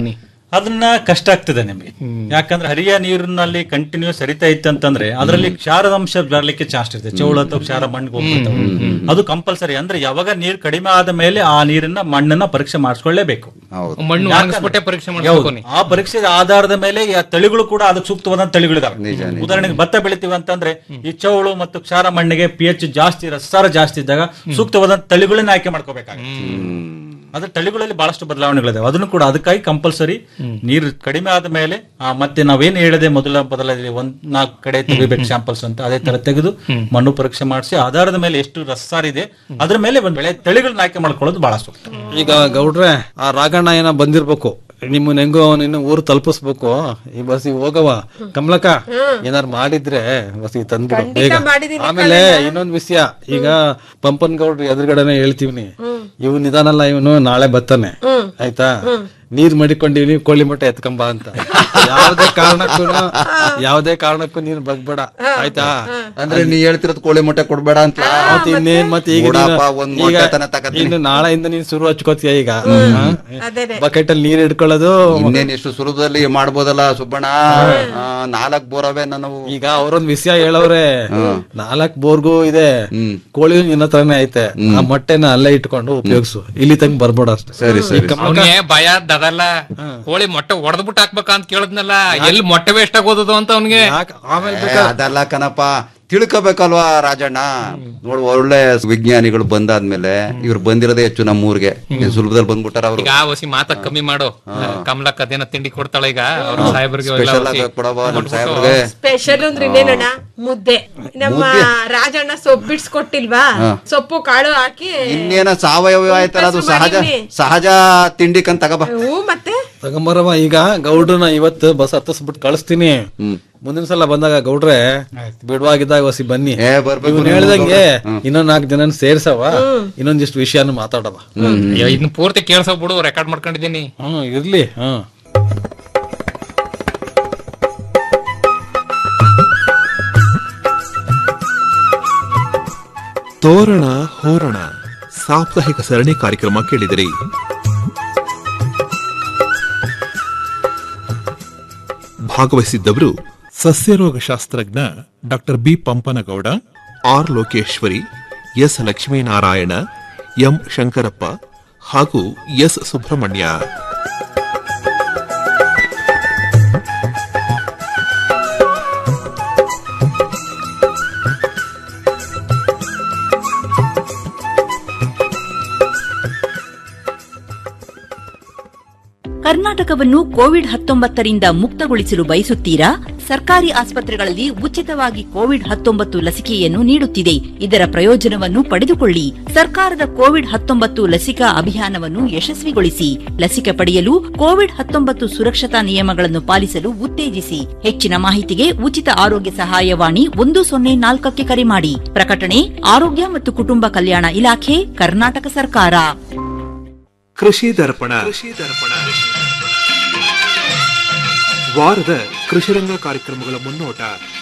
ಅದನ್ನ ಕಷ್ಟ ಆಗ್ತದೆ ನಿಮಗೆ ಯಾಕಂದ್ರೆ ಹರಿಯ ನೀರಿನಲ್ಲಿ ಕಂಟಿನ್ಯೂಸ್ ಹರಿತಾ ಇತ್ತಂತಂದ್ರೆ ಅದರಲ್ಲಿ ಕ್ಷಾರದಂಶ ಬರ್ಲಿಕ್ಕೆ ಚಾನ್ಸ್ ಇರುತ್ತೆ ಚೌಳ ಅಥವಾ ಕ್ಷಾರ ಮಣ್ಣಿಗೆ ಹೋಗ್ಬಿಡ್ತಾವೆ ಅದು ಕಂಪಲ್ಸರಿ ಅಂದ್ರೆ ಯಾವಾಗ ನೀರು ಕಡಿಮೆ ಆದ ಮೇಲೆ ಆ ನೀರನ್ನ ಮಣ್ಣನ್ನ ಪರೀಕ್ಷೆ ಮಾಡಿಸ್ಕೊಳ್ಳೇಬೇಕು ಮಣ್ಣು ಒಣಗಿಸ್ಬಿಟ್ಟೆ ಪರೀಕ್ಷೆ ಮಾಡ್ಬೇಕು ನೀ. ಆ ಪರೀಕ್ಷೆ ಆಧಾರದ ಮೇಲೆ ಆ ತಳಿಗಳು ಕೂಡ ಅದಕ್ಕೆ ಸೂಕ್ತವಾದ ತಳಿಗಳಿದಾವೆ ಉದಾಹರಣೆಗೆ ಭತ್ತ ಬೆಳಿತೀವಿ ಅಂತಂದ್ರೆ ಈ ಚೌಳು ಮತ್ತು ಕ್ಷಾರ ಮಣ್ಣಿಗೆ ಪಿ ಎಚ್ ಜಾಸ್ತಿ ರಸಾರ ಜಾಸ್ತಿ ಇದ್ದಾಗ ಸೂಕ್ತವಾದ ತಳಿಗಳನ್ನ ಆಯ್ಕೆ ಮಾಡ್ಕೋಬೇಕಾಗುತ್ತೆ ಅದ್ರ ತಳಿಗಳಲ್ಲಿ ಬಹಳಷ್ಟು ಬದಲಾವಣೆಗಳಿದಾವೆ ಅದನ್ನು ಕೂಡ ಅದಕ್ಕಾಗಿ ಕಂಪಲ್ಸರಿ ನೀರು ಕಡಿಮೆ ಆದ ಮೇಲೆ ಆ, ಮತ್ತೆ ನಾವೇನು ಹೇಳಿದೆ ಮೊದಲ ಬದಲಾಗಿ ಒಂದ್ ನಾಲ್ಕು ಕಡೆ ತೆಗಿಬೇಕು ಸ್ಯಾಂಪಲ್ಸ್ ಅಂತ ಅದೇ ತರ ತೆಗೆದು ಮಣ್ಣು ಪರೀಕ್ಷೆ ಮಾಡಿಸಿ ಆಧಾರದ ಮೇಲೆ ಎಷ್ಟು ರಸಾರ ಇದೆ ಅದ್ರ ಮೇಲೆ ಒಂದ್ ಬೆಳೆ ತಳಿಗಳನ್ನ ಆಯ್ಕೆ ಮಾಡ್ಕೊಳ್ಳೋದು ಬಹಳ ಸೂಕ್ತ ಈಗ ಗೌಡ್ರೆ ಆ ರಾಗಣ್ಣ ಏನೋ ಬಂದಿರ್ಬೇಕು ನಿಮ್ಮನ್ನ ಹೆಂಗೋ ನಿನ್ನ ಊರು ತಲುಪಿಸ್ಬೇಕು ಈ ಬಸ್ ಹೋಗವ ಕಮಲಕ್ಕ ಏನಾರು ಮಾಡಿದ್ರೆ ಬಸ್ ತಂದ್ಬಿಡು ಬೇಗ ಮಾಡಿದೀನಿ ಆಮೇಲೆ ಇನ್ನೊಂದ್ ವಿಷಯ ಈಗ ಪಂಪನ್ ಗೌಡ್ರು ಎದುರುಗಡೆನೆ ಹೇಳ್ತೀವಿ ಇವ್ ನಿಧಾನಲ್ಲ ಇವನು ನಾಳೆ ಬರ್ತಾನೆ ಆಯ್ತಾ ನೀರ್ ಮಡಿಕೊಂಡಿವ್ನಿ ಕೋಳಿ ಮೊಟ್ಟೆ ಎತ್ಕೊಂಬ ಅಂತ ಯಾವ್ದೇ ಕಾರಣಕ್ಕೂ ಯಾವ್ದೇ ಕಾರಣಕ್ಕೂ ನೀನ್ ಬಗ್ಬೇಡ ಆಯ್ತಾ ಅಂದ್ರೆ ನೀ ಹೇಳ್ತಿರೋದು ಕೋಳಿ ಮೊಟ್ಟೆ ಕೊಡ್ಬೇಡ ಅಂತ ಮತ್ತೆ ಇನ್ನೇನ್ ಮತ್ತೆ ಈಗ ಬಿಡಪ್ಪ, ನೀನು- ಒಂದ್ ಈಗ ಮೊಟ್ಟೆ ತನ ತಕತೀನಿ. ಇನ್ನು ನಾಳೆಯಿಂದ ನೀನ್ ಶುರು ಹಚ್ಕೋತೀಯ ಈಗ ಅದೇನೆ. ಬಕೆಟ್ ಅಲ್ಲಿ ನೀರ್ ಇಟ್ಕೊಳ್ಳೋದು ಇನ್ನೇನ್ ಎಷ್ಟು ಸುಲಭದಲ್ಲಿ ಮಾಡ್ಬೋದಲ್ಲ ಸುಬ್ಬಣ್ಣ ಆ, ನಾಲ್ಕ್ ಬೋರವೆ ನಾನು ಈಗ ಅವ್ರೊಂದ್ ವಿಷಯ ಹೇಳವ್ರೆ ನಾಲ್ಕ್ ಬೋರ್ಗೂ ಇದೆ ಹ್ಮ್. ಕೋಳಿ ನಿನ್ನ ಹತ್ರನೇ ಐತೆ ಆ ಮೊಟ್ಟೆನ ಅಲ್ಲೇ ಇಟ್ಕೊಂಡು ಉಪಯೋಗಿಸು ಇಲ್ಲಿ ತನಕ ಬರ್ಬೇಡ ಅಷ್ಟೇ ಸರಿ ಸರಿ ಅವ್ನಿಗೆ ಭಯ ಅದಲ್ಲ ಕೋಳಿ ಮೊಟ್ಟೆ ಹೊಡೆದ್ಬಿಟ್ಟು ಹಾಕ್ಬೇಕ ಅಂತ ಕೇಳದ್ನಲ್ಲ ಎಲ್ಲಿ ಮೊಟ್ಟೆ ವೇಸ್ಟ್ ಆಗೋದದು ಅಂತ ಅವ್ನಿಗೆ ಯಾಕ್ ಆಮೇಲೆ ಏ, ಅದಲ್ಲ ಕಣಪ್ಪ ತಿಳ್ಕೊಬೇಕಲ್ವಾ ರಾಜಣ್ಣ ನೋಡು ಒಳ್ಳೆ ವಿಜ್ಞಾನಿಗಳು ಬಂದಾದ್ಮೇಲೆ ಇವ್ರು ಬಂದಿರೋದೇ ಹೆಚ್ಚು ನಮ್ಮ ಊರಿಗೆ ಏನ್ ಸುಲಭದಲ್ಲಿ ಬಂದ್ಬಿಟ್ಟಾರ ಅವ್ರು ಈಗ ಹೊಸಿ ಮಾತ ಕಮ್ಮಿ ಮಾಡು ಕಮಲಕ್ಕ ಅದೇನ ತಿಂಡಿ ಕೊಡ್ತಾಳ ಈಗ ಅವ್ರ ಸಾಹೇಬ್ರಿಗೆ ಎಲ್ಲ ಸ್ಪೆಷಲ್ ಹೊಸಿ ಆಗಿ ಕೊಡವ ನಮ್ ಕೊಟ್ಬಿಟ್ಟು ಸಾಹೇಬ್ರಿಗೆ ಸ್ಪೆಷಲ್ ಅಂದ್ರೆ ಇನ್ನೇನಣ್ಣ ಮುದ್ದೆ ನಮ್ಮ ರಾಜಣ್ಣ ಸೊಪ್ಪು ಬಿಡ್ಸ್ಕೊಟ್ಟಿಲ್ವಾ ಸೊಪ್ಪು ಕಾಳು ಹಾಕಿ ಇನ್ನೇನ ಸಾವಯವ ಆಯ್ತಲ್ಲ ಅದು ಸಹಜ ಸಹಜ ತಿಂಡಿಕಂತ ತಗಬ ಹೂ ಮತ್ತೆ ತಗೊಂಬರವ ಈಗ ಗೌಡ್ರನ ಇವತ್ತು ಬಸ್ ಹತ್ತಿಸ್ಬಿಟ್ಟು ಕಳಿಸ್ತೀನಿ ಮುಂದಿನ ಸಲ ಬಂದಾಗ ಗೌಡ್ರೆ ಬಿಡುವಾಗಿದ್ದಾಗ ಹೊಸಿ ಬನ್ನಿ ಏ, ಬರ್ಬೇಕು ಇವ್ನು ನೀವು. ಹೇಳ್ದಂಗೆ ಇನ್ನೊಂದ್ ನಾಲ್ಕು ಜನ ಸೇರ್ಸವ ಇನ್ನೊಂದಿಷ್ಟು ವಿಷಯನ ಮಾತಾಡವ ಅಯ್ಯೋ, ಇದನ್ನ ಪೂರ್ತಿ ಕೇಳ್ಸೋ ಬಿಡು ರೆಕಾರ್ಡ್ ಮಾಡ್ಕೊಂಡಿದ್ದೀನಿ ಹ್ಮ್ ಇರ್ಲಿ ಹ್ಮ್ ತೋರಣ ಹೋರಣ ಸಾಪ್ತಾಹಿಕ ಸರಣಿ ಕಾರ್ಯಕ್ರಮ ಕೇಳಿದಿರಿ ಭಾಗವಹಿಸಿದ್ದವರು ಸಸ್ಯರೋಗ ಶಾಸ್ತ್ರಜ್ಞ doctor B Pampanagouda R Lokeshwari S Lakshminarayana M Shankarappa ಹಾಗೂ ಎಸ್ ಸುಬ್ರಹ್ಮಣ್ಯ ಕರ್ನಾಟಕವನ್ನು ಕೋವಿಡ್ ಹತ್ತೊಂಬತ್ತರಿಂದ ಮುಕ್ತಗೊಳಿಸಲು ಬಯಸುತ್ತೀರಾ ಸರ್ಕಾರಿ ಆಸ್ಪತ್ರೆಗಳಲ್ಲಿ ಉಚಿತವಾಗಿ ಕೋವಿಡ್ ಹತ್ತೊಂಬತ್ತು ಲಸಿಕೆಯನ್ನು ನೀಡುತ್ತಿದೆ ಇದರ ಪ್ರಯೋಜನವನ್ನು ಪಡೆದುಕೊಳ್ಳಿ ಸರ್ಕಾರದ ಕೋವಿಡ್ ಹತ್ತೊಂಬತ್ತು ಲಸಿಕಾ ಅಭಿಯಾನವನ್ನು ಯಶಸ್ವಿಗೊಳಿಸಿ ಲಸಿಕೆ ಪಡೆಯಲು ಕೋವಿಡ್ ಹತ್ತೊಂಬತ್ತು ಸುರಕ್ಷತಾ ನಿಯಮಗಳನ್ನು ಪಾಲಿಸಲು ಉತ್ತೇಜಿಸಿ ಹೆಚ್ಚಿನ ಮಾಹಿತಿಗೆ ಉಚಿತ ಆರೋಗ್ಯ ಸಹಾಯವಾಣಿ ಒಂದು ಸೊನ್ನೆ ನಾಲ್ಕಕ್ಕೆ ಕರೆ ಮಾಡಿ ಪ್ರಕಟಣೆ ಆರೋಗ್ಯ ಮತ್ತು ಕುಟುಂಬ ಕಲ್ಯಾಣ ಇಲಾಖೆ ಕರ್ನಾಟಕ ಸರ್ಕಾರ ಕೃಷಿ ದರ್ಪಣ ಕೃಷಿ ದರ್ಪಣ ವಾರದ ಕೃಷಿರಂಗ ಕಾರ್ಯಕ್ರಮಗಳ ಮುನ್ನೋಟ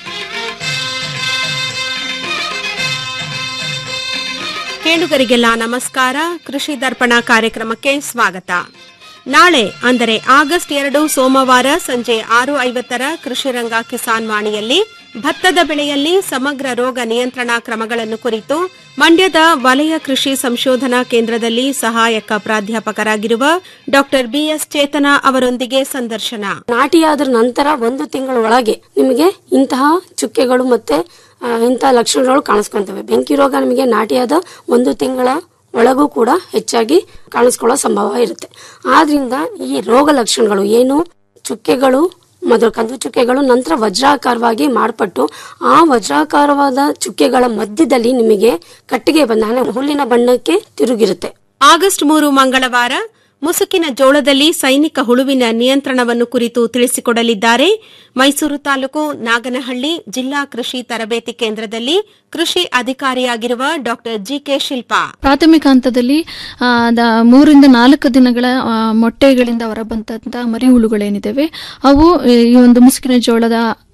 ಕೇಳುಗರಿಗೆಲ್ಲ ನಮಸ್ಕಾರ ಕೃಷಿ ದರ್ಪಣ ಕಾರ್ಯಕ್ರಮಕ್ಕೆ ಸ್ವಾಗತ ನಾಳೆ ಅಂದರೆ ಆಗಸ್ಟ್ ಎರಡು ಸೋಮವಾರ ಸಂಜೆ ಆರು ಐವತ್ತರ ಕೃಷಿ ರಂಗ ಕಿಸಾನ್ ವಾಣಿಯಲ್ಲಿ ಭತ್ತದ ಬೆಳೆಯಲ್ಲಿ ಸಮಗ್ರ ರೋಗ ನಿಯಂತ್ರಣ ಕ್ರಮಗಳನ್ನು ಕುರಿತು ಮಂಡ್ಯದ ವಲಯ ಕೃಷಿ ಸಂಶೋಧನಾ ಕೇಂದ್ರದಲ್ಲಿ ಸಹಾಯಕ ಪ್ರಾಧ್ಯಾಪಕರಾಗಿರುವ ಡಾಕ್ಟರ್ ಬಿಎಸ್ ಚೇತನ ಅವರೊಂದಿಗೆ ಸಂದರ್ಶನ ನಾಟಿಯಾದ ನಂತರ ಒಂದು ತಿಂಗಳ ಒಳಗೆ ನಿಮಗೆ ಇಂತಹ ಚುಕ್ಕೆಗಳು ಮತ್ತೆ ಆ, ಇಂತಹ ಲಕ್ಷಣಗಳು ಕಾಣಿಸ್ಕೊಳ್ತವೆ ಬೆಂಕಿ ರೋಗ ನಿಮಗೆ ನಾಟಿಯಾದ ಒಂದು ತಿಂಗಳ ಒಳಗೂ ಕೂಡ ಹೆಚ್ಚಾಗಿ ಕಾಣಿಸ್ಕೊಳ್ಳೋ ಸಂಭವ ಇರುತ್ತೆ ಆದ್ರಿಂದ ಈ ರೋಗ ಲಕ್ಷಣಗಳು ಏನು ಚುಕ್ಕೆಗಳು ಮೊದಲು ಕಂದು ಚುಕ್ಕೆಗಳು ನಂತರ ವಜ್ರಾಕಾರವಾಗಿ ಮಾರ್ಪಟ್ಟು ಆ ವಜ್ರಾಕಾರವಾದ ಚುಕ್ಕೆಗಳ ಮಧ್ಯದಲ್ಲಿ ನಿಮಗೆ ಕಟ್ಟಿಗೆ ಬಂದ ಅಂದ್ರೆ ಹುಲ್ಲಿನ ಬಣ್ಣಕ್ಕೆ ತಿರುಗಿರುತ್ತೆ ಆಗಸ್ಟ್ ಮೂರು ಮಂಗಳವಾರ ಮುಸುಕಿನ ಜೋಳದಲ್ಲಿ ಸೈನಿಕ ಹುಳುವಿನ ನಿಯಂತ್ರಣವನ್ನು ಕುರಿತು ತಿಳಿಸಿಕೊಡಲಿದ್ದಾರೆ ಮೈಸೂರು ತಾಲೂಕು ನಾಗನಹಳ್ಳಿ ಜಿಲ್ಲಾ ಕೃಷಿ ತರಬೇತಿ ಕೇಂದ್ರದಲ್ಲಿ ಕೃಷಿ ಅಧಿಕಾರಿಯಾಗಿರುವ ಡಾಕ್ಟರ್ ಜಿಕೆ ಶಿಲ್ಪಾ ಪ್ರಾಥಮಿಕ ಹಂತದಲ್ಲಿ ಆ, ದ- ಮೂರಿಂದ ನಾಲ್ಕು ದಿನಗಳ ಆ, ಮೊಟ್ಟೆಗಳಿಂದ ಹೊರಬಂದಂತಹ ಮರಿ ಹುಳುಗಳೇನಿದ್ದಾವೆ ಅವು ಈ ಒಂದು ಮುಸುಕಿನ ಜೋಳದ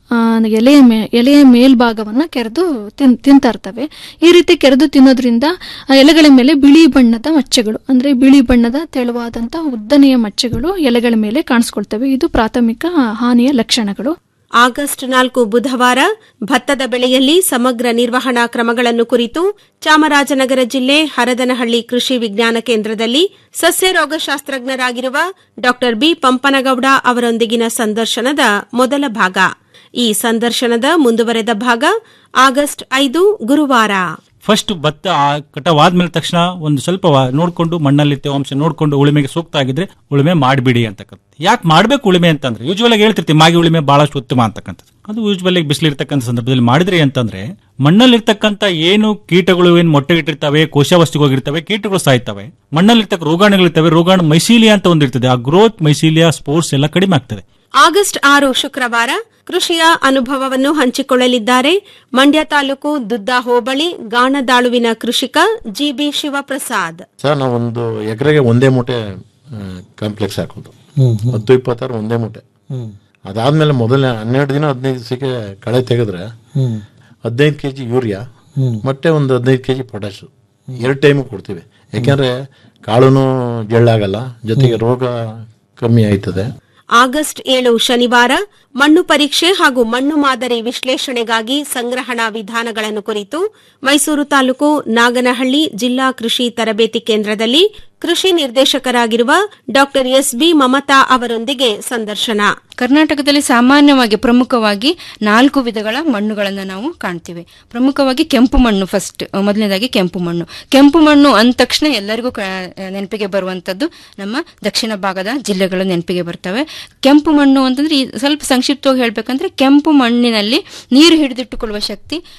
ಆ, ಎಲೆಯ ಮೇ ಎಲೆಯ ಮೇಲ್ಭಾಗವನ್ನ ಕೆರೆದು ತಿನ್ ತಿಂತಾ ಇರ್ತವೆ ಈ ರೀತಿ ಕೆರೆದು ತಿನ್ನೋದ್ರಿಂದ ಆ ಎಲೆಗಳ ಮೇಲೆ ಬಿಳಿ ಬಣ್ಣದ ಮಚ್ಚೆಗಳು ಅಂದ್ರೆ ಬಿಳಿ ಬಣ್ಣದ ತೆಳುವಾದಂತಹ ಉದ್ದನೆಯ ಮಚ್ಚೆಗಳು ಎಲೆಗಳ ಮೇಲೆ ಕಾಣಿಸ್ಕೊಳ್ತವೆ ಇದು ಪ್ರಾಥಮಿಕ ಹಾನಿಯ ಲಕ್ಷಣಗಳು ಆಗಸ್ಟ್ ನಾಲ್ಕು ಬುಧವಾರ ಭತ್ತದ ಬೆಳೆಯಲ್ಲಿ ಸಮಗ್ರ ನಿರ್ವಹಣಾ ಕ್ರಮಗಳನ್ನು ಕುರಿತು ಚಾಮರಾಜನಗರ ಜಿಲ್ಲೆ ಹರದನಹಳ್ಳಿ ಕೃಷಿ ವಿಜ್ಞಾನ ಕೇಂದ್ರದಲ್ಲಿ ಸಸ್ಯ ರೋಗಶಾಸ್ತ್ರಜ್ಞರಾಗಿರುವ ಡಾ ಬಿ ಪಂಪನಗೌಡ ಅವರೊಂದಿಗಿನ ಸಂದರ್ಶನದ ಮೊದಲ ಭಾಗ ಈ ಸಂದರ್ಶನದ ಮುಂದುವರೆದ ಭಾಗ ಆಗಸ್ಟ್ ಐದು ಗುರುವಾರ ಫಸ್ಟ್ ಭತ್ತ ಆ ಕಟಾವಾದ್ಮೇಲೆ ತಕ್ಷಣ ಒಂದು ಸ್ವಲ್ಪ ವ- ನೋಡ್ಕೊಂಡು ಮಣ್ಣಲ್ಲಿ ತೇವಾಂಶ ನೋಡ್ಕೊಂಡು ಉಳುಮೆಗೆ ಸೂಕ್ತ ಆಗಿದ್ರೆ ಉಳುಮೆ ಮಾಡಿಬಿಡಿ ಅಂತಕ್ಕಂಥ ಯಾಕೆ ಮಾಡ್ಬೇಕು ಉಳುಮೆ ಅಂತಂದ್ರೆ ಯೂಶುವಲ್ ಆಗಿ ಹೇಳ್ತಿರ್ತೀವಿ ಮಾಗಿ ಉಳುಮೆ ಬಹಳಷ್ಟು ಉತ್ತಮ ಅಂತಕ್ಕಂಥದ್ದು ಅದು ಯೂಶುವಲ್ ಆಗಿ ಬಿಸಿಲಿರ್ತಕ್ಕಂಥ ಸಂದರ್ಭದಲ್ಲಿ ಮಾಡಿದ್ರಿ ಅಂತಂದ್ರೆ ಮಣ್ಣಲ್ಲಿರ್ತಕ್ಕಂಥ ಏನು ಕೀಟಗಳು ಏನು ಮೊಟ್ಟೆ ಇಟ್ಟಿರ್ತವೆ ಕೋಶವಸ್ತಿಗೆ ಹೋಗಿರ್ತವೆ ಕೀಟಗಳು ಸಾಯ್ತವೆ ಮಣ್ಣಲ್ಲಿರ್ತಕ್ಕ ರೋಗಾಣುಗಳಿರ್ತವೆ ರೋಗಾಣು ಮೈಸೀಲಿಯಾ ಅಂತ ಒಂದಿರ್ತದೆ ಆ ಗ್ರೋತ್ ಮೈಸೀಲಿಯಾ ಸ್ಪೋರ್ಟ್ಸ್ ಎಲ್ಲ ಕಡಿಮೆ ಆಗ್ತದೆ ಆಗಸ್ಟ್ ಆರು ಶುಕ್ರವಾರ ಕೃಷಿಯ ಅನುಭವವನ್ನು ಹಂಚಿಕೊಳ್ಳಲಿದ್ದಾರೆ ಮಂಡ್ಯ ತಾಲೂಕು ದುದ್ದ ಹೋಬಳಿ ಗಾಣದಾಳುವಿನ ಕೃಷಿಕ ಜಿಬಿ ಶಿವಪ್ರಸಾದ್ ಸರ್ ನಾವೊಂದು ಎಕರೆಗೆ ಒಂದೇ ಮೂಟೆ ಕಾಂಪ್ಲೆಕ್ಸ್ ಹಾಕೋದು ಹತ್ತು ಇಪ್ಪತ್ತಾರು ಒಂದೇ ಮೂಟೆ ಅದಾದ್ಮೇಲೆ ಮೊದಲನೇ ಹನ್ನೆರಡು ದಿನ ಹದಿನೈದು ದಿವಸಕ್ಕೆ ಕಳೆ ತೆಗೆದ್ರೆ ಹದಿನೈದು ಕೆ ಜಿ ಯೂರಿಯಾ ಮತ್ತೆ ಒಂದು ಹದಿನೈದು ಕೆ ಜಿ ಪೊಟ್ಯಾಶು ಎರಡು ಟೈಮು ಕೊಡ್ತೀವಿ ಯಾಕೆಂದ್ರೆ ಕಾಳುನು ಜಳ್ಳಾಗಲ್ಲ ಜೊತೆಗೆ ರೋಗ ಕಮ್ಮಿ ಆಯ್ತದೆ ಆಗಸ್ಟ್ ಏಳು ಶನಿವಾರ ಮಣ್ಣು ಪರೀಕ್ಷೆ ಹಾಗೂ ಮಣ್ಣು ಮಾದರಿ ವಿಶ್ಲೇಷಣೆಗಾಗಿ ಸಂಗ್ರಹಣಾ ವಿಧಾನಗಳನ್ನು ಕುರಿತು ಮೈಸೂರು ತಾಲೂಕು ನಾಗನಹಳ್ಳಿ ಜಿಲ್ಲಾ ಕೃಷಿ ತರಬೇತಿ ಕೇಂದ್ರದಲ್ಲಿ ಕೃಷಿ ನಿರ್ದೇಶಕರಾಗಿರುವ ಡಾ ಎಸ್ ಬಿ ಮಮತಾ ಅವರೊಂದಿಗೆ ಸಂದರ್ಶನ ಕರ್ನಾಟಕದಲ್ಲಿ ಸಾಮಾನ್ಯವಾಗಿ ಪ್ರಮುಖವಾಗಿ ನಾಲ್ಕು ವಿಧಗಳ ಮಣ್ಣುಗಳನ್ನು ನಾವು ಕಾಣ್ತೀವಿ ಪ್ರಮುಖವಾಗಿ ಕೆಂಪು ಮಣ್ಣು ಫಸ್ಟ್ ಮೊದಲನೇದಾಗಿ ಕೆಂಪು ಮಣ್ಣು ಕೆಂಪು ಮಣ್ಣು ಅಂದ ತಕ್ಷಣ ಎಲ್ಲರಿಗೂ ಕ- ನೆನಪಿಗೆ ಬರುವಂತದ್ದು ನಮ್ಮ ದಕ್ಷಿಣ ಭಾಗದ ಜಿಲ್ಲೆಗಳು ನೆನಪಿಗೆ ಬರ್ತವೆ ಕೆಂಪು ಮಣ್ಣು ಅಂತಂದ್ರೆ ಈ ಸ್ವಲ್ಪ ಸಂಕ್ಷಿಪ್ತವಾಗಿ ಹೇಳ್ಬೇಕಂದ್ರೆ ಕೆಂಪು ಮಣ್ಣಿನಲ್ಲಿ ನೀರು ಹಿಡಿದಿಟ್ಟುಕೊಳ್ಳುವ ಶಕ್ತಿ